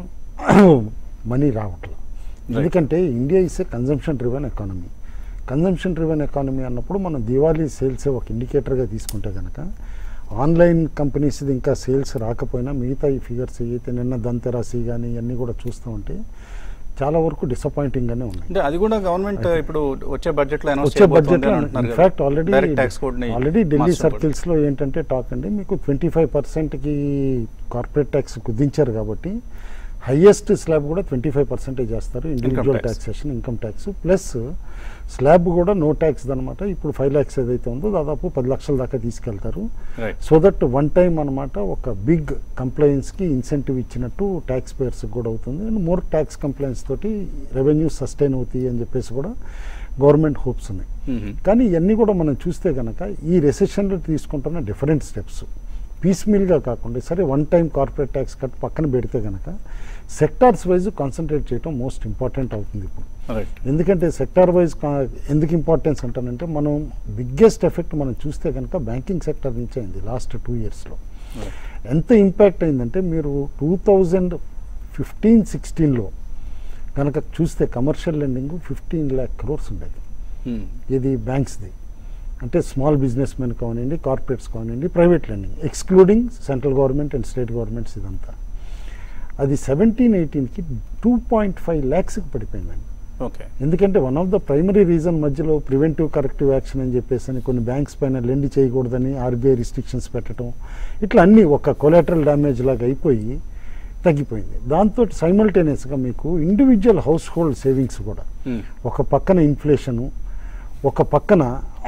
మనీ రావట్లేదు ఎందుకంటే India is a consumption driven economy consumption driven economy అన్నప్పుడు మనం దివాళీ సేల్స్ ఒక ఇండికేటర్గా తీసుకుంటే కనుక ఆన్లైన్ కంపెనీస్ది ఇంకా సేల్స్ రాకపోయినా మిగతా ఈ ఫిగర్స్ అయితే నిన్న దంతెరాసి కానీ ఇవన్నీ కూడా చూస్తూ ఉంటే చాలా వరకు డిసప్పాయింటింగ్గానే ఉన్నాయి అంటే అది కూడా గవర్నమెంట్ ఇప్పుడు వచ్చే బడ్జెట్ లో అనౌన్స్ వచ్చే budget in fact already direct tax code ని ఆల్రెడీ ఢిల్లీ మార్చడం కూడా. సర్కిల్స్ లో ఏంటంటే టాక్ అండి మీకు ట్వంటీ ఫైవ్ పర్సెంట్కి కార్పొరేట్ ట్యాక్స్ కుదించారు కాబట్టి హైయెస్ట్ స్లాబ్ కూడా ట్వంటీ ఫైవ్ పర్సెంటేజ్ చేస్తారు individual tax. Taxation income tax plus slab కూడా నో ట్యాక్స్ అనమాట ఇప్పుడు ఫైవ్ ల్యాక్స్ ఏదైతే ఉందో దాదాపు పది లక్షల దాకా తీసుకెళ్తారు Right. So that one time అనమాట ఒక బిగ్ కంప్లైన్స్కి ఇన్సెంటివ్ ఇచ్చినట్టు ట్యాక్స్ పేయర్స్కి కూడా అవుతుంది అండ్ మోర్ ట్యాక్స్ కంప్లైంట్స్ తోటి రెవెన్యూ సస్టైన్ అవుతాయి అని చెప్పేసి కూడా గవర్నమెంట్ హోప్స్ ఉన్నాయి మ్మ్. కానీ ఇవన్నీ కూడా మనం చూస్తే కనుక ఈ రెసెషన్లో తీసుకుంటున్న డిఫరెంట్ స్టెప్స్ పీస్ మీల్గా కాకుండా సరే one time corporate tax cut పక్కన పెడితే కనుక సెక్టార్స్ వైజ్ కాన్సన్ట్రేట్ చేయడం మోస్ట్ ఇంపార్టెంట్ అవుతుంది ఇప్పుడు రైట్ ఎందుకంటే సెక్టార్ వైజ్ ఎందుకు ఇంపార్టెన్స్ అంటానంటే మనం బిగ్గెస్ట్ ఎఫెక్ట్ మనం చూస్తే కనుక బ్యాంకింగ్ సెక్టర్ నుంచి అయింది లాస్ట్ టూ ఇయర్స్లో ఎంత ఇంపాక్ట్ అయిందంటే మీరు టూ థౌజండ్ ఫిఫ్టీన్ సిక్స్టీన్లో కనుక చూస్తే commercial lending fifteen lakh crores ఉండేది ఇది బ్యాంక్స్ది అంటే స్మాల్ బిజినెస్ మెన్ కానివ్వండి కార్పొరేట్స్ కానివ్వండి private lending excluding central government and state governments ఇదంతా అది సెవెంటీన్ ఎయిటీన్కి టూ పాయింట్ ఫైవ్ ల్యాక్స్కి పడిపోయిందండి ఓకే ఎందుకంటే one of the primary reason మధ్యలో ప్రివెంటివ్ కరెక్టివ్ యాక్షన్ అని చెప్పేసి అని కొన్ని బ్యాంక్స్ పైన లెండ్ చేయకూడదని ఆర్బీఐ రిస్ట్రిక్షన్స్ పెట్టడం ఇట్లా అన్నీ ఒక కొలాటరల్ డ్యామేజ్ లాగా అయిపోయి తగ్గిపోయింది దాంతో సైమల్టేనియస్గా మీకు ఇండివిజువల్ హౌస్ హోల్డ్ సేవింగ్స్ కూడా ఒక పక్కన ఇన్ఫ్లేషను ఒక పక్కన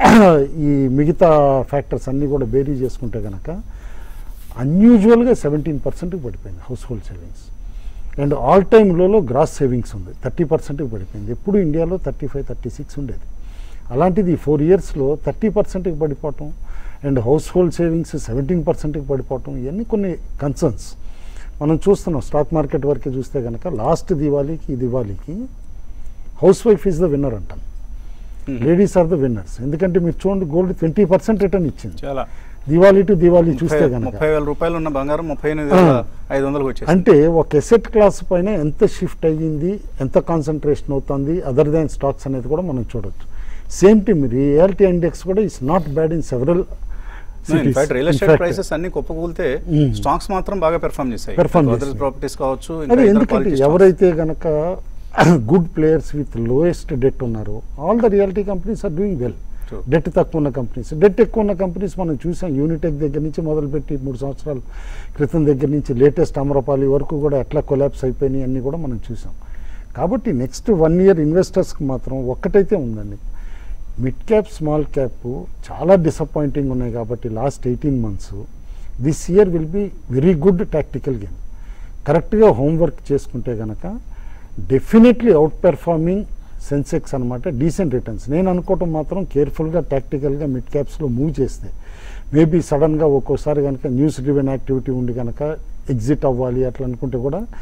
ఈ మిగతా ఫ్యాక్టర్స్ అన్నీ కూడా బేరీ చేసుకుంటే కనుక అన్యూజువల్గా సెవెంటీన్ పర్సెంట్కి పడిపోయింది household savings and all time లోలో గ్రాస్ సేవింగ్స్ ఉంది థర్టీ పర్సెంట్కి పడిపోయింది ఎప్పుడు ఇండియాలో థర్టీ ఫైవ్ థర్టీ సిక్స్ ఉండేది అలాంటిది ఫోర్ ఇయర్స్లో థర్టీ పర్సెంట్కి పడిపోవటం and household savings seventeen పర్సెంట్కి పడిపోవటం ఇవన్నీ కొన్ని కన్సర్న్స్ మనం చూస్తున్నాం స్టాక్ మార్కెట్ వరకే చూస్తే కనుక లాస్ట్ దివాళీకి ఈ దివాళీకి housewife is the winner అంటాం లేడీస్ ఆర్ ద విన్నర్స్ ఎందుకంటే మీరు చూడండి గోల్డ్ ట్వంటీ పర్సెంట్ రిటర్న్ ఇచ్చింది చాలా దివాళీ టు దివాళీ చూస్తే ముప్పై- కనుక ముప్పై వేల రూపాయలు ఉన్న బంగారం ముప్పై ఎనిమిది వేల ఐదు వందలకు వచ్చేసి అంటే ఒక ఎసెట్ క్లాస్ పైన ఎంత షిఫ్ట్ అయ్యింది ఎంత కాన్సన్ట్రేషన్ అవుతుంది అదర్ దాన్ స్టాక్స్ అనేది కూడా మనం చూడొచ్చు సేమ్ టీమ్ రియాలిటీ ఇండెక్స్ కూడా is not bad in several in fact real estate prices అన్ని కుప్పకూలితే Mm. స్టాక్స్ మాత్రం బాగా పెర్ఫామ్ చేశాయి Perform చేశాయి. ప్రాపర్టీస్ కావచ్చు ఇంకా అదే ఇతర ఎందుకంటే quality stocks. ఎవరైతే గనక good players with lowest debt ఉన్నారో all the reality companies are doing well True. Debt తక్కువ ఉన్న కంపెనీస్ డెట్ ఎక్కువ ఉన్న కంపెనీస్ మనం చూసాం యూనిటెక్ దగ్గర నుంచి మొదలుపెట్టి మూడు సంవత్సరాల క్రితం దగ్గర నుంచి లేటెస్ట్ అమరపాలి వరకు కూడా ఎట్లా కొలాప్స్ అయిపోయినాయి అన్నీ కూడా మనం చూసాం కాబట్టి నెక్స్ట్ వన్ ఇయర్ ఇన్వెస్టర్స్కి మాత్రం ఒక్కటైతే ఉందండి మిడ్ క్యాప్ స్మాల్ క్యాప్ చాలా డిసప్పాయింటింగ్ ఉన్నాయి కాబట్టి last eighteen months this year will be very good tactical game కరెక్ట్గా హోంవర్క్ చేసుకుంటే కనుక డెఫినెట్లీ అవుట్ పెర్ఫార్మింగ్ సెన్సెక్స్ అనమాట డీసెంట్ రిటర్న్స్ నేను అనుకోవటం మాత్రం కేర్ఫుల్గా టాక్టికల్గా మిడ్ క్యాప్స్లో మూవ్ చేస్తే మేబీ సడన్గా ఒక్కోసారి కనుక న్యూస్ డ్రివెన్ యాక్టివిటీ ఉండి కనుక ఎగ్జిట్ అవ్వాలి అట్లా అనుకుంటే కూడా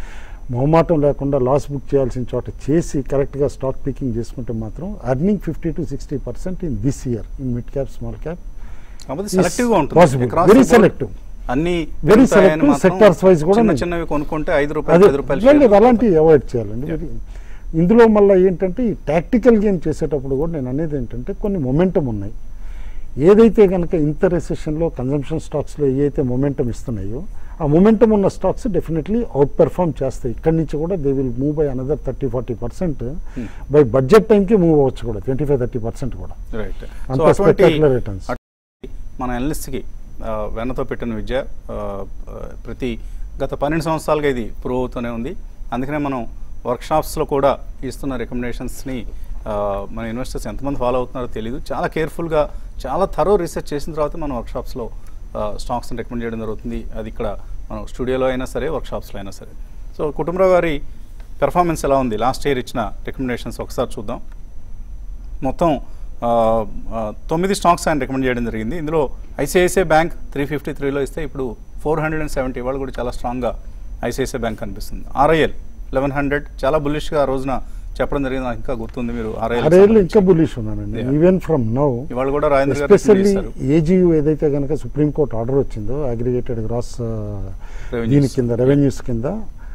మొహమాటం లేకుండా లాస్ బుక్ చేయాల్సిన చోట చేసి కరెక్ట్గా స్టాక్ పికింగ్ చేసుకుంటే మాత్రం earning fifty to sixty percent in this year in mid cap small cap కాకపోతే is సెలెక్టివ్ గా ఉంటుంది possible. Across Very the board selective. అన్ని Very పెరుగుతాయని selective, మాత్రం sectors wise కూడా చిన్న నేను- చిన్నవి కొనుక్కుంటే ఐదు రూపాయలు అదే పది రూపాయలు లేదు షేర్లు అలాంటివి అవాయిడ్ చేయాలండి మరి ఇందులో మళ్ళీ ఏంటంటే ఈ టాక్టికల్ గేమ్ చేసేటప్పుడు కూడా నేను అనేది ఏంటంటే కొన్ని మొమెంటం ఉన్నాయి ఏదైతే కనుక ఇంత రెసెషన్లో కన్జంప్షన్ స్టాక్స్లో ఏవైతే మొమెంటం ఇస్తున్నాయో ఆ మొమెంటం ఉన్న స్టాక్స్ డెఫినెట్లీ అవుట్ పెర్ఫామ్ చేస్తాయి ఇక్కడి నుంచి కూడా they will move by another thirty forty percent by budget టైంకి మూవ్ అవ్వచ్చు కూడా ట్వంటీ ఫైవ్ థర్టీ పర్సెంట్ కూడా రైట్ అంత సో అటువంటి spectacular returns. మన అనలిస్ట్కి వెన్నతో పెట్టిన విద్య ఆ, ఆ, ప్రతి గత పన్నెండు సంవత్సరాలుగా ఇది ప్రూవ్ అవుతూనే ఉంది అందుకనే మనం వర్క్షాప్స్లో కూడా ఇస్తున్న రికమెండేషన్స్ని మన ఇన్వెస్టర్స్ ఎంతమంది ఫాలో అవుతున్నారో తెలియదు చాలా కేర్ఫుల్గా చాలా థరో రీసెర్చ్ చేసిన తర్వాత మనం వర్క్షాప్స్లో స్టాక్స్ని రికమెండ్ చేయడం జరుగుతుంది అది ఇక్కడ మనం స్టూడియోలో అయినా సరే వర్క్షాప్స్లో అయినా సరే సో కుటుంబరావు గారి పెర్ఫార్మెన్స్ ఎలా ఉంది లాస్ట్ ఇయర్ ఇచ్చిన రికమెండేషన్స్ ఒకసారి చూద్దాం మొత్తం ఆ, ఆ, తొమ్మిది స్టాక్స్ ఆయన రికమెండ్ చేయడం జరిగింది ఇందులో ఐసిఐసిఐ బ్యాంక్ త్రీ ఫిఫ్టీ త్రీలో ఇస్తే ఇప్పుడు ఫోర్ హండ్రెడ్ అండ్ సెవెంటీ వాళ్ళు కూడా చాలా స్ట్రాంగ్గా ఐసిఐసిఐ బ్యాంక్ కనిపిస్తుంది ఆర్ఐఎల్ లెవెన్ హండ్రెడ్ చాలా బుల్లిష్గా ఆ రోజున చెప్పడం జరిగింది నాకు ఇంకా గుర్తుంది మీరు అరేళ్ళు ఆర్ఐఎల్ ఇంకా బులిష్ ఉన్నానండి Yeah. ఈవెన్ ఫ్రమ్ నౌ ఇవాళ కూడా రాజేంద్ర గారు recommend ఎస్పెషల్లీ చేశారు. ఏజీయూ ఏదైతే కనుక సుప్రీంకోర్టు ఆర్డర్ వచ్చిందో అగ్రిగేటెడ్ గ్రాస్ Revenues. దీని కింద రెవెన్యూస్ కింద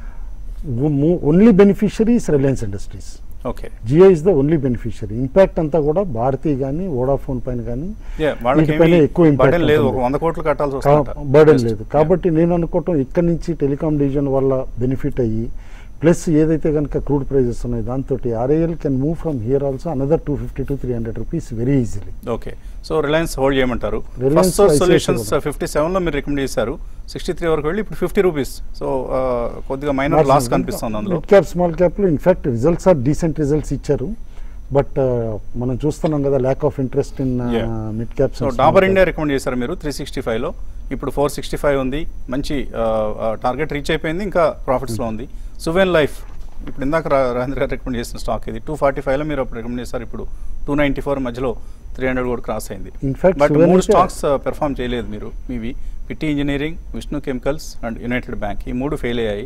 only beneficiaries Reliance industries okay Jio is the only beneficiary impact అంతా కూడా భారతీ కానీ వోడాఫోన్ పైన కానీ వాళ్ళకి వీటిపైన ఎక్కువ బర్డెన్ ఇంపాక్ట్ లేదు ఒక వంద కోట్లు కట్టాల్సి వస్తుంట బర్డెన్ లేదు కాబట్టి నేను అనుకోవటం ఇక్కడ నుంచి టెలికాం డివిజన్ వల్ల బెనిఫిట్ అయ్యి ప్లస్ ఏదైతే కనుక క్రూడ్ ప్రైజెస్ ఉన్నాయి దాంతో RIL can move from here also another two fifty to three hundred rupees very easily okay so Reliance hold చేయమంటారు Reliance first source ICICI solutions కూడా. ఫిఫ్టీ సెవెన్లో మీరు రికమెండ్ చేశారు సిక్స్టీ త్రీ వరకు వెళ్ళి ఇప్పుడు ఫిఫ్టీ రూపీస్ సో కొద్దిగా minor loss కనిపిస్తుంది అందులో మిడ్ క్యాప్ స్మాల్ క్యాప్లో in fact results are decent results ఇచ్చారు బట్ మనం చూస్తున్నాం కదా lack of interest in Yeah. Mid caps so Dabur India recommend చేశారు మీరు త్రీ సిక్స్టీ ఫైవ్లో ఇప్పుడు ఫోర్ సిక్స్టీ ఫైవ్ ఉంది మంచి టార్గెట్ రీచ్ అయిపోయింది ఇంకా ప్రాఫిట్స్లో ఉంది సువెన్ లైఫ్ ఇప్పుడు ఇందాక రా- రాజేంద్ర గారు రికమెండ్ చేసిన స్టాక్ ఇది టూ ఫార్టీ ఫైవ్లో మీరు అప్పుడు రికమెండ్ చేశారు ఇప్పుడు టూ నైంటీ ఫోర్ మధ్యలో త్రీ హండ్రెడ్ కూడా క్రాస్ అయింది In fact, బట్ Suven మూడు అయితే- స్టాక్స్ పెర్ఫామ్ చేయలేదు మీరు మీవి Pitti engineering Vishnu chemicals and united bank ఈ మూడు ఫెయిల్ అయ్యాయి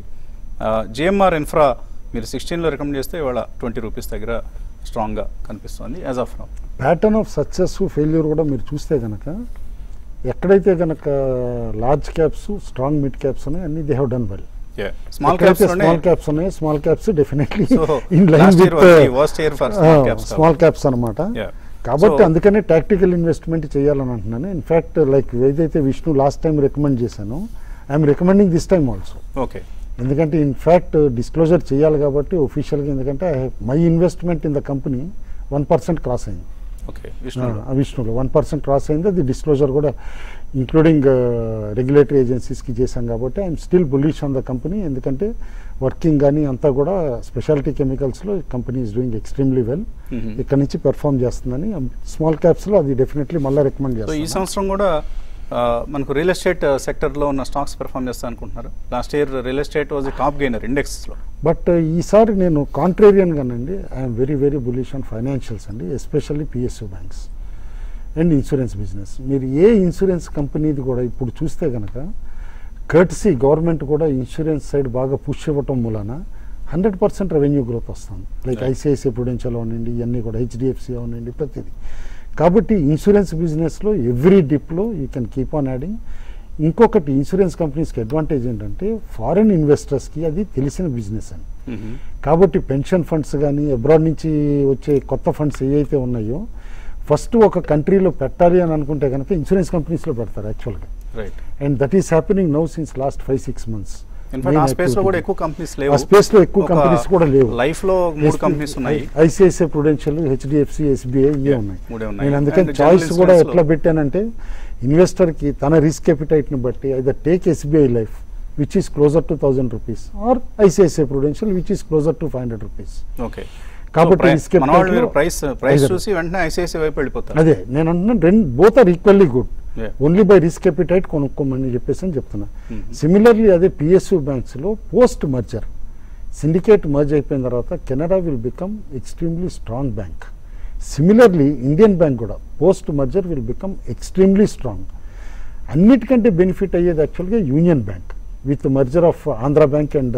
జిఎంఆర్ ఇన్ఫ్రా మీరు సిక్స్టీన్లో రికమెండ్ చేస్తే ఇవాళ ట్వంటీ రూపీస్ దగ్గర స్ట్రాంగ్గా కనిపిస్తుంది as of now pattern of success failure కూడా మీరు చూస్తే కనుక ఎక్కడైతే కనుక large caps strong mid caps ఉన్నాయి అన్ని they have done well small caps small caps ఉన్నాయి small caps definitely So, in line last year with was the worst year for small caps small caps అనమాట Yeah. కాబట్టి So- అందుకనే tactical investment చేయాలని అంటున్నాను in fact like ఏదైతే Vishnu last time recommend చేశానో I'm recommending this time also okay ఎందుకంటే in fact disclosure చేయాలి కాబట్టి ఒఫీషియల్గా ఎందుకంటే my investment in the company one percent cross అయింది ఓకే విష్ణు ఆ, విష్ణులో వన్ పర్సెంట్ క్రాస్ అయింది అది డిస్క్లోజర్ కూడా ఇంక్లూడింగ్ రెగ్యులేటరీ ఏజెన్సీస్కి చేశాం కాబట్టి I'm still bullish on the company ఎందుకంటే వర్కింగ్ కానీ అంతా కూడా స్పెషాలిటీ కెమికల్స్లో company is doing extremely well Mhm. ఇక్కడ నుంచి పెర్ఫామ్ చేస్తుందని స్మాల్ క్యాప్స్లో అది డెఫినెట్లీ మళ్ళీ రికమెండ్ సో ఈ చేస్తాను సంవత్సరం కూడా ఆ, మనకు రియల్ ఎస్టేట్ సెక్టర్లో ఉన్న స్టాక్స్ పెర్ఫామ్ చేస్తా అనుకుంటున్నారు last year real estate was top gainer ఇండెక్స్లో బట్ ఈసారి నేను కాంట్రేరియన్ గానండి I'm very very bullish on financials అండి especially PSU banks and insurance business మీరు ఏ ఇన్సూరెన్స్ కంపెనీది కూడా ఇప్పుడు చూస్తే కనుక కర్టసీ గవర్నమెంట్ కూడా ఇన్సూరెన్స్ సైడ్ బాగా పుష్ ఇవ్వటం మూలన హండ్రెడ్ పర్సెంట్ రెవెన్యూ గ్రోత్ వస్తుంది లైక్ Right. ఐసిఐసిఐ ప్రుడెన్షియల్ అవనండి ఇవన్నీ కూడా హెచ్డిఎఫ్సి అవనండి ప్రతిదీ కాబట్టి ఇన్సూరెన్స్ బిజినెస్లో ఎవ్రీ డిప్లో you can keep on adding ఇంకొకటి ఇన్సూరెన్స్ కంపెనీస్కి అడ్వాంటేజ్ ఏంటంటే ఫారిన్ ఇన్వెస్టర్స్కి అది తెలిసిన బిజినెస్ అని కాబట్టి పెన్షన్ ఫండ్స్ కానీ అబ్రాడ్ నుంచి వచ్చే కొత్త ఫండ్స్ ఏవైతే ఉన్నాయో ఫస్ట్ ఒక కంట్రీలో పెట్టాలి అని అనుకుంటే కనుక ఇన్సూరెన్స్ కంపెనీస్లో పెడతారు యాక్చువల్గా right and that is happening now since last five six months in fact ఆ స్పేస్ లో కూడా ఎక్కువ కంపెనీస్ లేవు ఆ space లో ఎక్కువ companies కూడా లేవు. లైఫ్ లో మూడు కంపెనీస్ ఉన్నాయి ఐసిఐసిఐ ప్రుడెన్షియల్ హెచ్డిఎఫ్సి ఎస్బీఐ ఇవే Yeah, ఉన్నాయి మూడే ఉన్నాయి. నేను అందుకని And general చాయిస్ కూడా insurance లో- ఎట్లా పెట్టానంటే ఇన్వెస్టర్ కి తన రిస్క్ ని బట్టి either take SBI Life which is closer to thousand rupees or ICICI Prudential which is closer to five hundred rupees okay కాబట్టి risk మన వాళ్ళు appetite మీరు లో ప్రైస్ ప్రైస్ either. చూసి వెంటనే ఐసిఐసి వైపు వెళ్ళిపోతారు అదే నేను అంటున్నాను రెండు both are equally good Yeah. Only by risk appetite కొనుక్కోమని చెప్పేసి అని చెప్తున్నా Mhm. సిమిలర్లీ అదే పిఎస్యు బ్యాంక్స్లో పోస్ట్ మర్జర్ సిండికేట్ మర్జ్ అయిపోయిన తర్వాత Canara will become extremely strong bank similarly Indian Bank కూడా post merger will become extremely strong అన్నిటికంటే బెనిఫిట్ అయ్యేది యాక్చువల్గా Union Bank with merger of Andhra Bank and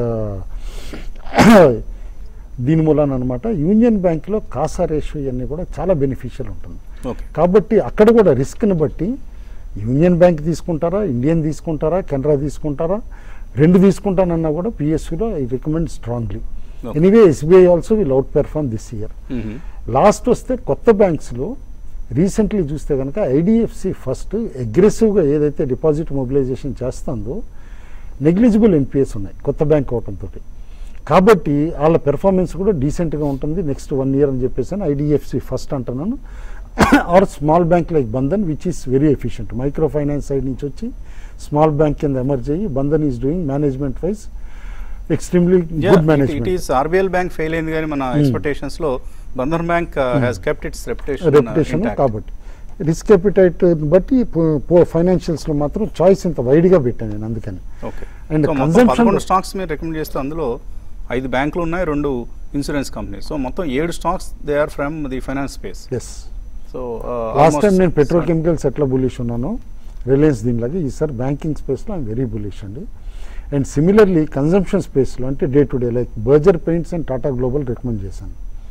దీని మూలాన అనమాట యూనియన్ బ్యాంక్లో కాసా రేషియో ఇవన్నీ కూడా చాలా బెనిఫిషియల్ ఉంటుంది ఓకే కాబట్టి అక్కడ కూడా రిస్క్ని బట్టి యూనియన్ బ్యాంక్ తీసుకుంటారా ఇండియన్ తీసుకుంటారా కెనరా తీసుకుంటారా రెండు తీసుకుంటానన్నా కూడా పిఎస్సిలో I recommend strongly Okay. Anyway SBI also will outperform this year last వస్తే కొత్త బ్యాంక్స్లో రీసెంట్లీ చూస్తే కనుక ఐడిఎఫ్సి ఫస్ట్ అగ్రెసివ్గా ఏదైతే డిపాజిట్ మొబిలైజేషన్ చేస్తుందో నెగ్లిజిబుల్ ఎన్పిఎస్ ఉన్నాయి కొత్త బ్యాంక్ అవటంతో కాబట్టి వాళ్ళ పెర్ఫార్మెన్స్ కూడా డీసెంట్గా ఉంటుంది నెక్స్ట్ వన్ ఇయర్ అని చెప్పేసి ఐడిఎఫ్సి ఫస్ట్ అంటున్నాను or small bank like Bandhan which is very efficient microfinance side నుంచి వచ్చి స్మాల్ బ్యాంక్ కింద ఎమర్జ్ అయ్యి Bandhan is doing management wise extremely good it management is RBL Bank fail అయింది కానీ మన ఎక్స్పెక్టేషన్స్ లో Bandhan Bank has kept its reputation reputation కాబట్టి risk appetite బట్టి ఫైనాన్షియల్స్లో మాత్రం చాయిస్ ఇంత వైడ్గా పెట్టాను నేను అందుకని ఓకే And సో మొత్తం consumption- పదకొండు స్టాక్స్ మీరు రికమెండ్ చేస్తే అందులో ఐదు బ్యాంకులు ఉన్నాయి రెండు ఇన్సూరెన్స్ కంపెనీ సో మొత్తం ఏడు stocks they are from the finance space yes so last time నేను పెట్రోకెమికల్స్ ఎట్లా బులిష్ ఉన్నానో రిలయన్స్ దీనిలాగా ఈసారి బ్యాంకింగ్ స్పేస్లో ఐమ్ వెరీ బులిష్ అండి అండ్ సిమిలర్లీ కన్జంప్షన్ స్పేస్లో అంటే day to day like Berger Paints and Tata Global recommend చేశాను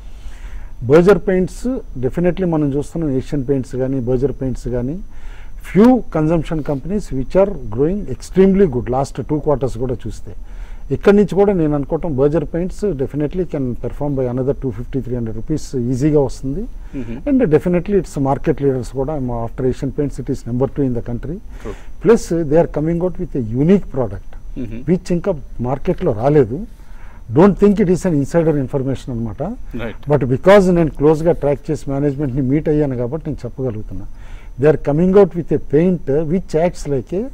బర్జర్ పెయింట్స్ డెఫినెట్లీ మనం చూస్తున్నాం ఏషియన్ పెయింట్స్ కానీ బర్జర్ పెయింట్స్ కానీ few consumption companies which are growing extremely good last two quarters కూడా చూస్తే ఇక్కడి నుంచి కూడా నేను అనుకోవటం Berger Paints definitely can perform by another two fifty three hundred rupees ఈజీగా వస్తుంది and definitely its market leaders కూడా after Asian Paints it is number two in the country True. Plus they are coming out with a unique product which ఇంకా మార్కెట్లో రాలేదు don't think it is an insider information అనమాట right but because నేను క్లోజ్గా track చేసి మేనేజ్మెంట్ని meet అయ్యాను కాబట్టి నేను చెప్పగలుగుతున్నా they are coming out with a paint which acts like a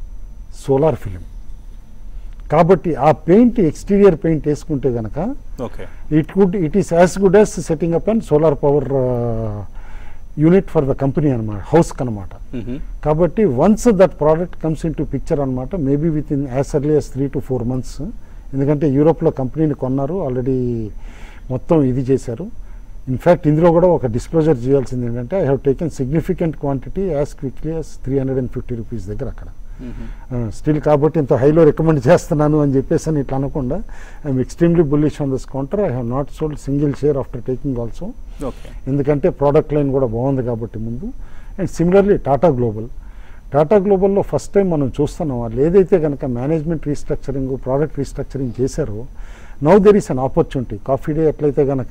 solar film కాబట్టి ఆ పెయింట్ ఎక్స్టీరియర్ పెయింట్ వేసుకుంటే కనుక okay it good it is as good as setting up and solar power unit for the company అనమాట హౌస్కి అనమాట కాబట్టి once that product comes into picture అనమాట maybe within as early as three to four months ఎందుకంటే యూరోప్లో కంపెనీని కొన్నారు already మొత్తం ఇది చేశారు ఇన్ఫ్యాక్ట్ ఇందులో కూడా ఒక డిస్క్లోజర్ చేయాల్సింది ఏంటంటే I have taken significant quantity as quickly as three hundred and fifty rupees దగ్గర అక్కడ స్టిల్ కాబట్టి ఇంత హైలో రికమెండ్ చేస్తున్నాను అని చెప్పేసి అని ఇట్లా అనకుండా I'm extremely bullish on this counter I have not sold single share after taking also okay ఎందుకంటే ప్రోడక్ట్ లైన్ కూడా బాగుంది కాబట్టి ముందు and similarly Tata Global Tata గ్లోబల్లో ఫస్ట్ టైం మనం చూస్తున్నాం వాళ్ళు ఏదైతే కనుక మేనేజ్మెంట్ రీస్ట్రక్చరింగ్ ప్రోడక్ట్ రీస్ట్రక్చరింగ్ చేశారో now there is an opportunity Coffee Day ఎట్లయితే కనుక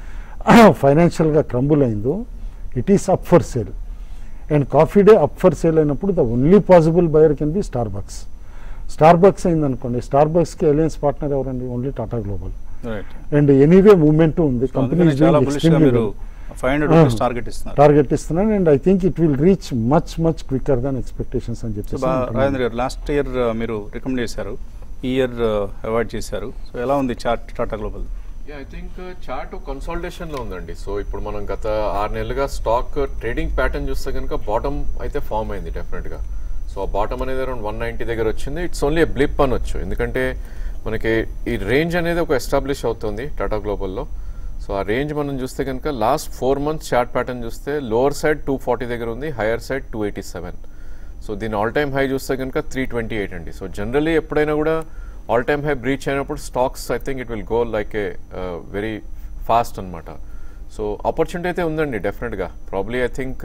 ఫైనాన్షియల్గా క్రంబుల్ అయిందో it is up for sale and Coffee Day up for sale అయినప్పుడు the only possible buyer can be Starbucks Starbucks అయిందనుకోండి స్టార్ బక్స్కి alliance partner ఎవరండి only Tata Global right and anyway moment ఉంది కంపెనీ అందుకని చాలా bullish గా మీరు ఫైవ్ హండ్రెడ్ రూపీస్ టార్గెట్ ఇస్తున్నారు టార్గెట్ ఇస్తున్నాను and I think it will reach much much quicker than expectations అని సో చెప్పేసి బా- అంటున్నాను. రాజేంద్ర గారు లాస్ట్ ఇయర్ మీరు రికమెండ్ చేశారు ఈ ఇయర్ అవాయిడ్ చేశారు సో ఎలా ఉంది chart Tata Global I think chart consolidation లో ఉందండి సో ఇప్పుడు మనం గత ఆరు నెలలుగా స్టాక్ ట్రేడింగ్ ప్యాటర్న్ చూస్తే కనుక బాటమ్ అయితే ఫామ్ అయింది డెఫినెట్ గా సో ఆ బాటమ్ అనేది అరౌండ్ వన్ నైంటీ దగ్గర వచ్చింది ఇట్స్ ఓన్లీ బ్లిప్ అనొచ్చు ఎందుకంటే మనకి ఈ రేంజ్ అనేది ఒక ఎస్టాబ్లిష్ అవుతుంది టాటా గ్లోబల్లో సో ఆ రేంజ్ మనం చూస్తే కనుక last four months chart pattern చూస్తే లోవర్ సైడ్ టూ ఫార్టీ దగ్గర ఉంది higher side two eighty seven so దీని ఆల్ టైమ్ హై చూస్తే కనుక త్రీ ట్వంటీ ఎయిట్ అండి సో జనరలీ ఎప్పుడైనా కూడా ఆల్ టైమ్ హై బ్రీచ్ అయినప్పుడు stocks I think it will go like a very fast అనమాట సో ఆపర్చునిటీ అయితే ఉందండి డెఫినెట్గా ప్రాబ్లీ ఐ థింక్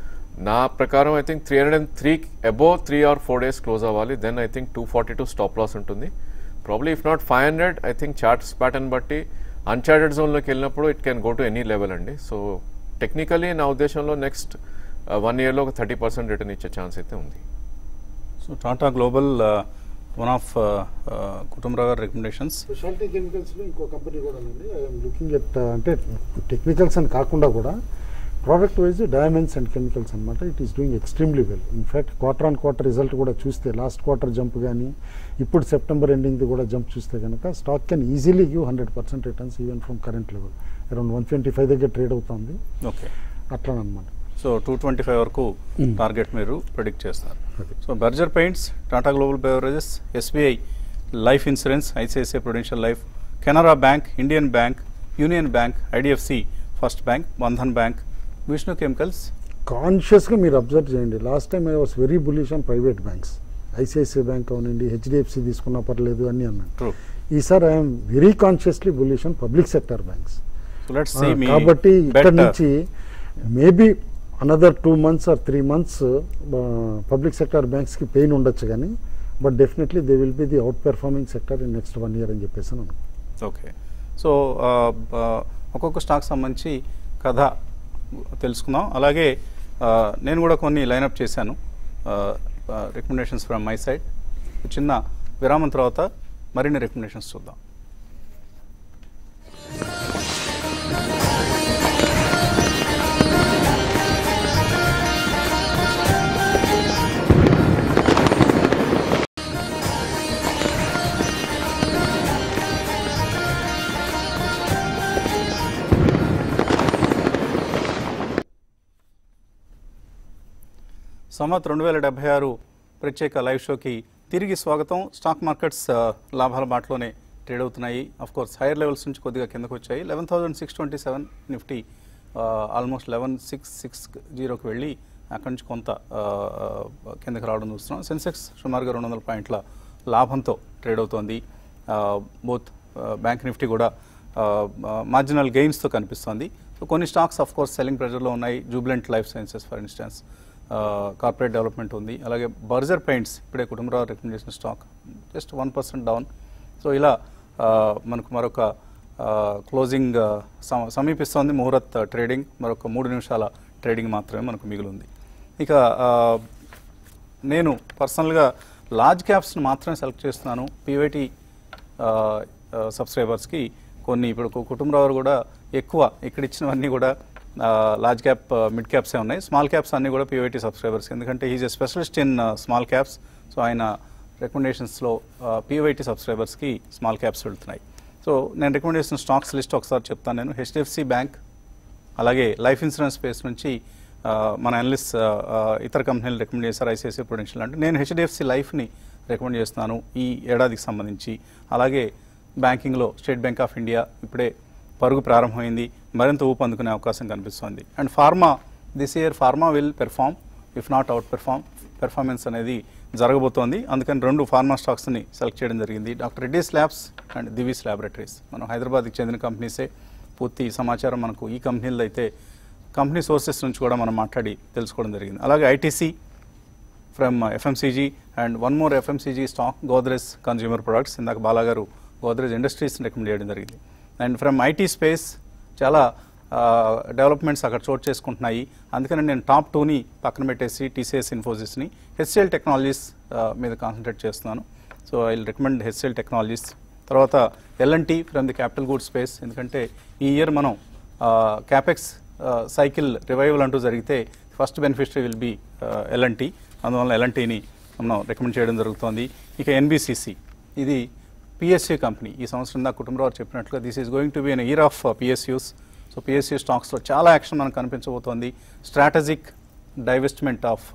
నా ప్రకారం I think three hundred and three above three or four days close అవ్వాలి then I think two forty two stop loss ఉంటుంది probably if not five hundred I think charts pattern బట్టి uncharted జోన్లోకి వెళ్ళినప్పుడు it can go to any level అండి so technically నా ఉద్దేశంలో next one ఇయర్లో ఒక థర్టీ పర్సెంట్ రిటర్న్ ఇచ్చే ఛాన్స్ అయితే ఉంది so Tata Global one of Kutumbarao గారి రికమెండేషన్స్ స్పెషాలిటీ కెమికల్స్లో ఇంకో కంపెనీ కూడా ఉంది ఐఎమ్ లుకింగ్ ఎట్ అంటే టెక్నికల్స్ అని కాకుండా కూడా product wise diamonds and chemicals అనమాట it is doing extremely well in fact quarter on quarter result కూడా చూస్తే లాస్ట్ క్వార్టర్ జంప్ కానీ ఇప్పుడు సెప్టెంబర్ ఎండింగ్ది కూడా జంప్ చూస్తే కనుక stock can easily give hundred percent returns even from current level around one twenty five దగ్గర trade అవుతుంది okay అట్లనమాట సో టూ ట్వంటీ ఫైవ్ వరకు టార్గెట్ మీరు ప్రిడిక్ట్ చేస్తారు Okay. So Berger Paints Tata Global beverages SBI Life insurance ICICI Prudential Life Canara Bank Indian Bank Union Bank IDFC First Bank Bandhan Bank Vishnu chemicals కాన్షియస్గా మీరు observe చేయండి last time I was very bullish on private banks ICICI Bank అవనండి HDFC తీసుకున్నా పర్లేదు అని అన్నాను true ఈసారి I'm very consciously bullish on public sector banks so let's see మీ కాబట్టి ఇక్కడ bet, నుంచి maybe another two months or three months public sector బ్యాంక్స్కి పెయిన్ ఉండొచ్చు కానీ but definitely they will be the outperforming sector in next one year అని చెప్పేసి అని అనుకుంటున్నాను. ఓకే సో ఆ, ఆ, ఒక్కొక్క స్టాక్ సంబంధించి కథ తెలుసుకుందాం అలాగే ఆ, నేను కూడా కొన్ని లైనప్ చేశాను రికమెండేషన్స్ ఫ్రమ్ మై సైడ్ చిన్న విరామం తర్వాత మరిన్ని రికమెండేషన్స్ చూద్దాం సంవత్ రెండు వేల డెబ్బై ఆరు ప్రత్యేక లైవ్ షోకి తిరిగి స్వాగతం స్టాక్ మార్కెట్స్ ఆ, లాభాల బాటలోనే ట్రేడ్ అవుతున్నాయి అఫ్ కోర్స్ హైయర్ లెవెల్స్ నుంచి కొద్దిగా కిందకు వచ్చాయి eleven thousand six twenty seven Nifty almost eleven six six జీరోకి వెళ్ళి అక్కడి నుంచి కొంత ఆ, ఆ, కిందకి రావడం చూస్తున్నాం సెన్సెక్స్ సుమారుగా రెండు వందల పాయింట్ల లాభంతో ట్రేడ్ అవుతోంది బోత్ బ్యాంక్ నిఫ్టీ కూడా మార్జినల్ గెయిన్స్తో కనిపిస్తోంది సో కొన్ని స్టాక్స్ ఆఫ్ కోర్స్ సెల్లింగ్ ప్రెజర్లో ఉన్నాయి Jubilant Life Sciences for instance corporate development ఉంది అలాగే బర్జర్ పెయింట్స్ ఇప్పుడే కుటుంబరావు రికమెండ్ చేసిన stock just one percent down so ఇలా ఆ, మనకు మరొక క్లోజింగ్ సమీపిస్తోంది ముహూర్త్ ట్రేడింగ్ మరొక మూడు నిమిషాల ట్రేడింగ్ మాత్రమే మనకు మిగిలింది ఇక ఆ, నేను పర్సనల్గా లార్జ్ క్యాప్స్ని మాత్రమే సెలెక్ట్ చేస్తున్నాను పీవైటీ సబ్స్క్రైబర్స్కి కొన్ని ఇప్పుడు కు- కుటుంబరావు కూడా ఎక్కువ ఇక్కడ ఇచ్చినవన్నీ కూడా లార్జ్ క్యాప్ మిడ్ క్యాప్సే ఉన్నాయి స్మాల్ క్యాప్స్ అన్నీ కూడా పీవైటీ సబ్స్క్రైబర్స్ ఎందుకంటే is a specialist in small caps so ఆయన రికమెండేషన్స్లో పీవైటీ సబ్స్క్రైబర్స్కి స్మాల్ క్యాప్స్ వెళ్తున్నాయి సో నేను రికమెండ్ చేసిన స్టాక్స్ లిస్ట్ ఒకసారి చెప్తాను నేను హెచ్డిఎఫ్సి బ్యాంక్ అలాగే లైఫ్ ఇన్సూరెన్స్ స్పేస్ నుంచి ఆ, మన అనలిస్ట్ ఇతర కంపెనీలు రికమెండ్ చేశారు ఐసిఐసిఐ ప్రొడెన్షియల్ అంటే నేను హెచ్డిఎఫ్సి లైఫ్ని రికమెండ్ చేస్తున్నాను ఈ ఏడాదికి సంబంధించి అలాగే బ్యాంకింగ్లో స్టేట్ బ్యాంక్ ఆఫ్ ఇండియా ఇప్పుడే పరుగు ప్రారంభమైంది మరింత ఊపు అందుకునే అవకాశం కనిపిస్తోంది and pharma this year pharma will perform if not outperform performance అనేది జరగబోతోంది అందుకని రెండు ఫార్మా స్టాక్స్ని సెలెక్ట్ చేయడం జరిగింది doctor Reddy's labs and Divi's laboratories మనం హైదరాబాద్కి చెందిన కంపెనీసే పూర్తి సమాచారం మనకు ఈ కంపెనీల్లో అయితే కంపెనీ సోర్సెస్ నుంచి కూడా మనం మాట్లాడి తెలుసుకోవడం జరిగింది అలాగే ITC from FMCG and one more FMCG stock Godrej consumer products ఇందాక బాలాగారు గోద్రెజ్ ఇండస్ట్రీస్ రికమెండ్ చేయడం జరిగింది అండ్ ఫ్రమ్ ఐటీ స్పేస్ చాలా డెవలప్మెంట్స్ అక్కడ చోటు చేసుకుంటున్నాయి అందుకని నేను టాప్ టూని పక్కన పెట్టేసి టీసీఎస్ ఇన్ఫోసిస్ని హెచ్సిఎల్ టెక్నాలజీస్ మీద కాన్సన్ట్రేట్ చేస్తున్నాను so I recommend HCL technologies తర్వాత L and T from the capital good space ఎందుకంటే ఈ ఇయర్ మనం క్యాపెక్స్ సైకిల్ రివైవల్ అంటూ జరిగితే first beneficiary will be L&T అందువల్ల ఎల్ఎన్టీని మనం రికమెండ్ చేయడం జరుగుతోంది ఇక ఎన్బిసిసి ఇది పిఎస్యూ కంపెనీ ఈ సంవత్సరం దాకా కుటుంబరావు చెప్పినట్లుగా this is going to be an year of PSUs so PSU స్టాక్స్లో చాలా యాక్షన్ మనకు కనిపించబోతోంది స్ట్రాటజిక్ డైవెస్ట్మెంట్ ఆఫ్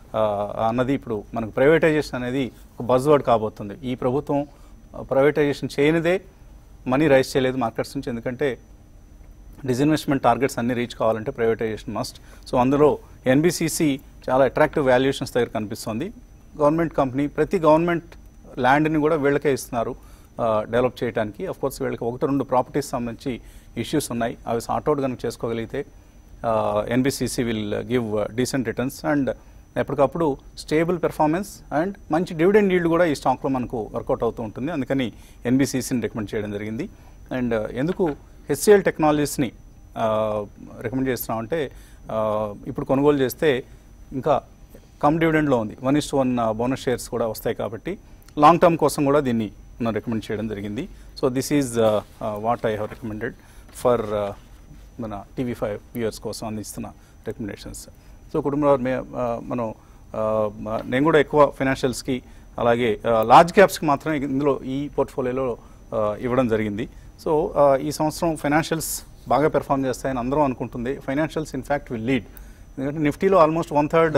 అన్నది ఇప్పుడు మనకు ప్రైవేటైజేషన్ అనేది ఒక బజ్వర్డ్ కాబోతుంది ఈ ప్రభుత్వం ప్రైవేటైజేషన్ చేయనిదే మనీ రైజ్ చేయలేదు మార్కెట్స్ నుంచి ఎందుకంటే డిజిన్వెస్ట్మెంట్ టార్గెట్స్ అన్ని రీచ్ కావాలంటే ప్రైవేటైజేషన్ మస్ట్ సో అందులో ఎన్బిసిసి చాలా అట్రాక్టివ్ వాల్యుయేషన్స్ దగ్గర కనిపిస్తుంది గవర్నమెంట్ కంపెనీ ప్రతి గవర్నమెంట్ ల్యాండ్ని కూడా వీళ్ళకే ఇస్తున్నారు డెవలప్ చేయడానికి అఫ్ కోర్స్ వీళ్ళకి ఒకటి రెండు ప్రాపర్టీస్ సంబంధించి ఇష్యూస్ ఉన్నాయి అవి సార్ట్అవుట్ కనుక చేసుకోగలిగితే NBCC will give decent returns and ఎప్పటికప్పుడు స్టేబుల్ పెర్ఫార్మెన్స్ అండ్ మంచి డివిడెండ్ ఈల్డ్ కూడా ఈ స్టాక్లో మనకు వర్కౌట్ అవుతూ ఉంటుంది అందుకని ఎన్బిసిసిని రికమెండ్ చేయడం జరిగింది అండ్ ఎందుకు హెచ్సిఎల్ టెక్నాలజీస్ని రికమెండ్ చేస్తున్నామంటే ఆ, ఇప్పుడు కొనుగోలు చేస్తే ఇంకా కమ్ డివిడెండ్లో ఉంది one is one bonus shares కూడా వస్తాయి కాబట్టి లాంగ్ టర్మ్ కోసం కూడా దీన్ని మనం రికమెండ్ చేయడం జరిగింది so this is what I have recommended for మన టీవీ ఫైవ్ వ్యూయర్స్ కోసం అందిస్తున్న రికమెండేషన్స్ సో కుటుంబంలో మే ఆ, మనం ఆ, మ- నేను కూడా ఎక్కువ ఫైనాన్షియల్స్కి అలాగే లార్జ్ క్యాప్స్కి మాత్రమే ఇందులో ఈ పోర్ట్ఫోలియోలో ఆ, ఇవ్వడం జరిగింది సో ఆ, ఈ సంవత్సరం ఫైనాన్షియల్స్ బాగా పెర్ఫామ్ చేస్తాయని అందరం అనుకుంటుంది ఫైనాన్షియల్స్ ఇన్ఫ్యాక్ట్ విల్ లీడ్ ఎందుకంటే నిఫ్టీలో ఆల్మోస్ట్ వన్ థర్డ్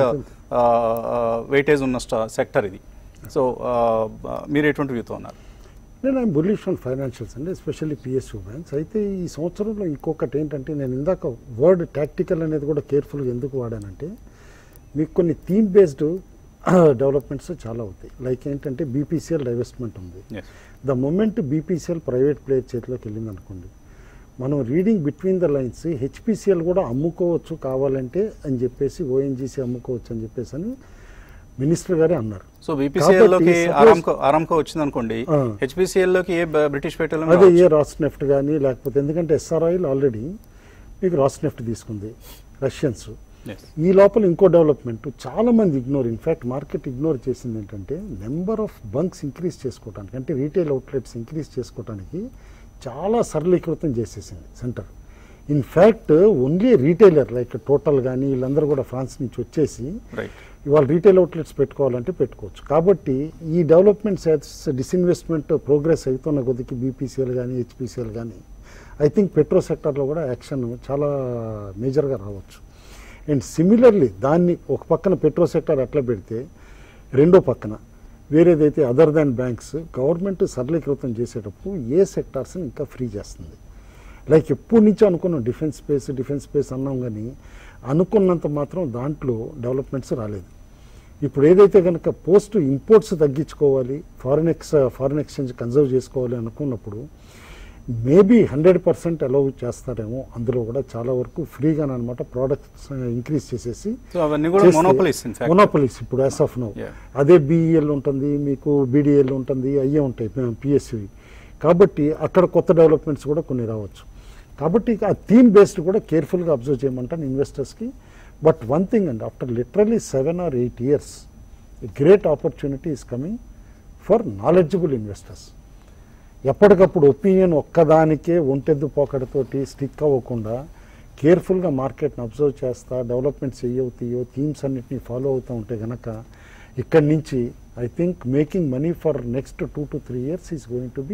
వెయిటేజ్ ఉన్న స్టా సెక్టర్ ఇది సో ఆ, బ- మీరు ఎటువంటి వ్యూతో ఉన్నారు నేను ఐమ్ బుల్లిష్ ఆన్ ఫైనాన్షియల్స్ అండి ఎస్పెషల్లీ పిఎస్యూ బ్యాంక్స్ అయితే ఈ సంవత్సరంలో ఇంకొకటి ఏంటంటే నేను ఇందాక వర్డ్ టాక్టికల్ అనేది కూడా కేర్ఫుల్గా ఎందుకు వాడానంటే మీకు కొన్ని థీమ్ బేస్డ్ డెవలప్మెంట్స్ చాలా అవుతాయి లైక్ ఏంటంటే బీపీసీఎల్ డైవెస్ట్మెంట్ ఉంది Yes. The moment BPCL private player చేతిలోకి వెళ్ళింది అనుకోండి మనం reading between the lines HPCL కూడా అమ్ముకోవచ్చు కావాలంటే అని చెప్పేసి ఓఎన్జీసీ అమ్ముకోవచ్చు అని చెప్పేసి అని మినిస్టర్ గారే అన్నారు సో బీపీసీఎల్ లోకి కాబట్టి suppose- ఆరామ్కో ఆరామ్కో వచ్చింది అనుకోండి ఆ. హెచ్పిసిఎల్ లోకి ఏ బ- బ్రిటిష్ పెట్రోలియం అదే రావచ్చు. ఏ రాస్ నెఫ్ట్ కానీ లేకపోతే ఎందుకంటే ఎస్ఆర్ ఆయిల్ ఆల్రెడీ మీకు రాస్ నెఫ్ట్ తీసుకుంది రష్యన్స్ Yes. ఈ లోపల ఇంకో డెవలప్మెంట్ చాలా మంది ఇగ్నోర్ ఇన్ఫాక్ట్ మార్కెట్ ఇగ్నోర్ చేసింది ఏంటంటే నెంబర్ ఆఫ్ బంక్స్ ఇంక్రీజ్ చేసుకోవడానికి అంటే రీటైల్ అవుట్లెట్స్ ఇంక్రీజ్ చేసుకోవడానికి చాలా సరళీకృతం చేసేసింది centre in fact only retailer like Total కానీ వీళ్ళందరూ కూడా ఫ్రాన్స్ నుంచి వచ్చేసి రైట్ ఇవాళ రీటైల్ అవుట్లెట్స్ పెట్టుకోవాలంటే పెట్టుకోవచ్చు కాబట్టి ఈ డెవలప్మెంట్స్ డిస్ఇన్వెస్ట్మెంట్ ప్రోగ్రెస్ అవుతున్న కొద్దికి బీపీసీఎల్ కానీ హెచ్పిసిఎల్ కానీ ఐ థింక్ పెట్రో సెక్టర్లో కూడా యాక్షన్ చాలా మేజర్గా రావచ్చు అండ్ సిమిలర్లీ దాన్ని ఒక పక్కన పెట్రో సెక్టర్ ఎట్లా పెడితే రెండో పక్కన వేరేదైతే అదర్ దాన్ బ్యాంక్స్ గవర్నమెంట్ సరళీకృతం చేసేటప్పుడు ఏ సెక్టార్స్ని ఇంకా ఫ్రీ చేస్తుంది లైక్ ఎప్పటి నుంచో అనుకున్నాం డిఫెన్స్ స్పేస్ డిఫెన్స్ స్పేస్ అన్నాం కానీ అనుకున్నంత మాత్రం దాంట్లో డెవలప్మెంట్స్ రాలేదు ఇప్పుడు ఏదైతే కనుక పోస్ట్ ఇంపోర్ట్స్ తగ్గించుకోవాలి foreign ex foreign exchange conserve చేసుకోవాలి అనుకున్నప్పుడు మేబీ హండ్రెడ్ పర్సెంట్ అలౌ చేస్తారేమో అందులో కూడా చాలా వరకు ఫ్రీగానమాట ప్రోడక్ట్స్ ఇంక్రీజ్ చేసేసి సో అవన్నీ కూడా monopolies in fact. మొనోపలీస్ ఇప్పుడు యాజ్ ఆఫ్ నో Yeah. అదే బీఈఎల్ ఉంటుంది మీకు బీడీఎల్ ఉంటుంది అయ్యే ఉంటాయి పిఎస్సి కాబట్టి అక్కడ కొత్త డెవలప్మెంట్స్ కూడా కొన్ని రావచ్చు కాబట్టి ఇక ఆ థీమ్ బేస్డ్ కూడా కేర్ఫుల్గా అబ్జర్వ్ చేయమంటాను ఇన్వెస్టర్స్కి బట్ వన్ థింగ్ అండి after literally seven or eight years great opportunity is coming for knowledgeable investors ఎప్పటికప్పుడు ఒపీనియన్ ఒక్కదానికే ఒంటెద్దు పోకడతోటి స్టిక్ అవ్వకుండా కేర్ఫుల్గా మార్కెట్ని అబ్జర్వ్ చేస్తా డెవలప్మెంట్స్ ఏవవుతాయో థీమ్స్ అన్నిటిని ఫాలో అవుతూ ఉంటే గనక ఇక్కడి నుంచి I think making money for next two to three years is going to be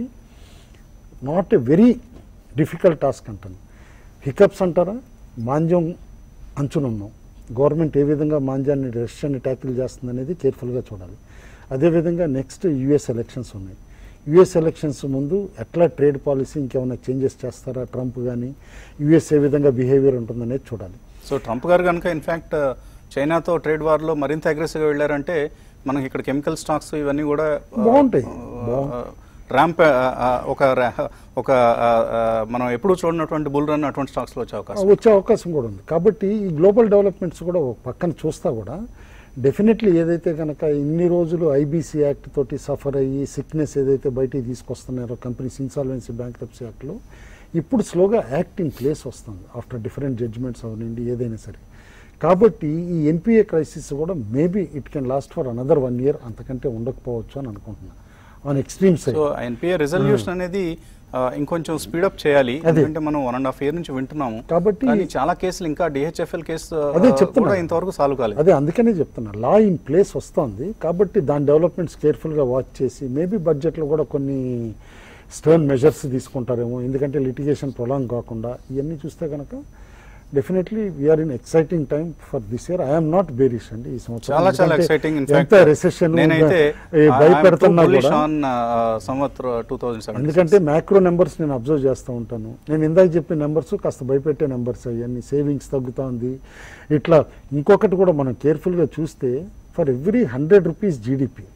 not a very difficult task అంటాను హికప్స్ అంటారా మాంద్యం అంచునున్నాం గవర్నమెంట్ ఏ విధంగా మాంద్యాన్ని రష్యాన్ని ట్యాకిల్ చేస్తుంది అనేది కేర్ఫుల్గా చూడాలి అదేవిధంగా నెక్స్ట్ యుఎస్ ఎలక్షన్స్ ఉన్నాయి యుఎస్ ఎలక్షన్స్ ముందు ఎట్లా ట్రేడ్ పాలసీ ఇంకేమైనా చేంజెస్ చేస్తారా ట్రంప్ కానీ యుఎస్ ఏ విధంగా బిహేవియర్ ఉంటుందనేది చూడాలి సో ట్రంప్ గారు కనుక ఇన్ఫాక్ట్ చైనాతో ట్రేడ్ వార్లో మరింత అగ్రెసివ్గా వెళ్ళారంటే మనకి ఇక్కడ కెమికల్ స్టాక్స్ ఇవన్నీ కూడా ఆ, బాగుంటాయి. ఆ, బాగు- ర్యాంప్ ఆ, ఆ, ఒక రా- ఒక ఆ, ఆ, మనం ఎప్పుడు చూడనటువంటి బుల్ రన్ అటువంటి స్టాక్స్లో వచ్చే అవకాశం వచ్చే అవకాశం కూడా ఉంది కాబట్టి ఈ గ్లోబల్ డెవలప్మెంట్స్ కూడా ఒక పక్కన చూస్తా కూడా డెఫినెట్లీ ఏదైతే కనుక ఇన్ని రోజులు ఐబీసీ యాక్ట్ తోటి సఫర్ అయ్యి సిక్నెస్ ఏదైతే బయటికి తీసుకొస్తున్నారో కంపెనీస్ ఇన్సాల్వెన్సీ బ్యాంక్రప్సీ యాక్ట్లో ఇప్పుడు స్లోగా యాక్ట్ ఇన్ ప్లేస్ వస్తుంది ఆఫ్టర్ డిఫరెంట్ జడ్జ్మెంట్స్ అవనండి ఏదైనా సరే కాబట్టి ఈ ఎన్పిఏ క్రైసిస్ కూడా maybe it can last for another one year అంతకంటే ఉండకపోవచ్చు అని అనుకుంటున్నాను on extreme side so NPA resolution అనేది ఆ, ఇంకొంచెం స్పీడప్ చేయాలి అదే. ఎందుకంటే మనం వన్ అండ్ హాఫ్ ఇయర్ నుంచి వింటున్నాము కాబట్టి- కానీ చాలా కేసులు ఇంకా డిహెచ్ఎఫ్ఎల్ కేసు ఆ, అదే చెప్తున్నా. కూడా ఇంతవరకు సాల్వ్ కాలేదు అదే అందుకనే చెప్తున్నా లా ఇన్ ప్లేస్ వస్తుంది కాబట్టి దాని డెవలప్మెంట్స్ కేర్ఫుల్గా వాచ్ చేసి మేబీ బడ్జెట్లో కూడా కొన్ని స్టర్న్ మెజర్స్ తీసుకుంటారేమో ఎందుకంటే లిటిగేషన్ ప్రొలాంగ్ కాకుండా ఇవన్నీ చూస్తే కనుక definitely we are in exciting time for this year I'm not bearish అండి ఈ సంవత్సరం చాలా చాలా ఎందుకంటే ఎక్సైటింగ్ ఎంత రెసెషన్ నేనైతే భయపెడుతున్నా కూడా ఆన్ సంవత్సరం టూ థౌజండ్ సెవెన్ ఎందుకంటే మ్యాక్రో నెంబర్స్ నేను అబ్జర్వ్ చేస్తూ ఉంటాను నేను ఇందాక చెప్పిన నెంబర్స్ కాస్త భయపెట్టే నెంబర్స్ అవన్నీ సేవింగ్స్ తగ్గుతూ ఉంది ఇట్లా ఇంకొకటి కూడా మనం కేర్ఫుల్గా చూస్తే for every hundred rupees GDP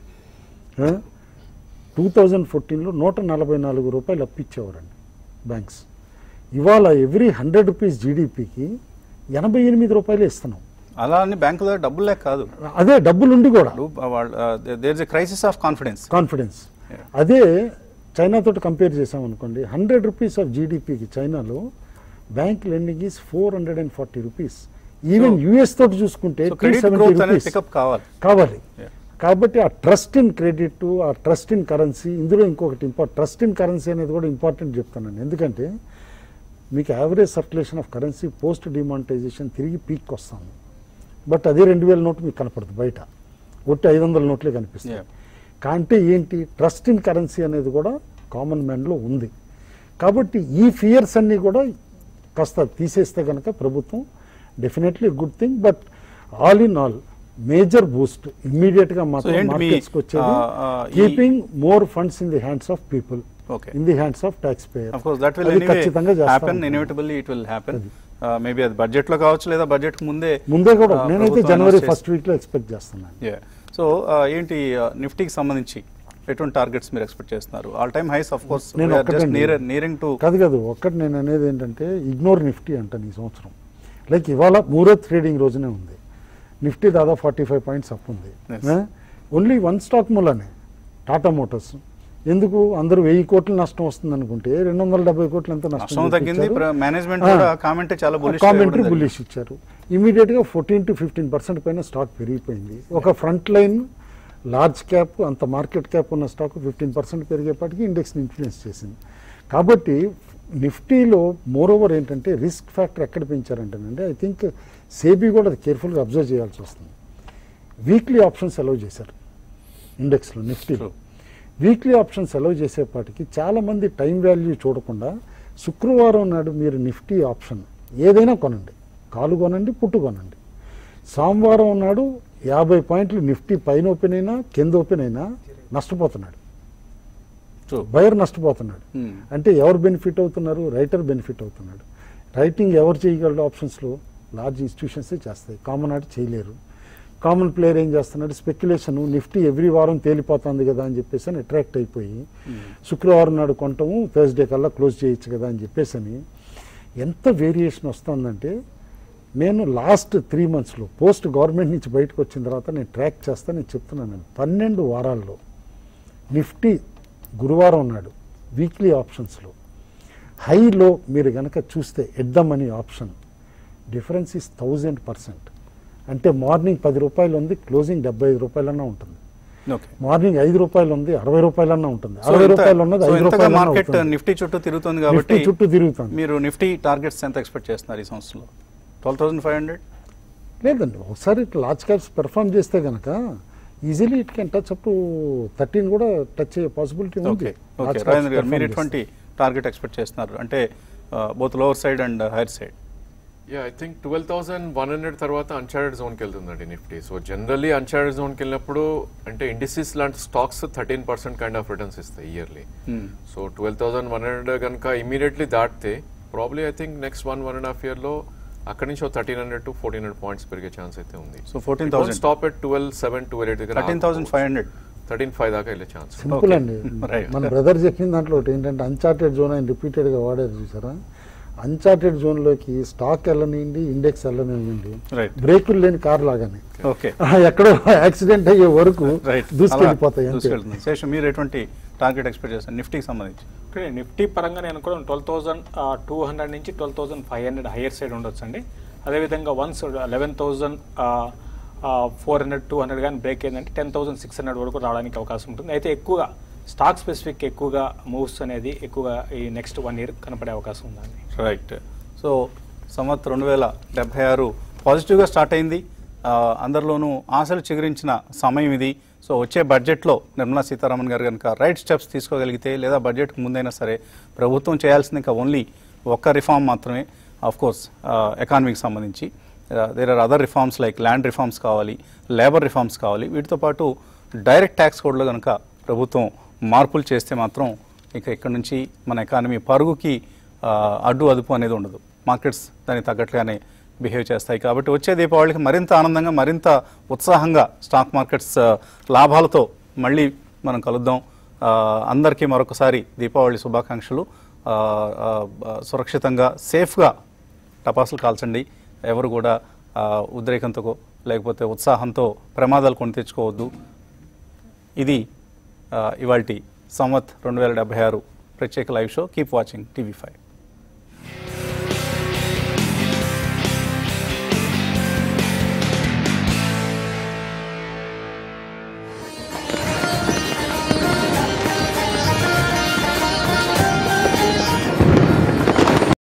two thousand ఫోర్టీన్లో నూట నలభై నాలుగు రూపాయలు అప్పిచ్చేవారండి బ్యాంక్స్ ఇవాళ ఎవ్రీ హండ్రెడ్ రూపీస్ జీడిపికి ఎనభై ఎనిమిది రూపాయలు ఇస్తున్నాం అలా అని బ్యాంకు దగ్గర డబ్బులు లేక కాదు అదే డబ్బులుండి కూడా there is a crisis of confidence confidence అదే చైనాతో కంపేర్ చేసాం అనుకోండి హండ్రెడ్ రూపీస్ ఆఫ్ జీడిపికి చైనాలో bank lending is four hundred and forty rupees even US తోటి చూసుకుంటే సో క్రెడిట్ గ్రోత్ అనేది పికప్ కావాలి కావాలి Yeah. కాబట్టి ఆ ట్రస్ట్ ఇన్ క్రెడిట్ ఆ ట్రస్ట్ ఇన్ కరెన్సీ ఇందులో ఇంకొకటి ఇంపార్ట్ ట్రస్ట్ ఇన్ కరెన్సీ అనేది కూడా ఇంపార్టెంట్ చెప్తానండి ఎందుకంటే మీకు average circulation of currency post demonetisation తిరిగి పీక్ వస్తాము బట్ అదే రెండు వేల నోటు మీకు కనపడదు బయట ఒట్టి ఐదు వందల నోట్లే కనిపిస్తాయి Yeah. అంటే ఏంటి ట్రస్ట్ ఇన్ కరెన్సీ అనేది కూడా కామన్ మ్యాన్లో ఉంది కాబట్టి ఈ ఫియర్స్ అన్నీ కూడా కాస్త తీసేస్తే కనుక ప్రభుత్వం definitely good thing but all in all major boost immediate గా మాత్రం ఏంటి మీ, మార్కెట్స్కి వచ్చేది ఆ, ఆ, ఈ- keeping more funds in the hands of people Okay. In the hands of tax payer of course that will అది ఖచ్చితంగా చేస్తాం. Happen inevitably it will happen maybe అది బడ్జెట్ లో కావచ్చు లేదా బడ్జెట్ ముందే ముందే కూడా ఆ, నేనైతే ప్రభుత్వం జనవరి announce ఫస్ట్ వీక్ లో ఎక్స్పెక్ట్ చేస్తున్నాను Yeah. సో ఆ, ఏంటి ఆ, నిఫ్టీకి సంబంధించి ఎటువంటి టార్గెట్స్ మీరు ఎక్స్పెక్ట్ చేస్తున్నారు all time highs of course నేను జస్ట్ ఒక్కటండి. నియర్ నియరింగ్ టు కాదు కాదు ఒక్కటి నేను అనేది ఏంటంటే ఇగ్నోర్ నిఫ్టీ అంటాను ఈ సంవత్సరం లైక్ ఇవాళ మూరత్ ట్రేడింగ్ రోజునే ఉంది నిఫ్టీ దాదాపు ఫార్టీ ఫైవ్ పాయింట్స్ అప్ ఉంది Yes. ఓన్లీ వన్ స్టాక్ మూలనే టాటా మోటార్స్ ఎందుకు అందరూ వెయ్యి కోట్ల నష్టం వస్తుంది అనుకుంటే రెండు వందల డెబ్బై కోట్లు ఎంత నష్టం తగ్గింది మేనేజ్మెంట్ ఆ. కూడా కామెంట్ చాలా బులిష్ కామెంటరీ బుల్లిష్ ఇచ్చారు ఇమీడియట్ గా ఫోర్టీన్ టు ఫిఫ్టీన్ పర్సెంట్ పైన స్టాక్ పెరిగిపోయింది ఒక ఫ్రంట్ లైన్ లార్జ్ క్యాప్ అంత మార్కెట్ క్యాప్ ఉన్న స్టాక్ ఫిఫ్టీన్ పర్సెంట్ పెరిగేపటికి ఇండెక్స్ని ఇన్ఫ్లుయెన్స్ చేసింది కాబట్టి నిఫ్టీలో మోర్ ఓవర్ ఏంటంటే రిస్క్ ఫ్యాక్టర్ ఎక్కడ పెంచారంటేనండి ఐ థింక్ సేబీ కూడా అది కేర్ఫుల్గా అబ్జర్వ్ చేయాల్సి వస్తుంది వీక్లీ ఆప్షన్స్ అలౌ చేశారు ఇండెక్స్లో నిఫ్టీలో వీక్లీ ఆప్షన్స్ అలౌ చేసేపాటికి చాలామంది టైం వాల్యూ చూడకుండా శుక్రవారం నాడు మీరు నిఫ్టీ ఆప్షన్ ఏదైనా కొనండి కాలు కొనండి పుట్టు కొనండి సోమవారం నాడు యాభై పాయింట్లు నిఫ్టీ పైన ఓపెన్ అయినా కింద ఓపెన్ అయినా నష్టపోతున్నాడు True. బయర్ నష్టపోతున్నాడు Hmm. అంటే ఎవరు బెనిఫిట్ అవుతున్నారు రైటర్ బెనిఫిట్ అవుతున్నాడు రైటింగ్ ఎవరు చేయగలరు ఆప్షన్స్లో లార్జ్ ఇన్స్టిట్యూషన్సే చేస్తాయి కామన్ ఆర్ట్ చేయలేరు కామన్ ప్లేయర్ ఏం చేస్తున్నాడు స్పెక్యులేషన్ నిఫ్టీ ఎవ్రీ వారం తేలిపోతుంది కదా అని చెప్పేసి అని అట్రాక్ట్ అయిపోయి శుక్రవారం నాడు కొంటాము థర్స్డే కల్లా క్లోజ్ చేయొచ్చు కదా అని చెప్పేసి అని ఎంత వేరియేషన్ వస్తుందంటే నేను లాస్ట్ త్రీ మంత్స్లో పోస్ట్ గవర్నమెంట్ నుంచి బయటకు వచ్చిన తర్వాత నేను ట్రాక్ చేస్తా నేను చెప్తున్నాను నేను పన్నెండు వారాల్లో నిఫ్టీ గురువారం నాడు వీక్లీ ఆప్షన్స్లో హైలో మీరు కనుక చూస్తే at the money option difference is thousand percent అంటే మార్నింగ్ పది రూపాయలు ఉంది క్లోజింగ్ డెబ్బై ఐదు రూపాయలన్నా ఉంటుంది ఓకే మార్నింగ్ ఐదు రూపాయలు ఉంది అరవై రూపాయలన్నా ఉంటుంది సో అరవై ఇంత- రూపాయలు ఉన్నది సో ఐదు ఇంతగా రూపాయలు మార్కెట్ నిఫ్టీ చుట్టూ తిరుగుతుంది కాబట్టి నిఫ్టీ చుట్టూ తిరుగుతుంది మీరు నిఫ్టీ టార్గెట్స్ ఎంత ఎక్స్పెక్ట్ చేస్తున్నారు ఈ సంవత్సరంలో ట్వెల్వ్ థౌసండ్ ఫైవ్ హండ్రెడ్ లేదండి ఒకసారి ఇట్లా లార్జ్ క్యాప్స్ పెర్ఫామ్ చేస్తే కనుక easily it can touch up to thirteen కూడా టచ్ అయ్యే పాసిబిలిటీ ఉంది okay okay large caps Rajendra garu మీరు perform ఎటువంటి టార్గెట్ ఎక్స్పెక్ట్ చేస్తున్నారు అంటే both lower side and higher side yeah I think twelve thousand one hundred తర్వాత అన్చార్టెడ్ జోన్కి వెళ్తుందండి నిఫ్టీ సో జనరల్లీ అన్చార్టెడ్ జోన్కి వెళ్ళినప్పుడు అంటే ఇండిసిస్ లాంటి stocks thirteen percent kind of returns ఇస్తాయి yearly so twelve thousand one hundred కనుక ఇమీడియట్లీ దాటితే probably I think next one one and half ఇయర్లో అక్కడి నుంచి thirteen hundred to fourteen hundred points పెరిగే ఛాన్స్ అయితే ఉంది so fourteen thousand stop at twelve seven twelve eight దగ్గర thirteen thousand five hundred thirteen five దాకా వెళ్ళే ఛాన్స్ సింపుల్ Okay. అండి Right. మన బ్రదర్ చెప్పిన దాంట్లో ఒకటి ఏంటంటే అన్చార్టెడ్ జోన్ ఆయన రిపీటెడ్గా వాడారు చూసారా అన్చార్టెడ్ జోన్లోకి స్టాక్ వెళ్ళనివ్వండి ఇండెక్స్ వెళ్ళనివ్వండి రైట్ బ్రేకులు లేని కార్ లాగానే ఓకే ఆ, ఎక్కడో యాక్సిడెంట్ అయ్యే వరకు రైట్ దూసుకెళ్ళిపోతాయి అంతే దూసుకెళ్తుంది శేషం మీరు ఎటువంటి టార్గెట్ ఎక్స్పెక్ట్ చేస్తారు నిఫ్టీకి సంబంధించి ఇక్కడ నిఫ్టీ పరంగా నేను కూడా ట్వెల్వ్ థౌసండ్ టూ హండ్రెడ్ నుంచి twelve thousand five hundred higher side ఉండొచ్చు అండి అదేవిధంగా once eleven thousand four hundred two hundred కానీ బ్రేక్ అయిందంటే టెన్ థౌసండ్ సిక్స్ హండ్రెడ్ వరకు రావడానికి అవకాశం ఉంటుంది అయితే ఎక్కువగా స్టాక్ స్పెసిఫిక్ ఎక్కువగా మూవ్స్ అనేది ఎక్కువగా ఈ నెక్స్ట్ వన్ ఇయర్ కనపడే అవకాశం ఉందండి రైట్ సో సంవత్ రెండు వేల డెబ్బై ఆరు పాజిటివ్గా స్టార్ట్ అయింది ఆ, అందరిలోనూ ఆశలు చిగురించిన సమయం ఇది సో వచ్చే బడ్జెట్లో నిర్మలా సీతారామన్ గారు కనుక రైట్ స్టెప్స్ తీసుకోగలిగితే లేదా బడ్జెట్కి ముందైనా సరే ప్రభుత్వం చేయాల్సింది ఇంకా ఓన్లీ ఒక్క రిఫార్మ్ మాత్రమే ఆఫ్ కోర్స్ ఎకానమీకి సంబంధించి there are other reforms like land reforms కావాలి లేబర్ రిఫార్మ్స్ కావాలి వీటితో పాటు డైరెక్ట్ ట్యాక్స్ కోడ్లో కనుక ప్రభుత్వం మార్పులు చేస్తే మాత్రం ఇక ఇక్కడ నుంచి మన ఎకానమీ పరుగుకి ఆ, అడ్డు అదుపు అనేది ఉండదు మార్కెట్స్ దానికి తగ్గట్లుగానే బిహేవ్ చేస్తాయి కాబట్టి వచ్చే దీపావళికి మరింత ఆనందంగా మరింత ఉత్సాహంగా స్టాక్ మార్కెట్స్ ఆ, లాభాలతో మళ్ళీ మనం కలుద్దాం ఆ, అందరికీ మరొకసారి దీపావళి శుభాకాంక్షలు ఆ, ఆ, ఆ, సురక్షితంగా సేఫ్గా టపాసులు కాల్చండి ఎవరు కూడా ఆ, ఉద్రేకంతో లేకపోతే ఉత్సాహంతో ప్రమాదాలు కొని తెచ్చుకోవద్దు ఇది ఇవాళ సంవత్ రెండు వేల డెబ్బై ఆరు ప్రత్యేక live show keep watching TV five